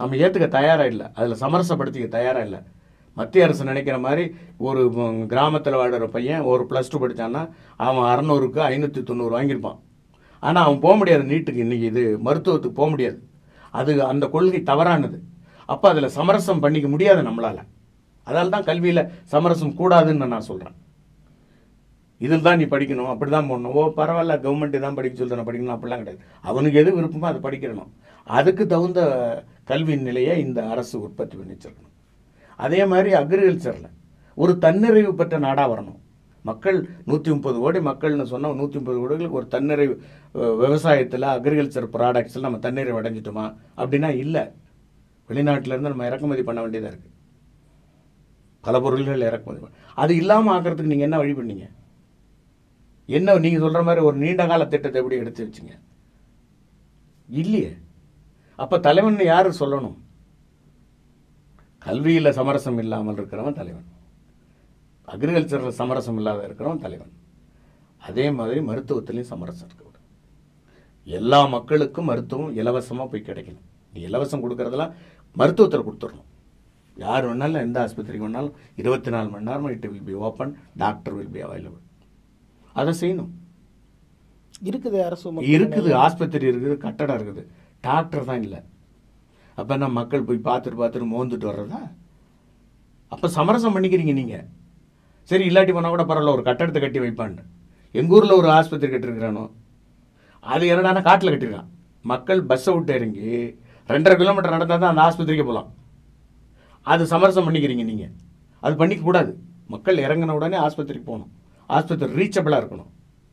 நம்ம ஏற்றுக்க தயாராக இல்லை அதில் சமரசப்படுத்திக்க தயாராக இல்லை மத்திய அரசு நினைக்கிற மாதிரி ஒரு கிராமத்தில் வாழ்கிற பையன் ஒரு ப்ளஸ் டூ படித்தான்னா அவன் அறநூறுக்கு ஐநூற்றி தொண்ணூறு வாங்கியிருப்பான் ஆனால் அவன் போக முடியாது நீட்டுக்கு இன்றைக்கி இது மருத்துவத்துக்கு போக முடியாது அது அந்த கொள்கை தவறானது அப்போ அதில் சமரசம் பண்ணிக்க முடியாது நம்மளால் அதால் தான் கல்வியில் சமரசம் கூடாதுன்னு நான் சொல்கிறேன் இதில் தான் நீ படிக்கணும் அப்படி தான் போடணும் ஓ பரவாயில்ல கவர்மெண்ட் தான் படிக்க சொல்லிட்டு நான் படிக்கணும் அப்படிலாம் கிடையாது அவனுக்கு எது விருப்பமோ அதை படிக்கிறணும் அதுக்கு தகுந்த கல்வி நிலையை இந்த அரசு உற்பத்தி பண்ணி வச்சிருக்கணும் அதே மாதிரி அக்ரிகல்ச்சரில் ஒரு தன்னிறைவு பெற்ற நாடாக வரணும் மக்கள் நூற்றி முப்பது கோடி மக்கள்னு சொன்னால் நூற்றி முப்பது கோடிகளுக்கு ஒரு தன்னிறைவு விவசாயத்தில் அக்ரிகல்ச்சர் ப்ராடக்ட்ஸில் நம்ம தன்னிறைவு அடைஞ்சிட்டோமா அப்படின்னா இல்லை வெளிநாட்டிலேருந்து நம்ம இறக்குமதி பண்ண வேண்டியதாக இருக்குது பல பொருள்கள் இறக்குமதி பண்ண அது இல்லாமல் ஆக்கிறதுக்கு நீங்கள் என்ன வழி பண்ணீங்க என்ன நீங்கள் சொல்கிற மாதிரி ஒரு நீண்ட கால திட்டத்தை எப்படி எடுத்து வச்சிங்க இல்லையே அப்போ தலைவன் யார் சொல்லணும் கல்வியில் சமரசம் இல்லாமல் இருக்கிறவன் தலைவன் அக்ரிகல்ச்சரில் சமரசம் இல்லாத இருக்கிறவன் தலைவன் அதே மாதிரி மருத்துவத்திலையும் சமரசம் இருக்க விடும் எல்லா மக்களுக்கும் மருத்துவம் இலவசமாக போய் கிடைக்கணும் நீ இலவசம் கொடுக்கறதெல்லாம் மருத்துவத்தில் கொடுத்துடணும் யார் வேணாலும் எந்த ஆஸ்பத்திரிக்கு வேணாலும் இருபத்தி நாலு மணி நேரம் it will be open doctor will be available அதை செய்யணும் இருக்குது அரசு இருக்குது ஆஸ்பத்திரி இருக்குது கட்டடம் இருக்குது டாக்டர் தான் இல்லை அப்போ என்ன மக்கள் போய் பார்த்துட்டு பார்த்துட்டு மோந்துட்டு வர்றதா அப்போ சமரசம் பண்ணிக்கிறீங்க நீங்கள் சரி இல்லாட்டி போனால் கூட பரவாயில்ல ஒரு கட்டடத்தை கட்டி வைப்பான்னு எங்கள் ஊரில் ஒரு ஆஸ்பத்திரி கட்டிருக்கிறானோ அது என்னடானா காட்டில் கட்டிருக்கான் மக்கள் பஸ்ஸை விட்டு இறங்கி ரெண்டரை கிலோமீட்டர் நடந்தால் தான் அந்த ஆஸ்பத்திரிக்கு போகலாம் அது சமரசம் பண்ணிக்கிறீங்க நீங்கள் அது பண்ணிக்க கூடாது மக்கள் இறங்கின உடனே ஆஸ்பத்திரிக்கு போகணும் ஆஸ்பத்திரி ரீச்சபிளாக இருக்கணும்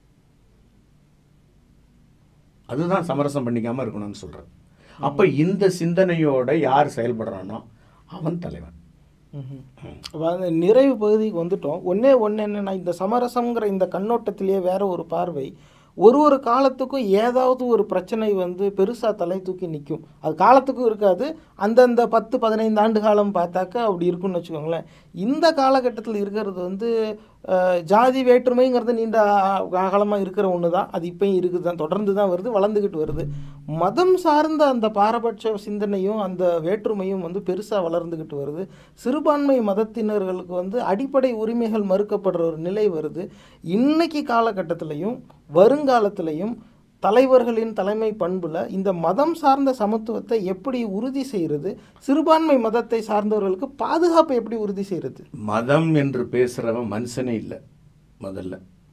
அதுதான் சமரசம் பண்ணிக்காமல் இருக்கணும்னு சொல்கிறது அப்போ இந்த சிந்தனையோட யார் செயல்படுறானோ அவன் தலைவன் ம்ஹும். அப்ப அந்த நிறைவு பகுதிக்கு வந்துட்டோம் ஒண்ணே ஒன்று என்னன்னா இந்த சமரசம்ங்கிற இந்த கண்ணோட்டத்திலேயே வேற ஒரு பார்வை ஒரு ஒரு காலத்துக்கும் ஏதாவது ஒரு பிரச்சனை வந்து பெருசாக தலை தூக்கி நிற்கும் அது காலத்துக்கும் இருக்காது அந்தந்த பத்து பதினைந்து ஆண்டு காலம் பார்த்தாக்கா அப்படி இருக்கும்னு வச்சுக்கோங்களேன் இந்த காலகட்டத்தில் இருக்கிறது வந்து அஹ், ஜாதி வேற்றுமைங்கிறது நீண்ட காலமாக இருக்கிற ஒன்று தான் அது இப்பயும் இருக்குது தான் தொடர்ந்து தான் வருது வளர்ந்துக்கிட்டு வருது மதம் சார்ந்த அந்த பாரபட்ச சிந்தனையும் அந்த வேற்றுமையும் வந்து பெருசாக வளர்ந்துக்கிட்டு வருது சிறுபான்மை மதத்தினர்களுக்கு வந்து அடிப்படை உரிமைகள் மறுக்கப்படுற ஒரு நிலை வருது இன்னைக்கு காலகட்டத்திலையும் வருங்காலத்திலையும் தலைவர்களின் தலைமை பண்புல இந்த மதம் சார்ந்த சமத்துவத்தை எப்படி உறுதி செய்கிறது சிறுபான்மை மதத்தை சார்ந்தவர்களுக்கு பாதுகாப்பை எப்படி உறுதி செய்கிறது மதம் என்று பேசுகிறவன் மனுஷனே இல்லை முதல்ல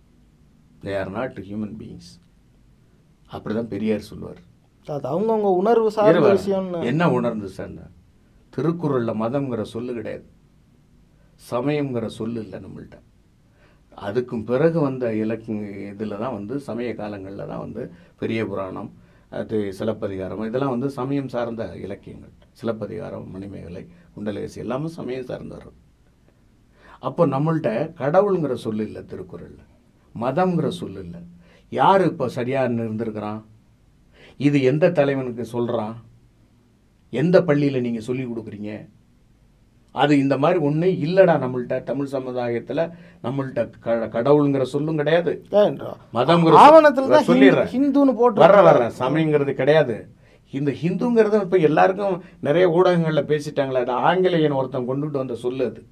they are not human beings அப்படிதான் பெரியார் சொல்லுவார் அது அவங்கவுங்க உணர்வு சார்ந்த இருவர். விஷயம்னு என்ன உணர்ந்து சார் திருக்குறள்ல மதம்ங்கிற சொல்லு கிடையாது சமயம்ங்கிற சொல்லு இல்லை நம்மள்ட்ட அதுக்கும் பிறகு வந்த இலக்கிய இதில் தான் வந்து சமய காலங்களில் தான் வந்து பெரிய புராணம் அது சிலப்பதிகாரம் இதெல்லாம் வந்து சமயம் சார்ந்த இலக்கியங்கள் சிலப்பதிகாரம் மணிமேகலை குண்டலகேசி எல்லாமே சமயம் சார்ந்து வரும் அப்போ நம்மள்ட்ட கடவுளுங்கிற சொல்லு இல்லை திருக்குறளில் மதம்ங்கிற சொல்லு இல்லை யார் இப்போ சரியாக இருந்திருக்கிறான் இது எந்த தலைவனுக்கு சொல்கிறான் எந்த பள்ளியில் நீங்கள் சொல்லி கொடுக்குறீங்க அது இந்த மாதிரி ஒன்று இல்லைடா நம்மள்ட்ட தமிழ் சமுதாயத்தில் நம்மள்ட்ட க கடவுளுங்கிற சொல்லும் கிடையாது ஏன்றா? மதம்ங்கிற ஆவணத்துல தான் சொல்லிடுறேன் ஹிந்து- ஹிந்துன்னு போட்டு வர்ற வர்ற சமயங்கிறது கிடையாது இந்த ஹிந்துங்கிறது இப்போ எல்லாருக்கும் நிறைய ஊடகங்களில் பேசிட்டாங்களே அது ஆங்கிலேயன் ஒருத்தன் கொண்டுட்டு வந்த சொல்லு அது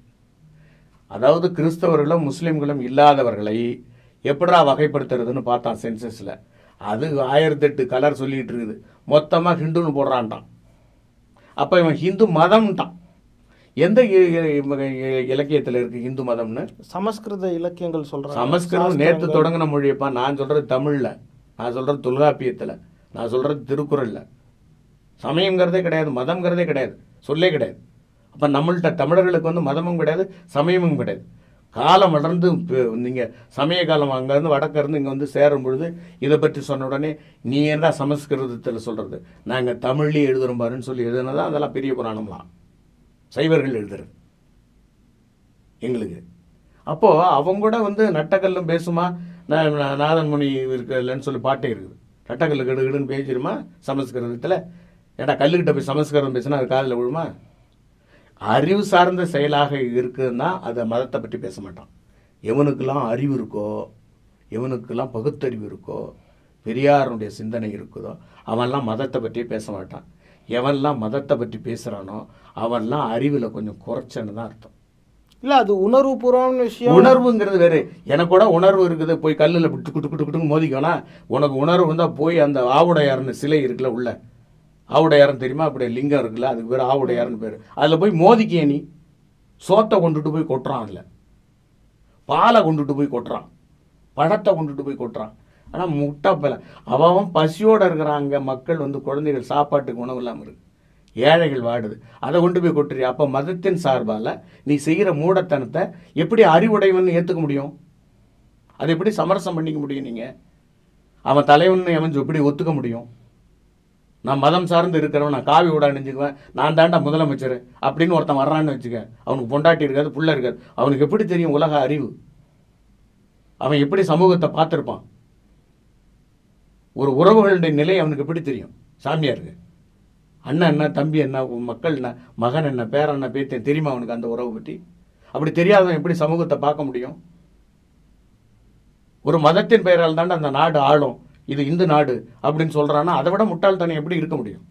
அதாவது கிறிஸ்தவர்களும் முஸ்லீம்களும் இல்லாதவர்களை எப்படா வகைப்படுத்துறதுன்னு பார்த்தான் சென்சஸில் அது ஆயிரத்தெட்டு கலர் சொல்லிட்டு இருக்குது மொத்தமாக ஹிந்துன்னு போடுறான்ட்டான் அப்போ இவன் ஹிந்து மதம்ட்டான் எந்த இ- இ- இலக்கியத்தில் இருக்கு ஹிந்து மதம்னு சமஸ்கிருத இலக்கியங்கள் சொல்றாங்க சமஸ்கிருதம் நேற்று தொடங்கின மொழியப்பா நான் சொல்றது தமிழ்ல நான் சொல்றது தொல்காப்பியத்தில் நான் சொல்றது திருக்குறள்ல சமயங்கிறதே கிடையாது மதம்ங்கிறதே கிடையாது சொல்லே கிடையாது அப்போ நம்மள்ட்ட தமிழர்களுக்கு வந்து மதமும் கிடையாது சமயமும் கிடையாது காலம் வளர்ந்து ப- நீங்க சமய காலம் அங்கேருந்து வடக்க இருந்து இங்கே வந்து சேரும் பொழுது இதை பற்றி சொன்ன உடனே நீ என்ன சமஸ்கிருதத்தில் சொல்றது நாங்கள் தமிழ்லேயே எழுதுறோம் பாருன்னு சொல்லி எழுதுனதான் அதெல்லாம் பெரிய புராணம்லாம் சைவர்கள் எழுதுறது எங்களுக்கு அப்போ அவங்க கூட வந்து நட்டக்கல்லும் பேசுமா நா- நா- நாதன் முனி இருக்குல்லன்னு சொல்லி பாட்டே இருக்குது நட்டக்கல்லு கெடுகடுன்னு பேசிடுமா சமஸ்கிருதத்தில் ஏடா கல்லுக்கிட்ட போய் சமஸ்கிருதம் பேசினா அது காதில் விழுமா அறிவு சார்ந்த செயலாக இருக்குதுன்னா அதை மதத்தை பற்றி பேச மாட்டான் எவனுக்கெல்லாம் அறிவு இருக்கோ எவனுக்கெல்லாம் பகுத்தறிவு இருக்கோ பெரியாருடைய சிந்தனை இருக்குதோ அவன்லாம் மதத்தை பற்றி பேச மாட்டான் எவன்லாம் மதத்தை பற்றி பேசுகிறானோ அவன்லாம் அறிவில் கொஞ்சம் குறைச்சன்னு தான் அர்த்தம் இல்ல அது உணர்வுபூர்வமான விஷயம் உணர்வுங்கிறது வேறு எனக்கு கூட உணர்வு இருக்குது போய் கல்லில் விட்டு குட்டு குட்டு குட்டுன்னு மோதிக்கோனா உனக்கு உணர்வு இருந்தால் போய் அந்த ஆவுடையார்னு சிலை இருக்குல்ல உள்ள ஆவுடையார்னு தெரியுமா அப்படி லிங்கம் இருக்குல்ல அதுக்கு பேர் ஆவுடையார்னு பேர் அதில் போய் மோதிக்கிய நீ சோத்தை கொண்டுட்டு போய் கொட்டுறான் அதில் பாலை கொண்டுட்டு போய் கொட்டுறான் பழத்தை கொண்டுட்டு போய் கொட்டுறான் ஆனால் முட்டை பல அவன் பசியோடு இருக்கிறாங்க மக்கள் வந்து குழந்தைகள் சாப்பாட்டுக்கு உணவு இல்லாமல் இருக்கு ஏழைகள் வாடுது அதை கொண்டு போய் கொட்டுறீ அப்போ மதத்தின் சார்பால் நீ செய்கிற மூடத்தனத்தை எப்படி அறிவுடையவன் ஏற்றுக்க முடியும் அதை எப்படி சமரசம் பண்ணிக்க முடியும் நீங்கள் அவன் தலைவன் அவன் எப்படி ஒத்துக்க முடியும் நான் மதம் சார்ந்து இருக்கிறவன் நான் காவி விட அணிஞ்சுக்குவேன் நான் தாண்டா முதலமைச்சர் அப்படின்னு ஒருத்தன் வர்றான்னு வச்சுக்க அவனுக்கு பொண்டாட்டி இருக்காது புள்ள இருக்காது அவனுக்கு எப்படி தெரியும் உலக அறிவு அவன் எப்படி சமூகத்தை பார்த்துருப்பான் ஒரு உறவுகளுடைய நிலை அவனுக்கு எப்படி தெரியும் சாமியாருக்கு அண்ணன் என்ன தம்பி என்ன உன் மக்கள் என்ன மகன் என்ன பேரன் என்ன பேத்தன் தெரியுமா அவனுக்கு அந்த உறவு பற்றி அப்படி தெரியாதவன் எப்படி சமூகத்தை பார்க்க முடியும் ஒரு மதத்தின் பெயரால் தாண்டா அந்த நாடு ஆளும் இது இந்து நாடு அப்படின்னு சொல்றான்னா அதை விட முட்டாள்தனம் எப்படி இருக்க முடியும்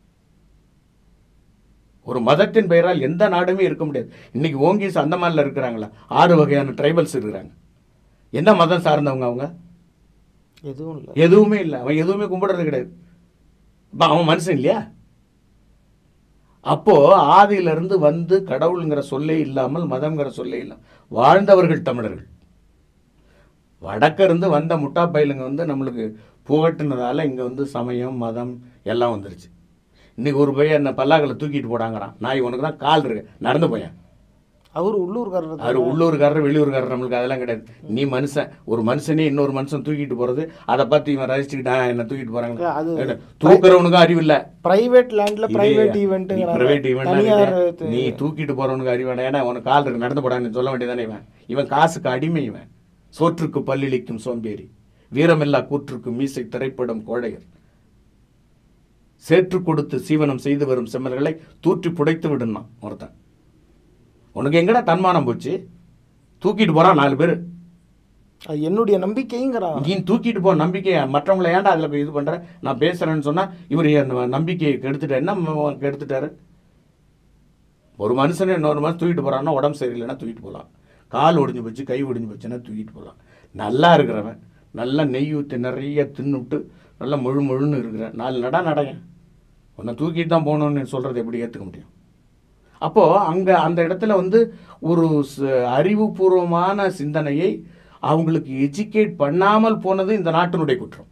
ஒரு மதத்தின் பெயரால் எந்த நாடுமே இருக்க முடியாது இன்னைக்கு ஓங்கீஸ் அந்தமான்ல இருக்கிறாங்களா ஆறு வகையான ட்ரைபல்ஸ் இருக்கிறாங்க என்ன மதம் சார்ந்தவங்க அவங்க எதுவும் இல்ல எதுவுமே இல்லை அவன் எதுவுமே கும்பிடுறது கிடையாது அப்ப அவன் மனுஷன் இல்லையா அப்போ ஆதியிலிருந்து வந்து கடவுளுங்கிற சொல்லே இல்லாமல் மதம்ங்கிற சொல்லே இல்லாமல் வாழ்ந்தவர்கள் தமிழர்கள் வடக்க இருந்து வந்த முட்டா பயிலுங்க வந்து நம்மளுக்கு புகட்டுனதால இங்க வந்து சமயம் மதம் எல்லாம் வந்துருச்சு இன்னைக்கு ஒரு பையன் என்ன பல்லாக்கில் தூக்கிட்டு போடாங்கிறான் நாய் உனக்கு தான் கால் இருக்கு நடந்து போயேன் அவர் உள்ளூர்காரர் அவர் உள்ளூர்காரர் வெளியூர்காரர் நம்மளுக்கு அதெல்லாம் கிடையாது நீ மனுஷன் ஒரு மனுஷனே இன்னொரு மனுஷன் தூக்கிட்டு போறது அதை பார்த்து இவன் ரசிச்சுக்கிட்டா என்ன தூக்கிட்டு போறாங்க அது தூக்குறவனுக்கும் அறிவு இல்ல பிரைவேட் லேண்ட்ல பிரைவேட் ஈவெண்ட் பிரைவேட் தனியார் ஈவெண்ட் நீ தூக்கிட்டு போறவனுக்கு அறிவு வேண்டாம் ஏன்னா உனக்கு கால் இருக்கு நடந்து போடான்னு சொல்ல வேண்டியதானே இவன் இவன் காசுக்கு அடிமை இவன் சோற்றுக்கு பல்லிழிக்கும் சோம்பேறி வீரமில்லா கூற்றுக்கு மீசை திரைப்படம் கோழையர் சேற்று கொடுத்து சீவனம் செய்து வரும் செம்மல்களை தூற்றி புடைத்து விடுனான் ஒருத்தன் உனக்கு எங்கடா தன்மானம் போச்சு தூக்கிட்டு போறான் நாலு பேர் அது என்னுடைய நம்பிக்கைங்கிறான் நீ தூக்கிட்டு போ நம்பிக்கையை மற்றவங்களை ஏன்டா அதில் போய் இது பண்ற நான் பேசுறேன்னு சொன்னா இவர் என் நம்பிக்கையை கெடுத்துட்டாரு என்ன ம- கெடுத்துட்டாரு ஒரு மனுஷனை இன்னொரு மனுஷன் தூக்கிட்டு போறான்னா உடம்பு சரியில்லைன்னா தூக்கிட்டு போகலாம் கால் ஒடிஞ்சு போச்சு கை ஒடிஞ்சு போச்சுன்னா தூக்கிட்டு போகலாம் நல்லா இருக்கிறவன் நல்லா நெய் ஊற்றி நிறைய தின்னுட்டு நல்லா முழு முழுன்னு இருக்கிற நாலு நடா நடையன் உன்னை தூக்கிட்டு தான் போகணும்னு சொல்கிறத எப்படி ஏற்றுக்க முடியும் அப்போது அங்கே அந்த இடத்துல வந்து ஒரு ச- அறிவுபூர்வமான சிந்தனையை அவங்களுக்கு எஜுகேட் பண்ணாமல் போனது இந்த நாட்டினுடைய குற்றம்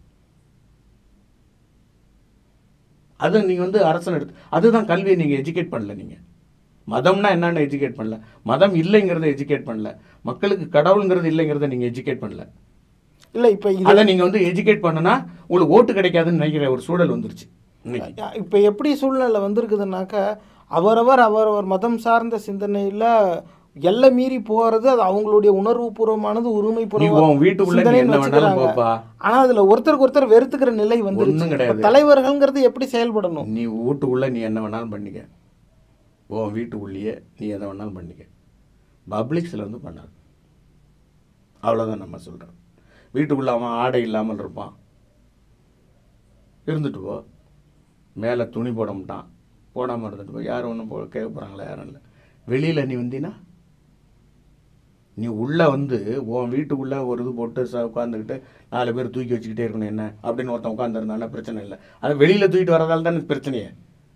அது நீங்கள் வந்து அரசன் எடுத்து அதுதான் கல்வியை நீங்கள் எஜுகேட் பண்ணல நீங்கள் மதம்னா என்னன்னு எஜுகேட் பண்ணல மதம் இல்லைங்கிறத எஜுகேட் பண்ணல மக்களுக்கு கடவுளுங்கிறது இல்லைங்கிறத நீங்கள் எஜுகேட் பண்ணல இல்ல இப்ப இது அதை நீங்கள் வந்து எஜுகேட் பண்ணுனா உங்களுக்கு ஓட்டு கிடைக்காதுன்னு நினைக்கிற ஒரு சூழல் வந்துருச்சு இன்னைக்கு இப்ப எப்படி சூழ்நிலை வந்திருக்குதுன்னாக்க அவரவர் அவரவர் மதம் சார்ந்த சிந்தனையில எல்லை மீறி போறது அது அவங்களுடைய உணர்வு பூர்வமானது உரிமை நீ உன் வீட்டுக்குள்ள நீ என்ன வேணாலும் போப்பா ஆனா அதுல ஒருத்தருக்கு ஒருத்தர் வெறுத்துக்கிற நிலை வந்துருச்சு ஒண்ணும் கிடையாது. இப்ப தலைவர்கள்ங்கிறது எப்படி செயல்படணும் நீ வீட்டுக்குள்ளே நீ என்ன வேணாலும் பண்ணிக்க உன் வீட்டுக்குள்ளேயே நீ எதை வேணாலும் பண்ணிக்க பப்ளிக்ஸில் வந்து பண்ணாது அவ்வளோதான் நம்ம சொல்கிறோம் வீட்டுக்குள்ளே அவன் ஆடை இல்லாமல் இருப்பான் இருந்துட்டு போ மேலே துணி போட மாட்டான் போடாமல் இருந்துட்டு போ யாரும் ஒன்றும் போ கேட்க போகிறாங்களா யாரும் இல்லை வெளியில் நீ வந்தீன்னா நீ உள்ளே வந்து உன் வீட்டுக்குள்ளே ஒரு இது போட்டு ச உட்காந்துக்கிட்டு நாலு பேர் தூக்கி வச்சுக்கிட்டே இருக்கணும் என்ன அப்படின்னு ஒருத்தன் உட்காந்துருந்தானா பிரச்சனை இல்லை அது வெளியில் தூக்கிட்டு வரதால தானே பிரச்சனையே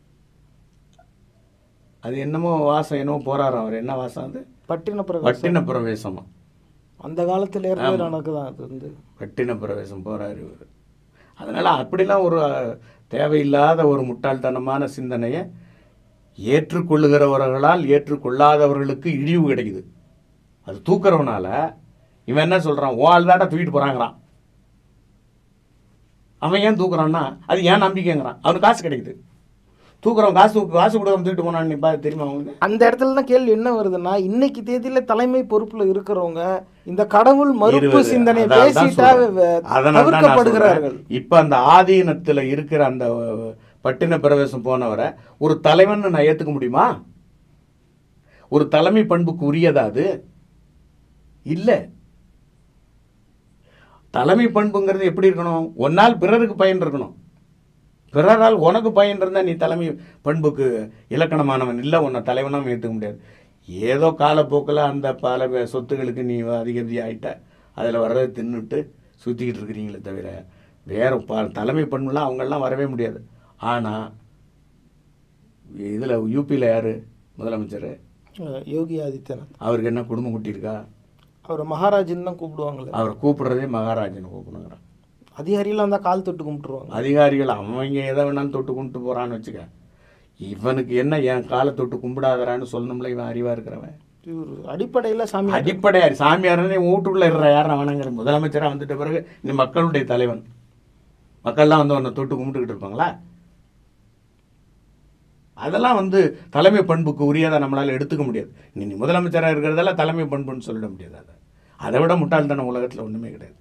அது என்னமோ வாசம் என்னமோ போறாராம் அவர் என்ன வாசம் அது பட்டின பிரவேசம் பட்டின பிரவேசமா அந்த காலத்துல இருந்தே நடக்குதான் அது வந்து பட்டின பிரவேசம் போறாரு இவர் அதனால அப்படிலாம் ஒரு அஹ், தேவையில்லாத ஒரு முட்டாள்தனமான சிந்தனையை ஏற்றுக்கொள்ளுகிறவர்களால் ஏற்றுக்கொள்ளாதவர்களுக்கு இழிவு கிடைக்குது அது தூக்குறவனால இவன் என்ன சொல்றான் ஓ ஆள் தாண்டா தூக்கிட்டு போறாங்கிறான் அவன் ஏன் தூக்குறான்னா அது ஏன் நம்பிக்கைங்கிறான் அவனுக்கு காசு கிடைக்குது தூக்குறவன் காசு காசு கொடுக்காம தூக்கிட்டு போனான்னு நீ பா- தெரியுமா அவங்களுக்கு அந்த இடத்துல தான் கேள்வி என்ன வருதுன்னா இன்னைக்கு தேதியில தலைமை பொறுப்புல இருக்கிறவங்க இந்த கடவுள் மறுப்பு இருபது. சிந்தனை அதான் தான் பேசிட்டா சொல்றேன். வ- அதனால தான் நான் தவிர்க்கப்படுகிறார்கள் சொல்றேன். இப்ப அந்த ஆதீனத்துல இருக்கிற அந்த அஹ், பட்டின பிரவேசம் போனவரை ஒரு தலைவன் நான் ஏத்துக்க முடியுமா ஒரு தலைமை பண்புக்கு உரியதா அது இல்ல தலைமை பண்புங்கிறது எப்படி இருக்கணும் ஒன்னால் பிறருக்கு பயன் இருக்கணும் பிறரால் உனக்கு பயன் இருந்தால் நீ தலைமை பண்புக்கு இலக்கணமானவன் இல்லை உன்னை தலைவனாக ஏற்றுக்க முடியாது ஏதோ காலப்போக்கில் அந்த பல பே- சொத்துகளுக்கு நீ அதிகதி ஆயிட்ட அதில் வர்றதை தின்னுட்டு சுற்றிக்கிட்டு இருக்கிறீங்களே தவிர வேற ப தலைமை பண்புலாம் அவங்கெல்லாம் வரவே முடியாது ஆனால் இதில் யூபியில் யார் முதலமைச்சர் அஹ் யோகி ஆதித்யநாத் அவருக்கு என்ன குடும்பம் குட்டி இருக்கா அவர் மகாராஜன் தான் கூப்பிடுவாங்களே அவர் கூப்பிடுறதே மகாராஜனை கூப்பிடுங்கிறான் அதிகாரிலாம் தான் கால் தொட்டு கும்பிட்டுருவாங்க அதிகாரிகள் அவங்க எதை வேணாலும் தொட்டு கும்பிட்டு போகிறான்னு வச்சுக்க இவனுக்கு என்ன என் காலை தொட்டு கும்பிடாதறான்னு சொல்லணும்ல இவன் அறிவாக இருக்கிறவன் இவர் அடிப்படையில் சாமி அடிப்படையார் சாமியார்னே வீட்டுக்குள்ளே இருக்கிற யார் அவனங்கிற முதலமைச்சராக வந்துட்ட பிறகு நீ மக்களுடைய தலைவன் மக்கள்லாம் வந்து உன்னை தொட்டு கும்பிட்டுக்கிட்டு இருப்பாங்களா அதெல்லாம் வந்து தலைமை பண்புக்கு உரியதை நம்மளால் எடுத்துக்க முடியாது நீ நீ முதலமைச்சராக இருக்கிறதெல்லாம் தலைமை பண்புன்னு சொல்லிட முடியாது அதை அதை விட முட்டாள்தனம் உலகத்தில் ஒன்றுமே கிடையாது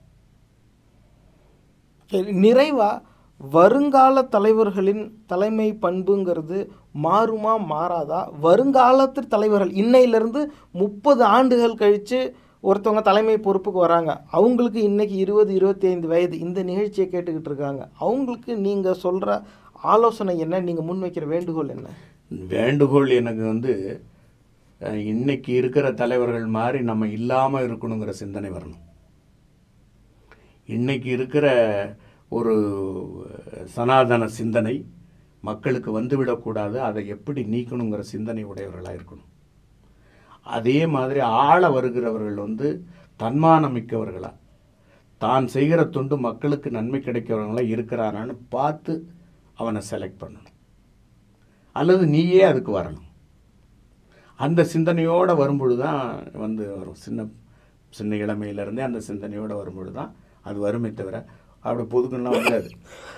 சரி நிறைவா வருங்கால தலைவர்களின் தலைமை பண்புங்கிறது மாறுமா மாறாதா வருங்காலத்து தலைவர்கள் இன்னையிலிருந்து முப்பது ஆண்டுகள் கழித்து ஒருத்தவங்க தலைமை பொறுப்புக்கு வராங்க அவங்களுக்கு இன்னைக்கு இருபது இருபத்தி ஐந்து வயது இந்த நிகழ்ச்சியை கேட்டுக்கிட்டு இருக்காங்க அவங்களுக்கு நீங்கள் சொல்கிற ஆலோசனை என்ன நீங்கள் முன்வைக்கிற வேண்டுகோள் என்ன வேண்டுகோள் எனக்கு வந்து அஹ், இன்னைக்கு இருக்கிற தலைவர்கள் மாதிரி நம்ம இல்லாமல் இருக்கணுங்கிற சிந்தனை வரணும் இன்னைக்கு இருக்கிற ஒரு சனாதன சிந்தனை மக்களுக்கு வந்துவிடக்கூடாது அதை எப்படி நீக்கணுங்கிற சிந்தனை உடையவர்களாக இருக்கணும் அதே மாதிரி ஆள வருகிறவர்கள் வந்து தன்மானம் மிக்கவர்களா தான் செய்கிற தொண்டு மக்களுக்கு நன்மை கிடைக்கிறவங்களா இருக்கிறாரான்னு பார்த்து அவனை செலக்ட் பண்ணணும் அல்லது நீயே அதுக்கு வரணும் அந்த சிந்தனையோடு வரும்பொழுது தான் வந்து வரும் சின்ன சின்ன இளமையிலேருந்தே அந்த சிந்தனையோடு வரும்பொழுது தான் அது வருமே தவிர அப்படி பொதுக்கெல்லாம் வராது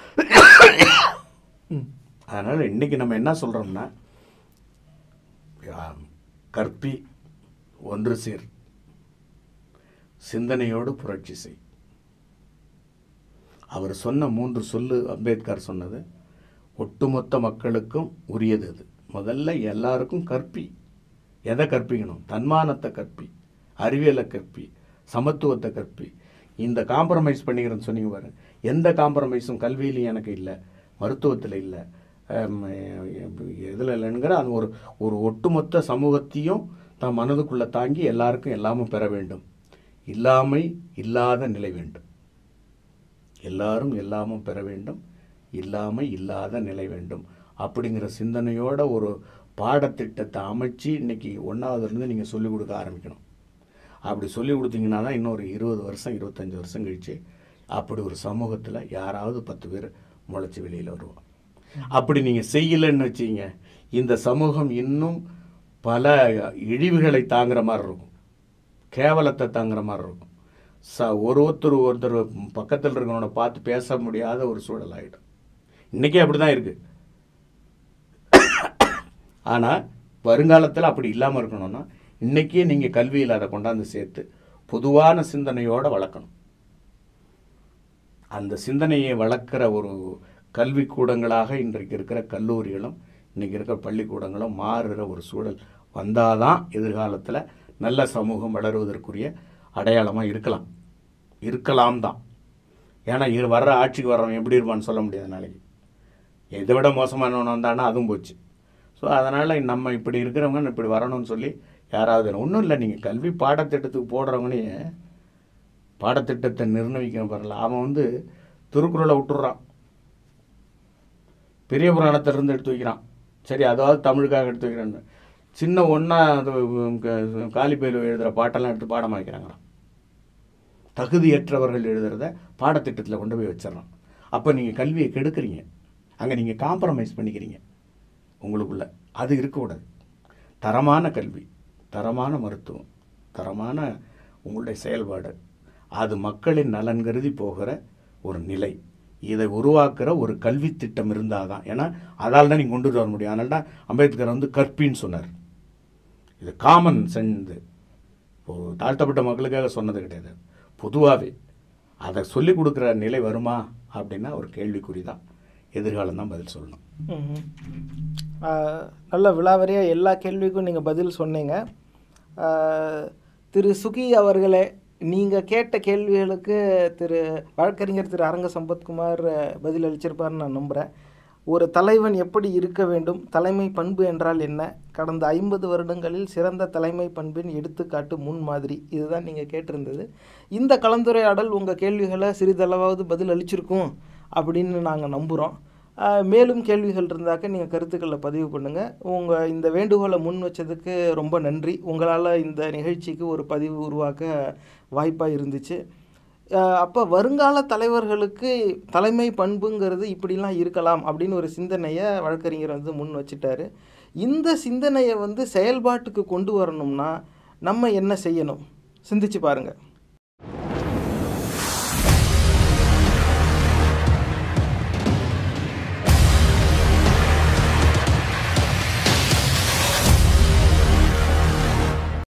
அதனால் இன்றைக்கி நம்ம என்ன சொல்கிறோம்னா கற்பி ஒன்று சேர் சிந்தனையோடு புரட்சி செய் அவர் சொன்ன மூன்று சொல்லு அம்பேத்கர் சொன்னது ஒட்டுமொத்த மக்களுக்கும் உரியது அது முதல்ல எல்லாருக்கும் கற்பி எதை கற்பிக்கணும் தன்மானத்தை கற்பி அறிவியலை கற்பி சமத்துவத்தை கற்பி இந்த காம்ப்ரமைஸ் பண்ணிக்கிறேன்னு சொன்னீங்க பாரு எந்த காம்ப்ரமைஸும் கல்வியிலையும் எனக்கு இல்லை மருத்துவத்தில் இல்லை இதில் இல்லைங்கிற அது ஒரு ஒரு ஒட்டுமொத்த சமூகத்தையும் தன் மனதுக்குள்ளே தாங்கி எல்லாருக்கும் எல்லாமும் பெற வேண்டும் இல்லாமை இல்லாத நிலை வேண்டும் எல்லாரும் எல்லாமும் பெற வேண்டும் இல்லாமை இல்லாத நிலை வேண்டும் அப்படிங்கிற சிந்தனையோட ஒரு பாடத்திட்டத்தை அமைச்சு இன்னைக்கு ஒன்றாவதுலேருந்து நீங்கள் சொல்லிக் கொடுக்க ஆரம்பிக்கணும் அப்படி சொல்லி கொடுத்தீங்கன்னா தான் இன்னொரு இருபது வருஷம் இருபத்தஞ்சி வருஷம் கழிச்சு அப்படி ஒரு சமூகத்தில் யாராவது பத்து பேர் முளைச்சி வெளியில் வருவோம் அப்படி நீங்கள் செய்யலைன்னு வச்சீங்க இந்த சமூகம் இன்னும் பல இழிவுகளை தாங்குற மாதிரி இருக்கும் கேவலத்தை தாங்குற மாதிரி இருக்கும் ச ஒரு ஒருத்தர் ஒருத்தர் பக்கத்தில் இருக்கிறவனை பார்த்து பேச முடியாத ஒரு சூழல் ஆகிடும் இன்றைக்கே அப்படி தான் இருக்குது ஆனால் வருங்காலத்தில் அப்படி இல்லாமல் இருக்கணும்னா இன்றைக்கே நீங்கள் கல்வியில் அதை கொண்டாந்து சேர்த்து பொதுவான சிந்தனையோடு வளர்க்கணும் அந்த சிந்தனையை வளர்க்குற ஒரு கல்விக்கூடங்களாக இன்றைக்கு இருக்கிற கல்லூரிகளும் இன்றைக்கி இருக்கிற பள்ளிக்கூடங்களும் மாறுகிற ஒரு சூழல் வந்தால் தான் எதிர்காலத்தில் நல்ல சமூகம் வளருவதற்குரிய அடையாளமாக இருக்கலாம் இருக்கலாம் தான் ஏன்னா இரு வர்ற ஆட்சிக்கு வர்றவன் எப்படி இருப்பான்னு சொல்ல முடியாது நாளைக்கு இதை விட மோசமானவன் வந்தானா அதுவும் போச்சு ஸோ அதனால் நம்ம இப்படி இருக்கிறவங்க இப்படி வரணும்னு சொல்லி யாராவது ஒன்றும் இல்லை நீங்கள் கல்வி பாடத்திட்டத்துக்கு போடுறவங்கனே பாடத்திட்டத்தை நிர்ணயிக்க வரல அவன் வந்து திருக்குறளை விட்டுறான் பெரிய புராணத்திலிருந்து எடுத்து வைக்கிறான் சரி அதாவது தமிழுக்காக எடுத்து வைக்கிறான்னு சின்ன ஒன்றா அது காலிப்பையில் எழுதுகிற பாட்டெல்லாம் எடுத்து பாடமாக வைக்கிறாங்களாம் தகுதியற்றவர்கள் எழுதுறத பாடத்திட்டத்தில் கொண்டு போய் வச்சிடறான் அப்போ நீங்கள் கல்வியை கெடுக்குறீங்க அங்கே நீங்கள் காம்ப்ரமைஸ் பண்ணிக்கிறீங்க உங்களுக்குள்ள அது இருக்கக்கூடாது தரமான கல்வி தரமான மருத்துவம் தரமான உங்களுடைய செயல்பாடு அது மக்களின் நலன் கருதி போகிற ஒரு நிலை இதை உருவாக்குற ஒரு கல்வி திட்டம் இருந்தால் தான் ஏன்னா அதால் தான் நீங்கள் கொண்டுட்டு வர முடியும் அதனால தான் அம்பேத்கர் வந்து கற்பின்னு சொன்னார் இது காமன் சென்ஸ் ஒரு தாழ்த்தப்பட்ட மக்களுக்காக சொன்னது கிடையாது பொதுவாகவே அதை சொல்லிக் கொடுக்குற நிலை வருமா அப்படின்னா ஒரு கேள்விக்குறி தான் எதிர்காலம் தான் பதில் சொல்லணும் ம்ஹும். ஆஹ், நல்ல விலாவரியாக எல்லா கேள்விக்கும் நீங்கள் பதில் சொன்னீங்க ஆஹ், திரு சுகி அவர்களே நீங்கள் கேட்ட கேள்விகளுக்கு திரு வழக்கறிஞர் திரு அரங்க சம்பத்குமார் அஹ், பதில் அளிச்சிருப்பாருன்னு நான் நம்புகிறேன் ஒரு தலைவன் எப்படி இருக்க வேண்டும் தலைமை பண்பு என்றால் என்ன கடந்த ஐம்பது வருடங்களில் சிறந்த தலைமை பண்பின் எடுத்துக்காட்டு முன்மாதிரி இதுதான் நீங்கள் கேட்டிருந்தது இந்த கலந்துரையாடல் உங்கள் கேள்விகளை சிறிதளவாவது பதில் அளிச்சிருக்கும் அப்படின்னு நாங்கள் நம்புகிறோம் ஆஹ் மேலும் கேள்விகள் இருந்தாக்க நீங்கள் கருத்துக்களை பதிவு பண்ணுங்கள் உங்கள் இந்த வேண்டுகோளை முன் வச்சதுக்கு ரொம்ப நன்றி உங்களால் இந்த நிகழ்ச்சிக்கு ஒரு பதிவு உருவாக்க வாய்ப்பாக இருந்துச்சு அப்போ வருங்கால தலைவர்களுக்கு தலைமை பண்புங்கிறது இப்படிலாம் இருக்கலாம் அப்படின்னு ஒரு சிந்தனையை வழக்கறிஞர் வந்து முன் வச்சுட்டாரு இந்த சிந்தனையை வந்து செயல்பாட்டுக்கு கொண்டு வரணும்னா நம்ம என்ன செய்யணும் சிந்திச்சு பாருங்கள்